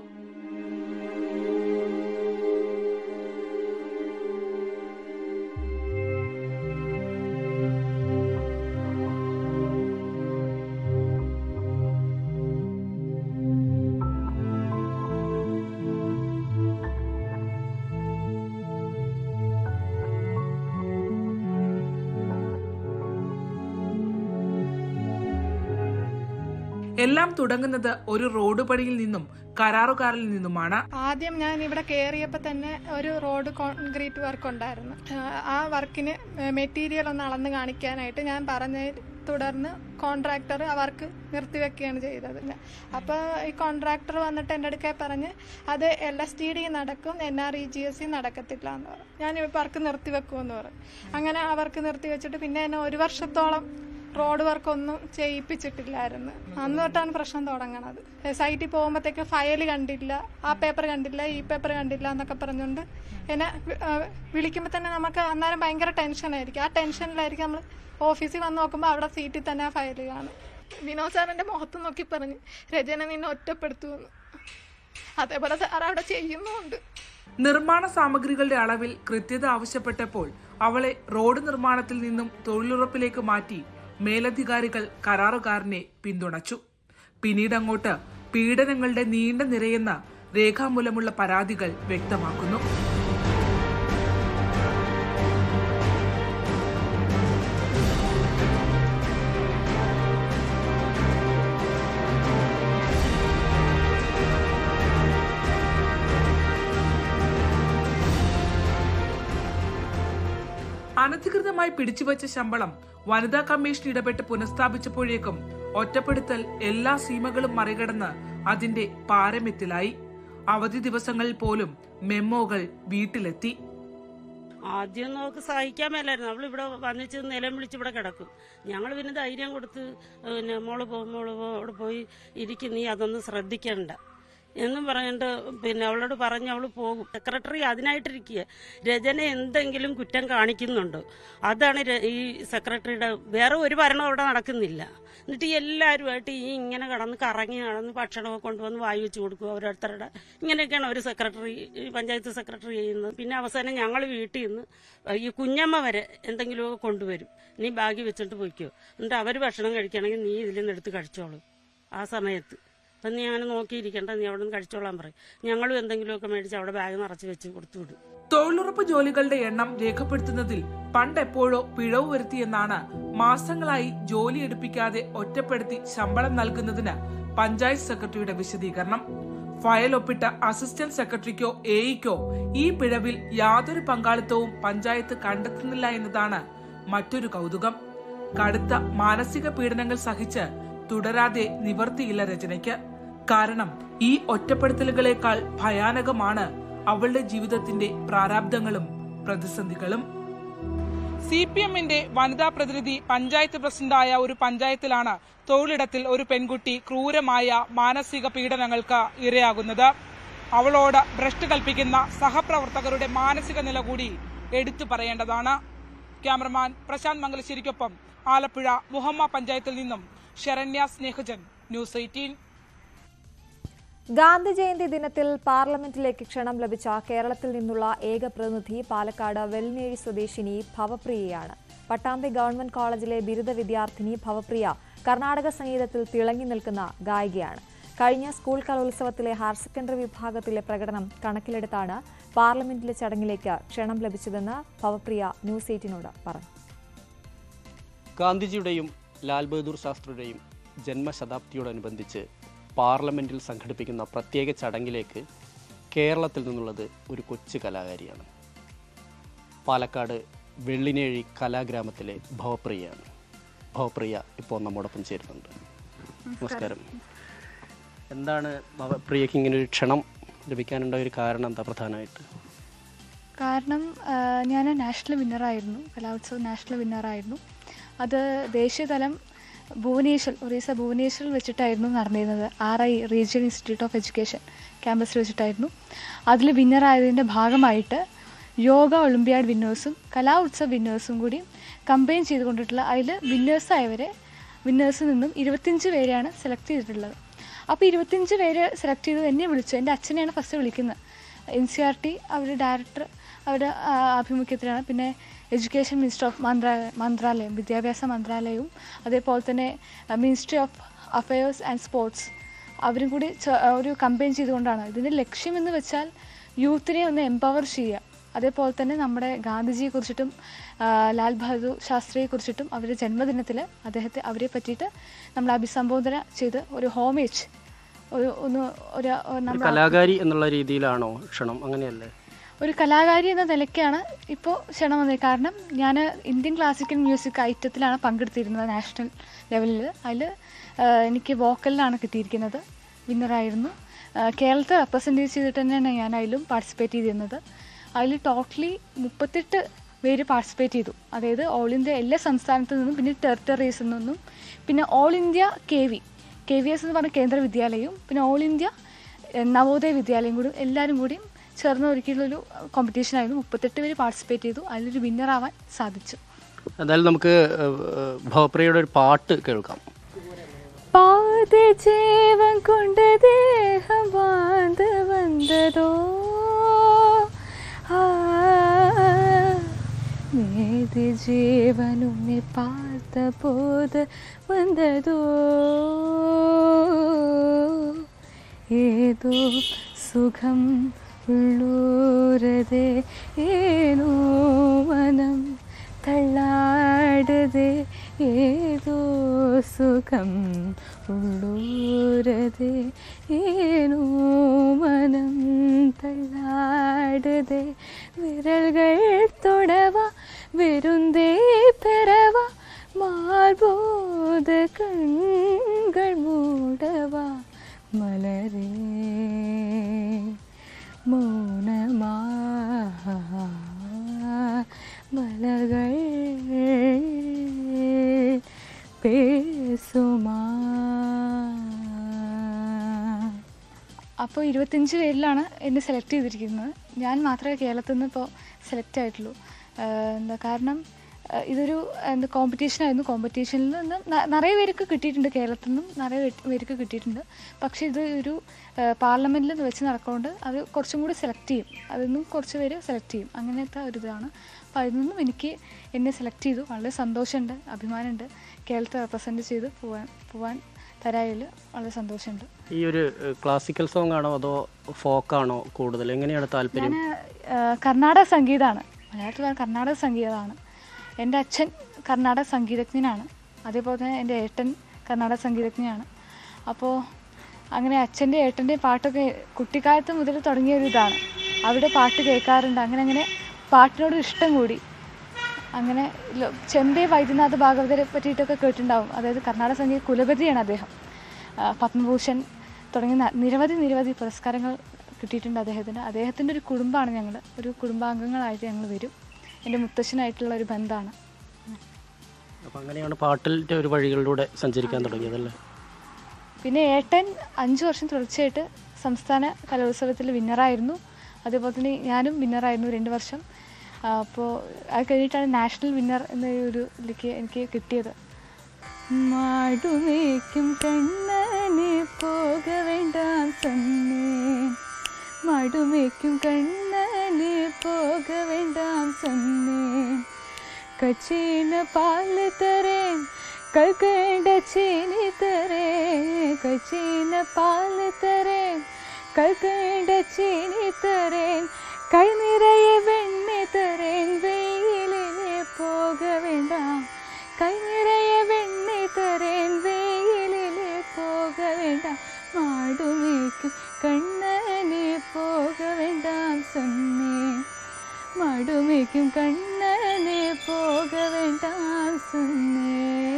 എല്ലാം തുടങ്ങുന്നത് ഒരു റോഡ് പണിയിൽ നിന്നും കരാറുകാരിൽ നിന്നുമാണ് ആദ്യം ഞാൻ ഇവിടെ കയറിയപ്പോൾ തന്നെ ഒരു റോഡ് കോൺക്രീറ്റ് വർക്ക് ഉണ്ടായിരുന്നു ആ, ആ വർക്കിന് മെറ്റീരിയൽ ഒന്ന് അളന്ന് കാണിക്കാനായിട്ട് ഞാൻ പറഞ്ഞ തുടർന്ന് കോൺട്രാക്ടർ ആ വർക്ക് നിർത്തിവെക്കുകയാണ് ചെയ്തത് അപ്പോൾ ഈ കോൺട്രാക്ടർ വന്നിട്ട് എൻ്റെ അടുക്കൽ പറഞ്ഞ് അത് എൽ എസ് ടി ഡി നടക്കും N R E G S C നടക്കത്തില്ല എന്ന് പറഞ്ഞു ഞാൻ ഈ വർക്ക് നിർത്തിവെക്കുമെന്ന് പറഞ്ഞു അങ്ങനെ ആ വർക്ക് നിർത്തിവെച്ചിട്ട് പിന്നെ എന്നെ ഒരു വർഷത്തോളം റോഡ് വർക്ക് ഒന്നും ചെയ്യിപ്പിച്ചിട്ടില്ലായിരുന്നു അന്ന് തൊട്ടാണ് പ്രശ്നം തുടങ്ങണത് സൈറ്റിൽ പോകുമ്പോഴത്തേക്ക് ഫയൽ കണ്ടില്ല ആ പേപ്പർ കണ്ടില്ല ഈ പേപ്പർ കണ്ടില്ല എന്നൊക്കെ പറഞ്ഞുകൊണ്ട് എന്നെ വിളിക്കുമ്പോൾ തന്നെ നമുക്ക് അന്നേരം ഭയങ്കര ടെൻഷനായിരിക്കും ആ ടെൻഷനിലായിരിക്കും നമ്മൾ ഓഫീസിൽ വന്ന് നോക്കുമ്പോൾ അവിടെ സീറ്റിൽ തന്നെ ആ ഫയൽ കാണും വിനോദ് സാറിൻ്റെ മുഖത്ത് നോക്കി പറഞ്ഞ് രചന നിന്നെ ഒറ്റപ്പെടുത്തുമെന്ന് അതേപോലെ സാർ അവിടെ ചെയ്യുന്നുമുണ്ട് നിർമ്മാണ സാമഗ്രികളുടെ അളവിൽ കൃത്യത ആവശ്യപ്പെട്ടപ്പോൾ അവളെ റോഡ് നിർമ്മാണത്തിൽ നിന്നും തൊഴിലുറപ്പിലേക്ക് മാറ്റി മേലധികാരികൾ കരാറുകാരനെ പിന്തുണച്ചു പിന്നീട് അങ്ങോട്ട് പീഡനങ്ങളുടെ നീണ്ട നിരയെന്ന് രേഖാമൂലമുള്ള പരാതികൾ വ്യക്തമാക്കുന്നു അനധികൃതമായി പിടിച്ചുവച്ച ശമ്പളം വനിതാ കമ്മീഷൻ ഇടപെട്ട് പുനഃസ്ഥാപിച്ചപ്പോഴേക്കും ഒറ്റപ്പെടുത്തൽ എല്ലാ സീമകളും മറികടന്ന് അതിന്റെ പാരമ്യത്തിലായി അവധി ദിവസങ്ങളിൽ പോലും മെമ്മോകൾ വീട്ടിലെത്തി ആദ്യം നമുക്ക് സഹിക്കാൻ മേലായിരുന്നു അവൾ ഇവിടെ വന്നിച്ച് നിലം വിളിച്ച് ഇവിടെ കിടക്കും ഞങ്ങൾ പിന്നെ ധൈര്യം കൊടുത്ത് പിന്നെ മോള് പോ മോള് പോ അവിടെ പോയി ഇരിക്കും നീ അതൊന്നും ശ്രദ്ധിക്കണ്ട എന്നും പറഞ്ഞിട്ട് പിന്നെ അവളോട് പറഞ്ഞ് അവൾ പോകും സെക്രട്ടറി അതിനായിട്ടിരിക്കുക രചന എന്തെങ്കിലും കുറ്റം കാണിക്കുന്നുണ്ടോ അതാണ് ര- ഈ സെക്രട്ടറിയുടെ വേറെ ഒരു ഭരണം അവിടെ നടക്കുന്നില്ല എന്നിട്ട് എല്ലാവരുമായിട്ട് ഈ ഇങ്ങനെ കടന്ന് കറങ്ങി നടന്ന് ഭക്ഷണമൊക്കെ കൊണ്ടുവന്ന് വായി വെച്ച് കൊടുക്കും ഓരോരുത്തരുടെ ഇങ്ങനെയൊക്കെയാണ് ഒരു സെക്രട്ടറി ഈ പഞ്ചായത്ത് സെക്രട്ടറി ചെയ്യുന്നത് പിന്നെ അവസാനം ഞങ്ങൾ വീട്ടിൽ നിന്ന് ഈ കുഞ്ഞമ്മ വരെ എന്തെങ്കിലുമൊക്കെ കൊണ്ടുവരും നീ ബാഗ് വെച്ചിട്ട് പോയിക്കോ എന്നിട്ട് അവർ ഭക്ഷണം കഴിക്കണമെങ്കിൽ നീ ഇതിൽ നിന്ന് എടുത്ത് കഴിച്ചോളൂ ആ സമയത്ത് അപ്പം നീ അങ്ങനെ നോക്കിയിരിക്കണ്ട നീ അവിടെ നിന്ന് കഴിച്ചോളാൻ പറയും ഞങ്ങളും എന്തെങ്കിലുമൊക്കെ മേടിച്ച് അവിടെ ബാഗ് നിറച്ച് വെച്ച് കൊടുത്തു വിടും തൊഴിലുറപ്പ് ജോലികളുടെ എണ്ണം രേഖപ്പെടുത്തുന്നതിൽ പണ്ടെപ്പോഴോ പിഴവ് വരുത്തിയെന്നാണ് മാസങ്ങളായി ജോലി എടുപ്പിക്കാതെ ഒറ്റപ്പെടുത്തി ശമ്പളം നൽകുന്നതിന് പഞ്ചായത്ത് സെക്രട്ടറിയുടെ വിശദീകരണം ഫയൽ ഒപ്പിട്ട അസിസ്റ്റന്റ് സെക്രട്ടറിക്കോ എഇക്കോ ഈ പിഴവിൽ യാതൊരു പങ്കാളിത്തവും പഞ്ചായത്ത് കണ്ടെത്തുന്നില്ല എന്നതാണ് മറ്റൊരു കൗതുകം കടുത്ത മാനസിക പീഡനങ്ങൾ സഹിച്ച് തുടരാതെ നിവർത്തിയില്ല രചനയ്ക്ക് കാരണം ഈ ഒറ്റപ്പെടുത്തലുകളെക്കാൾ ഭയാനകമാണ് അവളുടെ ജീവിതത്തിന്റെ പ്രാരാബ്ദങ്ങളും പ്രതിസന്ധികളും സി പി എമ്മിന്റെ വനിതാ പ്രതിനിധി പഞ്ചായത്ത് പ്രസിഡന്റായ ഒരു പഞ്ചായത്തിലാണ് തൊഴിലിടത്തിൽ ഒരു പെൺകുട്ടി ക്രൂരമായ മാനസിക പീഡനങ്ങൾക്ക് ഇരയാകുന്നത് അവളോട് ഭ്രഷ്ട് കൽപ്പിക്കുന്ന സഹപ്രവർത്തകരുടെ മാനസിക നില കൂടി എടുത്തു പറയേണ്ടതാണ് ക്യാമറമാൻ പ്രശാന്ത് മംഗലശ്ശേരിക്കൊപ്പം ആലപ്പുഴ മുഹമ്മ പഞ്ചായത്തിൽ നിന്നും ശരണ്യ സ്നേഹജൻ ന്യൂസ് എയ്റ്റീൻ ഗാന്ധി ജയന്തി ദിനത്തിൽ പാർലമെന്റിലേക്ക് ക്ഷണം ലഭിച്ച കേരളത്തിൽ നിന്നുള്ള ഏക പ്രതിനിധി പാലക്കാട് വെൽനേഴി സ്വദേശിനി ഭവപ്രിയയാണ് പട്ടാമ്പി ഗവൺമെന്റ് കോളേജിലെ ബിരുദ വിദ്യാർത്ഥിനി ഭവപ്രിയ കർണാടക സംഗീതത്തിൽ തിളങ്ങി നിൽക്കുന്ന ഗായികയാണ് കഴിഞ്ഞ സ്കൂൾ കലോത്സവത്തിലെ ഹയർ സെക്കൻഡറി വിഭാഗത്തിലെ പ്രകടനം കണക്കിലെടുത്താണ് പാർലമെന്റിലെ ചടങ്ങിലേക്ക് ക്ഷണം ലഭിച്ചതെന്ന് ഭവപ്രിയ ന്യൂസ് എയ്റ്റിനോട് പറഞ്ഞു ഗാന്ധിജിയുടെയും ലാൽ ബഹദൂർ ശാസ്ത്രിയുടെയും ജന്മശതാബ്ദിയോടനുബന്ധിച്ച് പാർലമെൻറ്റിൽ സംഘടിപ്പിക്കുന്ന പ്രത്യേക ചടങ്ങിലേക്ക് കേരളത്തിൽ നിന്നുള്ളത് ഒരു കൊച്ചു കലാകാരിയാണ് പാലക്കാട് വെള്ളിനേഴി കലാഗ്രാമത്തിലെ ഭവപ്രിയയാണ് ഭവപ്രിയ ഇപ്പോൾ നമ്മോടൊപ്പം ചേരുന്നുണ്ട് നമസ്കാരം എന്താണ് ഭവപ്രിയക്ക് ഇങ്ങനെ ഒരു ക്ഷണം ലഭിക്കാനുണ്ടായ ഒരു കാരണം എന്താ പ്രധാനമായിട്ട് കാരണം ഞാൻ നാഷണൽ വിന്നറായിരുന്നു കലോത്സവം നാഷണൽ വിന്നറായിരുന്നു അത് ദേശീയതലം ഭുവനേശ്വർ ഒറീസ ഭുവനേശ്വറിൽ വെച്ചിട്ടായിരുന്നു നടന്നിരുന്നത് R I regional institute of education ക്യാമ്പസിൽ വെച്ചിട്ടായിരുന്നു അതിൽ വിന്നറായതിൻ്റെ ഭാഗമായിട്ട് യോഗ ഒളിമ്പ്യാഡ് വിന്നേഴ്സും കലാ ഉത്സവ് വിന്നേഴ്സും കൂടി കമ്പൈൻ ചെയ്തുകൊണ്ടിട്ടുള്ള അതിൽ വിന്നേഴ്സായവരെ വിന്നേഴ്സിൽ നിന്നും ഇരുപത്തിയഞ്ച് പേരെയാണ് സെലക്ട് ചെയ്തിട്ടുള്ളത് അപ്പോൾ ഇരുപത്തിയഞ്ച് പേര് സെലക്ട് ചെയ്ത് എന്നെ വിളിച്ചു എൻ്റെ അച്ഛനെയാണ് ഫസ്റ്റ് വിളിക്കുന്നത് എൻ സി ആർ ടി അവരുടെ ഡയറക്ടർ അവരുടെ ആ, ആഭിമുഖ്യത്തിലാണ് പിന്നെ എഡ്യൂക്കേഷൻ മിനിസ്റ്റർ ഓഫ് മന്ത്രാലയ മന്ത്രാലയം വിദ്യാഭ്യാസ മന്ത്രാലയവും അതേപോലെ തന്നെ ministry of affairs and sports അവരും കൂടി ചെ- ഒരു കമ്പയിൻ ചെയ്തുകൊണ്ടാണ് ഇതിൻ്റെ ലക്ഷ്യം എന്ന് വെച്ചാൽ യൂത്തിനെ ഒന്ന് എംപവർ ചെയ്യുക അതേപോലെ തന്നെ നമ്മുടെ ഗാന്ധിജിയെ കുറിച്ചിട്ടും ആ, ലാൽ ബഹദൂർ ശാസ്ത്രിയെ കുറിച്ചിട്ടും അവരുടെ ജന്മദിനത്തിൽ അദ്ദേഹത്തെ അവരെ പറ്റിയിട്ട് നമ്മൾ അഭിസംബോധന ചെയ്ത് ഒരു ഹോമേജ് ഒരു ഒന്ന് ഒരു ഒരു നമ്മൾ കലാകാരി എന്നുള്ള രീതിയിലാണോ ക്ഷണം അങ്ങനെയല്ലേ ഒരു കലാകാരി എന്ന നിലയ്ക്കാണ് ഇപ്പോൾ ക്ഷണം വന്നത് കാരണം ഞാൻ ഇന്ത്യൻ ക്ലാസിക്കൽ മ്യൂസിക് ഐറ്റത്തിലാണ് പങ്കെടുത്തിരുന്നത് നാഷണൽ ലെവലിൽ അതിൽ എനിക്ക് വോക്കലിലാണ് കിട്ടിയിരിക്കുന്നത് വിന്നറായിരുന്നു കേരളത്തെ റെപ്രസെൻറ്റ് ചെയ്തിട്ട് തന്നെയാണ് ഞാൻ അതിലും പാർട്ടിസിപ്പേറ്റ് ചെയ്തിരുന്നത് അതിൽ ടോട്ടലി മുപ്പത്തെട്ട് പേര് പാർട്ടിസിപ്പേറ്റ് ചെയ്തു അതായത് ഓൾ ഇന്ത്യ എല്ലാ സംസ്ഥാനത്തു നിന്നും പിന്നെ ടെറിട്ടറീസിൽ നിന്നും പിന്നെ all India K V K V S എന്ന് പറഞ്ഞ കേന്ദ്ര വിദ്യാലയവും പിന്നെ ഓൾ ഇന്ത്യ ഏഹ്, നവോദയ വിദ്യാലയം കൂടി എല്ലാവരും കൂടി ചേർന്ന് ഒരുക്കിയുള്ളൊരു കോമ്പറ്റീഷൻ ആയിരുന്നു മുപ്പത്തെട്ട് പേര് പാർട്ടിസിപ്പേറ്റ് ചെയ്തു അതിലൊരു വിന്നർ ആവാൻ സാധിച്ചു എന്തായാലും നമുക്ക് ഏഹ്, ഏഹ്, ഭവപ്രിയയുടെ ഒരു പാട്ട് കേൾക്കാം பாத ஜீவன் கொண்ட தேகம் வாழ்ந்து வந்ததோ ஆ, நேதி ஜீவன் உன்னை பார்த்த போது வந்ததோ ஏதோ சுகம் உள்ளூரதே ஏனோ மனம் തള്ളാടുതേ ഏതോ സുഖം ഉള്ളൂരതേ ഏനോ മനം തള്ളാടുതേ വിരൽകൾ തൊടവ വെറുന്തേ പെറവ മാർബോധ കൺകൾ മൂടവ മലരേ മൗനമാ മലകൾ പേസുമാ അപ്പോൾ ഇരുപത്തഞ്ച് പേരിലാണ് എന്നെ സെലക്ട് ചെയ്തിരിക്കുന്നത് ഞാൻ മാത്രമേ കേരളത്തിൽ നിന്ന് ഇപ്പോൾ സെലക്ട് ആയിട്ടുള്ളൂ ആഹ് എന്താ കാരണം ആഹ് ഇതൊരു എന്താ കോമ്പറ്റീഷൻ ആയിരുന്നു കോമ്പറ്റീഷനിൽ നിന്ന് ന- നിറയെ പേർക്ക് കിട്ടിയിട്ടുണ്ട് കേരളത്തിൽ നിന്നും നിറയെ പേ- പേർക്ക് കിട്ടിയിട്ടുണ്ട് പക്ഷേ ഇത് ഒരു പാർലമെൻറ്റിൽ വെച്ച് നടക്കുകൊണ്ട് അത് കുറച്ചും കൂടി സെലക്ട് ചെയ്യും അതിൽ നിന്നും കുറച്ച് പേര് സെലക്ട് ചെയ്യും അങ്ങനത്തെ ഒരു ഇതാണ് അപ്പോൾ അതിൽ നിന്നും എനിക്ക് എന്നെ സെലക്ട് ചെയ്തു വളരെ സന്തോഷമുണ്ട് അഭിമാനമുണ്ട് കേരളത്തെ റെപ്രസെൻറ്റ് ചെയ്ത് പോവാൻ പോവാൻ തരായതിൽ വളരെ സന്തോഷമുണ്ട് ഈ ഒരു ഏഹ്, ക്ലാസിക്കൽ സോങ് ആണോ അതോ ഫോക്കാണോ കൂടുതൽ എങ്ങനെയാണ് താല്പര്യം ഞാൻ കർണാടക സംഗീതമാണ് മലയാളത്തിൽ പറഞ്ഞ കർണാടക സംഗീതമാണ് എൻ്റെ അച്ഛൻ കർണാടക സംഗീതജ്ഞനാണ് അതേപോലെ തന്നെ എൻ്റെ ഏട്ടൻ കർണാടക സംഗീതജ്ഞനാണ് അപ്പോൾ അങ്ങനെ അച്ഛൻ്റെ ഏട്ടൻ്റെ പാട്ടൊക്കെ കുട്ടിക്കാലത്ത് മുതൽ തുടങ്ങിയ ഒരു ഇതാണ് അവിടെ പാട്ട് കേൾക്കാറുണ്ട് അങ്ങനെ അങ്ങനെ പാട്ടിനോട് ഇഷ്ടം കൂടി അങ്ങനെ ലോ- ചെമ്പൈ വൈദ്യനാഥ ഭാഗവതരെ പറ്റിയിട്ടൊക്കെ കേട്ടിട്ടുണ്ടാവും അതായത് കർണാടക സംഗീത കുലപതിയാണ് അദ്ദേഹം ആ, പത്മഭൂഷൺ തുടങ്ങിയ ന- നിരവധി നിരവധി പുരസ്കാരങ്ങൾ കിട്ടിയിട്ടുണ്ട് അദ്ദേഹത്തിന് അദ്ദേഹത്തിൻ്റെ ഒരു കുടുംബമാണ് ഞങ്ങൾ ഒരു കുടുംബാംഗങ്ങളായിട്ട് ഞങ്ങൾ വരും എൻ്റെ മുത്തശ്ശനായിട്ടുള്ള ഒരു ബന്ധമാണ് അപ്പം അങ്ങനെയാണ് പാട്ടിൻ്റെ ഒരു വഴികളിലൂടെ സഞ്ചരിക്കാൻ തുടങ്ങിയതല്ലേ പിന്നെ ഏട്ടൻ അഞ്ച് വർഷം തുടർച്ചയായിട്ട് സംസ്ഥാന കലോത്സവത്തിൽ വിന്നറായിരുന്നു അതേപോലെ തന്നെ ഞാനും വിന്നറായിരുന്നു രണ്ട് വർഷം അപ്പോൾ അത് കഴിഞ്ഞിട്ടാണ് നാഷണൽ വിന്നർ എന്ന ഒരു ഇതിലേക്ക് എനിക്ക് കിട്ടിയത് മാടുമേക്കും കണ്ണനെ പോക വേണ്ടാം சொன்னேன் മടുമേക്കും കണ്ണനെ പോക വേണ്ടാം சொன்னேன் കച്ചീന പാല് തരേൻ കൽക്കണ്ട ചീനി തരേൻ കച്ചീന പാല് തരേൻ കൽക്കണ്ട ചീനി തരേൻ കൈ നിറയെ വെണ്ണ തരേൻ വെയിലിനെ പോക വേണ്ടാം കൈ നിറയെ വെണ്ണ തരേൻ വെയിലിനെ പോക വേണ്ടാം മാടുമേക്കും കണ്ണനെ പോക വേണ്ടാം சொன்னேன் മടുമേക്കും കണ്ണനെ പോക വേണ്ടാം சொன்னேன்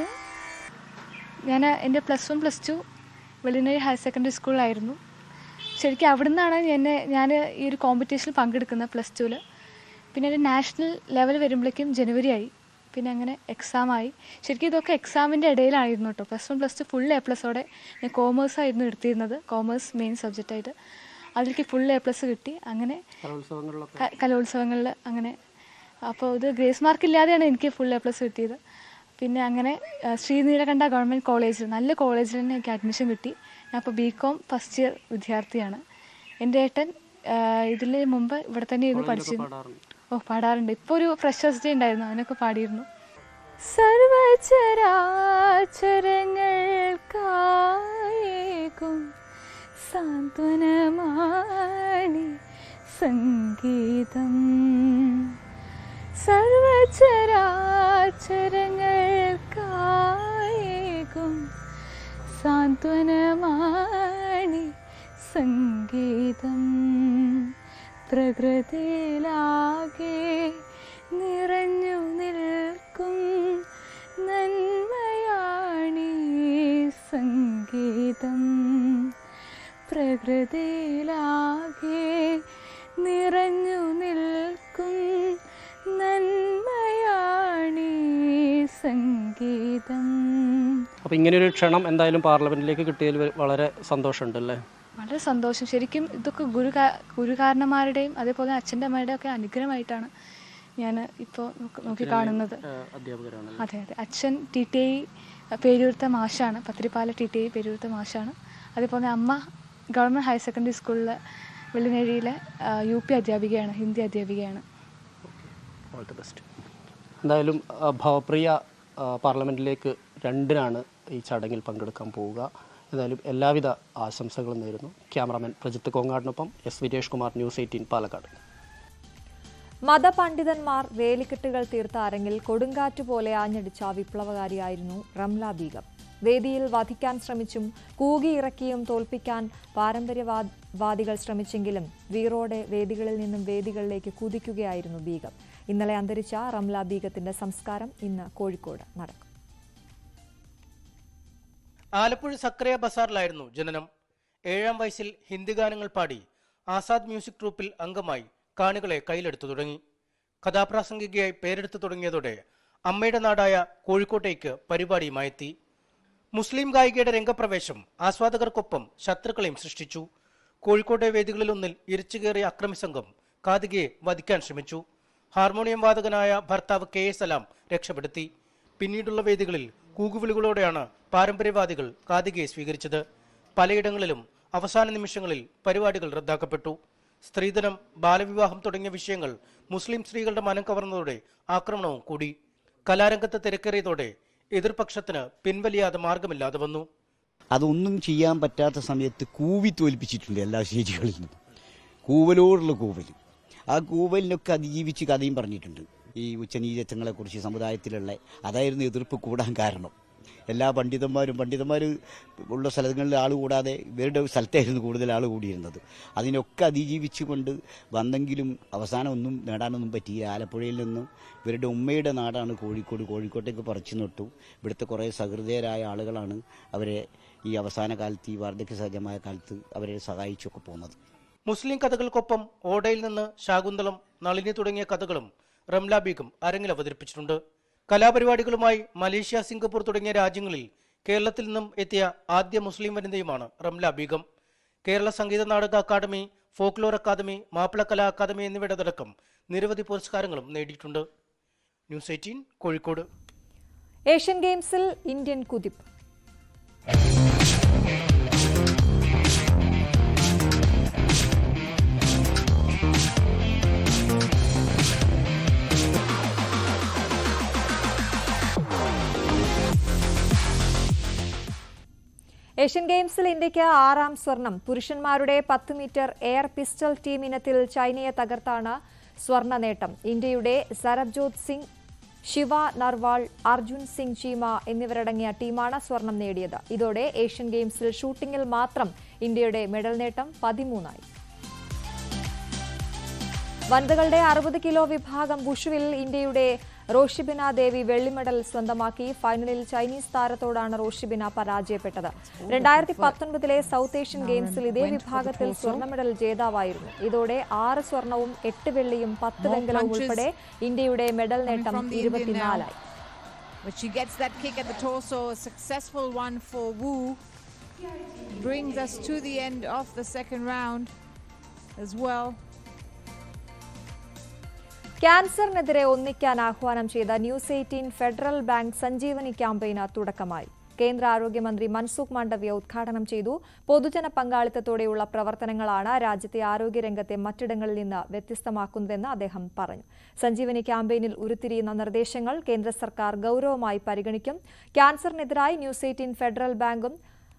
ഞാൻ എൻ്റെ plus one plus two Vellinezhi higher secondary സ്കൂളിലായിരുന്നു ശരിക്കും അവിടെ നിന്നാണ് എന്നെ ഞാൻ ഈ ഒരു കോമ്പറ്റീഷനിൽ പങ്കെടുക്കുന്നത് പ്ലസ് ടുവിൽ പിന്നെ ഒരു നാഷണൽ ലെവൽ വരുമ്പോഴേക്കും ജനുവരി ആയി പിന്നെ അങ്ങനെ എക്സാമായി ശരിക്കും ഇതൊക്കെ എക്സാമിൻ്റെ ഇടയിലായിരുന്നു കേട്ടോ plus one plus two full A പ്ലസോടെ ഞാൻ കോമേഴ്സ് ആയിരുന്നു എടുത്തിരുന്നത് കോമേഴ്സ് മെയിൻ സബ്ജക്റ്റായിട്ട് അതിലേക്ക് ഫുൾ എ പ്ലസ് കിട്ടി അങ്ങനെ കലോത്സവങ്ങളിലൊക്കെ ക- കലോത്സവങ്ങളിൽ അങ്ങനെ അപ്പോൾ ഇത് ഗ്രേസ് മാർക്ക് ഇല്ലാതെയാണ് എനിക്ക് ഫുൾ എ പ്ലസ് കിട്ടിയത് പിന്നെ അങ്ങനെ ആ, ശ്രീനീലകണ്ഠ ഗവൺമെൻറ് കോളേജിൽ നല്ല കോളേജിൽ തന്നെ എനിക്ക് അഡ്മിഷൻ കിട്ടി ഞാൻ ഇപ്പോൾ ബി കോം ഫസ്റ്റ് ഇയർ വിദ്യാർത്ഥിയാണ് എൻ്റെ ഏട്ടൻ ഇതിൽ മുമ്പ് ഇവിടെ തന്നെ ഇരുന്ന് പഠിച്ചിരുന്നു ഓ പാടാറുണ്ട് ഇപ്പോൾ ഒരു ഫ്രഷേഴ്സ് ഡേ ഉണ്ടായിരുന്നു അതിനൊക്കെ പാടിയിരുന്നു സർവചരാചരങ്ങൾക്കായേക്കും സാന്ത്വനമാണി സംഗീതം സർവചരാചരങ്ങൾക്കായേക്കും സാന്ത്വനമാണി സംഗീതം പ്രകൃതിയിലാകെ നിറഞ്ഞു നിൽക്കും നന്മയാണി സംഗീതം പ്രകൃതിയിലാകെ നിറഞ്ഞു നിൽക്കും നന്മയാണി സംഗീതം അപ്പോൾ ഇങ്ങനെയൊരു ക്ഷണം എന്തായാലും പാർലമെന്റിലേക്ക് കിട്ടിയതിൽ വളരെ സന്തോഷമുണ്ട് അല്ലേ വളരെ സന്തോഷം ശരിക്കും ഇതൊക്കെ ഗുരു ഗുരുകാരണന്മാരുടെയും അതേപോലെ അച്ഛൻ്റെ അമ്മയുടെയും ഒക്കെ അനുഗ്രഹമായിട്ടാണ് ഞാൻ ഇപ്പോൾ നോക്കി കാണുന്നത് ഏഹ് അധ്യാപകരാണ് അതെ അതെ അച്ഛൻ ടി ടി ഐ പേരൂർത്ത മാഷാണ് പത്രിപ്പാല ടി ടി ഐ പേരൂർത്ത മാഷാണ് അതേപോലെ അമ്മ ഗവൺമെൻറ് ഹയർ സെക്കൻഡറി സ്കൂളിൽ വെള്ളിനേഴിയിലെ യു പി അധ്യാപികയാണ് ഹിന്ദി അധ്യാപികയാണ് ഓൾ ദി ബെസ്റ്റ് എന്തായാലും ആ, ഭവപ്രിയ ആ, പാർലമെന്റിലേക്ക് രണ്ടിനാണ് ഈ ചടങ്ങിൽ പങ്കെടുക്കാൻ പോവുക എന്തായാലും എല്ലാവിധ ആശംസകളും നേരുന്നു ക്യാമറാമാൻ പ്രജിത്ത് കോങ്ങാടിനൊപ്പം S Viresh Kumar news eighteen Palakkad മതപണ്ഡിതന്മാർ വേലിക്കെട്ടുകൾ തീർത്ത അരങ്ങിൽ കൊടുങ്കാറ്റ് പോലെ ആഞ്ഞടിച്ച വിപ്ലവകാരിയായിരുന്നു റംല ബീഗം വേദിയിൽ വധിക്കാൻ ശ്രമിച്ചും കൂകിയിറക്കിയും തോൽപ്പിക്കാൻ പാരമ്പര്യവാദികൾ ശ്രമിച്ചെങ്കിലും വീറോടെ വേദികളിൽ നിന്നും വേദികളിലേക്ക് കുതിക്കുകയായിരുന്നു ബീഗം ഇന്നലെ അന്തരിച്ച റംല ബീഗത്തിന്റെ സംസ്കാരം ഇന്ന് കോഴിക്കോട് നടക്കും ആലപ്പുഴ സക്രിയ ബസാറിലായിരുന്നു ജനനം ഏഴാം വയസ്സിൽ ഹിന്ദി ഗാനങ്ങൾ പാടി ആസാദ് മ്യൂസിക് ട്രൂപ്പിൽ അംഗമായി കാണികളെ കയ്യിലെടുത്തു തുടങ്ങി കഥാപ്രാസംഗികയായി പേരെടുത്തു തുടങ്ങിയതോടെ അമ്മയുടെ നാടായ കോഴിക്കോട്ടേക്ക് പരിപാടിയുമായെത്തി മുസ്ലിം ഗായികയുടെ രംഗപ്രവേശം ആസ്വാദകർക്കൊപ്പം ശത്രുക്കളെയും സൃഷ്ടിച്ചു കോഴിക്കോട്ടെ വേദികളിലൊന്നിൽ ഇരച്ചുകയറിയ അക്രമി സംഘം കാതികയെ വധിക്കാൻ ശ്രമിച്ചു ഹാർമോണിയം വാദകനായ ഭർത്താവ് കെ എ സലാം രക്ഷപ്പെടുത്തി പിന്നീടുള്ള വേദികളിൽ കൂകുവിളികളോടെയാണ് പാരമ്പര്യവാദികൾ കാതികയെ സ്വീകരിച്ചത് പലയിടങ്ങളിലും അവസാന നിമിഷങ്ങളിൽ പരിപാടികൾ റദ്ദാക്കപ്പെട്ടു സ്ത്രീധനം ബാലവിവാഹം തുടങ്ങിയ വിഷയങ്ങൾ മുസ്ലിം സ്ത്രീകളുടെ മനം കവർന്നതോടെ ആക്രമണവും കൂടി കലാരംഗത്ത് തിരക്കേറിയതോടെ എതിർപക്ഷത്തിന് പിൻവലിയാതെ മാർഗമില്ലാതെ വന്നു അതൊന്നും ചെയ്യാൻ പറ്റാത്ത സമയത്ത് കൂവി തോൽപ്പിച്ചിട്ടുണ്ട് എല്ലാ സ്റ്റേജുകളിലും കൂവലോടുള്ള കൂവൽ ആ കൂവലിനൊക്കെ അതിജീവിച്ച് കഥയും പറഞ്ഞിട്ടുണ്ട് ഈ ഉച്ചനീചത്വങ്ങളെക്കുറിച്ച് സമുദായത്തിലുള്ള അതായിരുന്നു എതിർപ്പ് കൂടാൻ കാരണം എല്ലാ പണ്ഡിതന്മാരും പണ്ഡിതന്മാർ ഉള്ള സ്ഥലങ്ങളിൽ ആൾ കൂടാതെ ഇവരുടെ സ്ഥലത്തായിരുന്നു കൂടുതൽ ആൾ കൂടിയിരുന്നത് അതിനൊക്കെ അതിജീവിച്ചുകൊണ്ട് വന്നെങ്കിലും അവസാനം ഒന്നും നേടാനൊന്നും പറ്റിയില്ല ആലപ്പുഴയിൽ നിന്ന് ഇവരുടെ ഉമ്മയുടെ നാടാണ് കോഴിക്കോട് കോഴിക്കോട്ടേക്ക് പറിച്ചു നട്ടു ഇവിടുത്തെ കുറേ സഹൃദയരായ ആളുകളാണ് അവരെ ഈ അവസാന കാലത്ത് ഈ വാർദ്ധക്യ സഹജമായ കാലത്ത് അവരെ സഹായിച്ചൊക്കെ പോകുന്നത് മുസ്ലിം കഥകൾക്കൊപ്പം ഓടയിൽ നിന്ന് ശാകുന്തളം നളിനി തുടങ്ങിയ കഥകളും റംല ബീഗം അരങ്ങിൽ അവതരിപ്പിച്ചിട്ടുണ്ട് കലാപരിപാടികളുമായി മലേഷ്യ സിംഗപ്പൂർ തുടങ്ങിയ രാജ്യങ്ങളിൽ കേരളത്തിൽ നിന്നും എത്തിയ ആദ്യ മുസ്ലിം വനിതയുമാണ് Ramla Begum Kerala Sangeetha Nataka academy folklore academy Mappila Kala academy എന്നിവയുടേതടക്കം നിരവധി പുരസ്കാരങ്ങളും നേടിയിട്ടുണ്ട് ന്യൂസ് എയ്റ്റീൻ കോഴിക്കോട് ഏഷ്യൻ ഗെയിംസിൽ ഇന്ത്യൻ കുതിപ്പ് ഏഷ്യൻ ഗെയിംസിൽ ഇന്ത്യയ്ക്ക് ആറാം സ്വർണം പുരുഷന്മാരുടെ പത്ത് മീറ്റർ എയർ പിസ്റ്റൾ ടീം ഇനത്തിൽ ചൈനയെ തകർത്താണ് സ്വർണ്ണ നേട്ടം ഇന്ത്യയുടെ സരബ്ജോത് സിംഗ് ശിവ നർവാൾ അർജുൻ സിംഗ് ചീമ എന്നിവരടങ്ങിയ ടീമാണ് സ്വർണം നേടിയത് ഇതോടെ ഏഷ്യൻ ഗെയിംസിൽ ഷൂട്ടിംഗിൽ മാത്രം ഇന്ത്യയുടെ മെഡൽ നേട്ടം പതിമൂന്നായി വനിതകളുടെ അറുപത് കിലോ വിഭാഗം വുഷുവിൽ ഇന്ത്യയുടെ റോഷിബിന ദേവി വെള്ളി മെഡൽ സ്വന്തമാക്കി ഫൈനലിൽ ചൈനീസ് താരത്തോടാണ് റോഷിബിന പരാജയപ്പെട്ടത് രണ്ടായിരത്തി പത്തൊൻപതിലെ സൗത്ത് ഏഷ്യൻ ഗെയിംസിൽ ഇതേ വിഭാഗത്തിൽ സ്വർണ്ണ മെഡൽ ജേതാവായിരുന്നു ഇതോടെ ആറ് സ്വർണവും എട്ട് വെള്ളിയും പത്ത് വെങ്കലവും ഉൾപ്പെടെ ഇന്ത്യയുടെ മെഡൽ നേട്ടം ഇരുപത്തിനാലായി But she gets that kick at the torso, a successful one for Wu. Brings us to the end of the second round as well. ക്യാൻസറിനെതിരെ ഒന്നിക്കാൻ ആഹ്വാനം ചെയ്ത news eighteen federal bank Sanjeevani ക്യാമ്പയിന് തുടക്കമായി കേന്ദ്ര ആരോഗ്യമന്ത്രി മൻസുഖ് മാണ്ഡവ്യ ഉദ്ഘാടനം ചെയ്തു പൊതുജന പങ്കാളിത്തത്തോടെയുള്ള പ്രവർത്തനങ്ങളാണ് രാജ്യത്തെ ആരോഗ്യരംഗത്തെ മറ്റിടങ്ങളിൽ നിന്ന് വ്യത്യസ്തമാക്കുന്നതെന്ന് അദ്ദേഹം പറഞ്ഞു സഞ്ജീവനി ക്യാമ്പയിനിൽ ഉരുത്തിരിയുന്ന നിർദ്ദേശങ്ങൾ കേന്ദ്ര സർക്കാർ ഗൌരവമായി പരിഗണിക്കും ക്യാൻസറിനെതിരായി ന്യൂസ് എയ്റ്റീൻ ഫെഡറൽ ബാങ്കും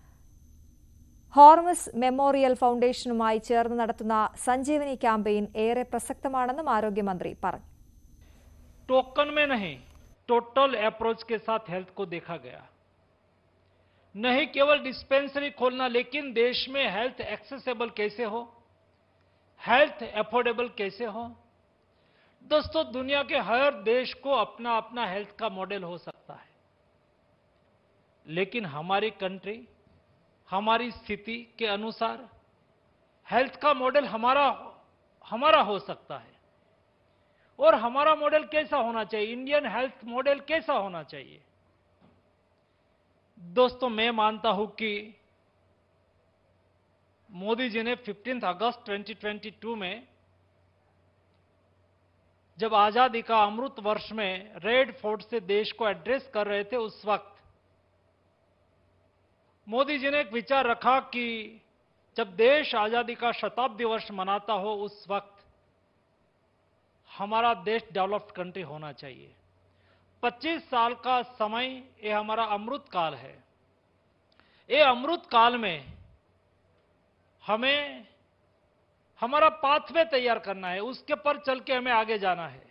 ഹോർമസ് മെമ്മോറിയൽ ഫൗണ്ടേഷനുമായി ചേർന്ന് നടത്തുന്ന സഞ്ജീവനി ക്യാമ്പയിൻ ഏറെ പ്രസക്തമാണെന്നും ആരോഗ്യമന്ത്രി പറഞ്ഞു टोकन में नहीं टोटल अप्रोच के साथ हेल्थ को देखा गया नहीं केवल डिस्पेंसरी खोलना लेकिन देश में हेल्थ एक्सेसिबल कैसे हो हेल्थ अफोर्डेबल कैसे हो दोस्तों दुनिया के हर देश को अपना अपना हेल्थ का मॉडल हो सकता है लेकिन हमारी कंट्री हमारी स्थिति के अनुसार हेल्थ का मॉडल हमारा हमारा हो सकता है और हमारा मॉडल कैसा होना चाहिए इंडियन हेल्थ मॉडल कैसा होना चाहिए दोस्तों मैं मानता हूं कि मोदी जी ने 15 अगस्त 2022 में जब आजादी का अमृत वर्ष में रेड फोर्ट से देश को एड्रेस कर रहे थे उस वक्त मोदी जी ने एक विचार रखा कि जब देश आजादी का शताब्दी वर्ष मनाता हो उस वक्त हमारा देश डेवलप्ड कंट्री होना चाहिए 25 साल का समय ये हमारा अमृत काल है ये अमृत काल में हमें हमारा पाथवे तैयार करना है उसके पर चल के हमें आगे जाना है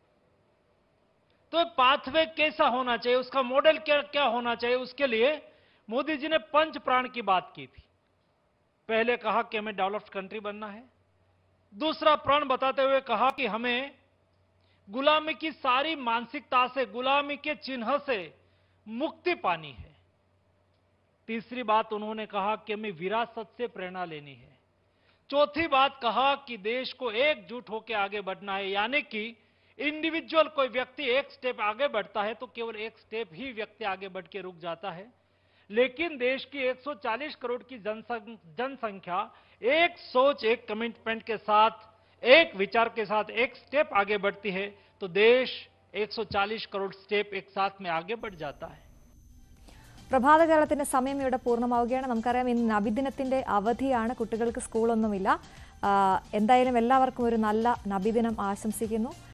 तो पाथवे कैसा होना चाहिए उसका मॉडल क्या क्या होना चाहिए उसके लिए मोदी जी ने पंच प्राण की बात की थी पहले कहा कि हमें डेवलप्ड कंट्री बनना है दूसरा प्रण बताते हुए कहा कि हमें गुलामी की सारी मानसिकता से गुलामी के चिन्ह से मुक्ति पानी है तीसरी बात उन्होंने कहा कि हमें विरासत से प्रेरणा लेनी है चौथी बात कहा कि देश को एकजुट होकर आगे बढ़ना है यानी कि इंडिविजुअल कोई व्यक्ति एक स्टेप आगे बढ़ता है तो केवल एक स्टेप ही व्यक्ति आगे बढ़ के रुक जाता है लेकिन देश की 140 करोड़ की जनसंख- जनसंख्या एक सोच एक कमिटमेंट के साथ एक विचार के साथ एक स्टेप आगे बढ़ती है तो देश 140 करोड़ स्टेप एक साथ में आगे बढ़ जाता है പ്രഭാത കേരളത്തിന്റെ സമയം ഇവിടെ പൂർണ്ണമാവുകയാണ് നമുക്കറിയാം ഇന്ന് നബിദിനത്തിന്റെ അവധിയാണ് കുട്ടികൾക്ക് സ്കൂളൊന്നുമില്ല ആ, എന്തായാലും എല്ലാവർക്കും ഒരു നല്ല നബിദിനം ആശംസിക്കുന്നു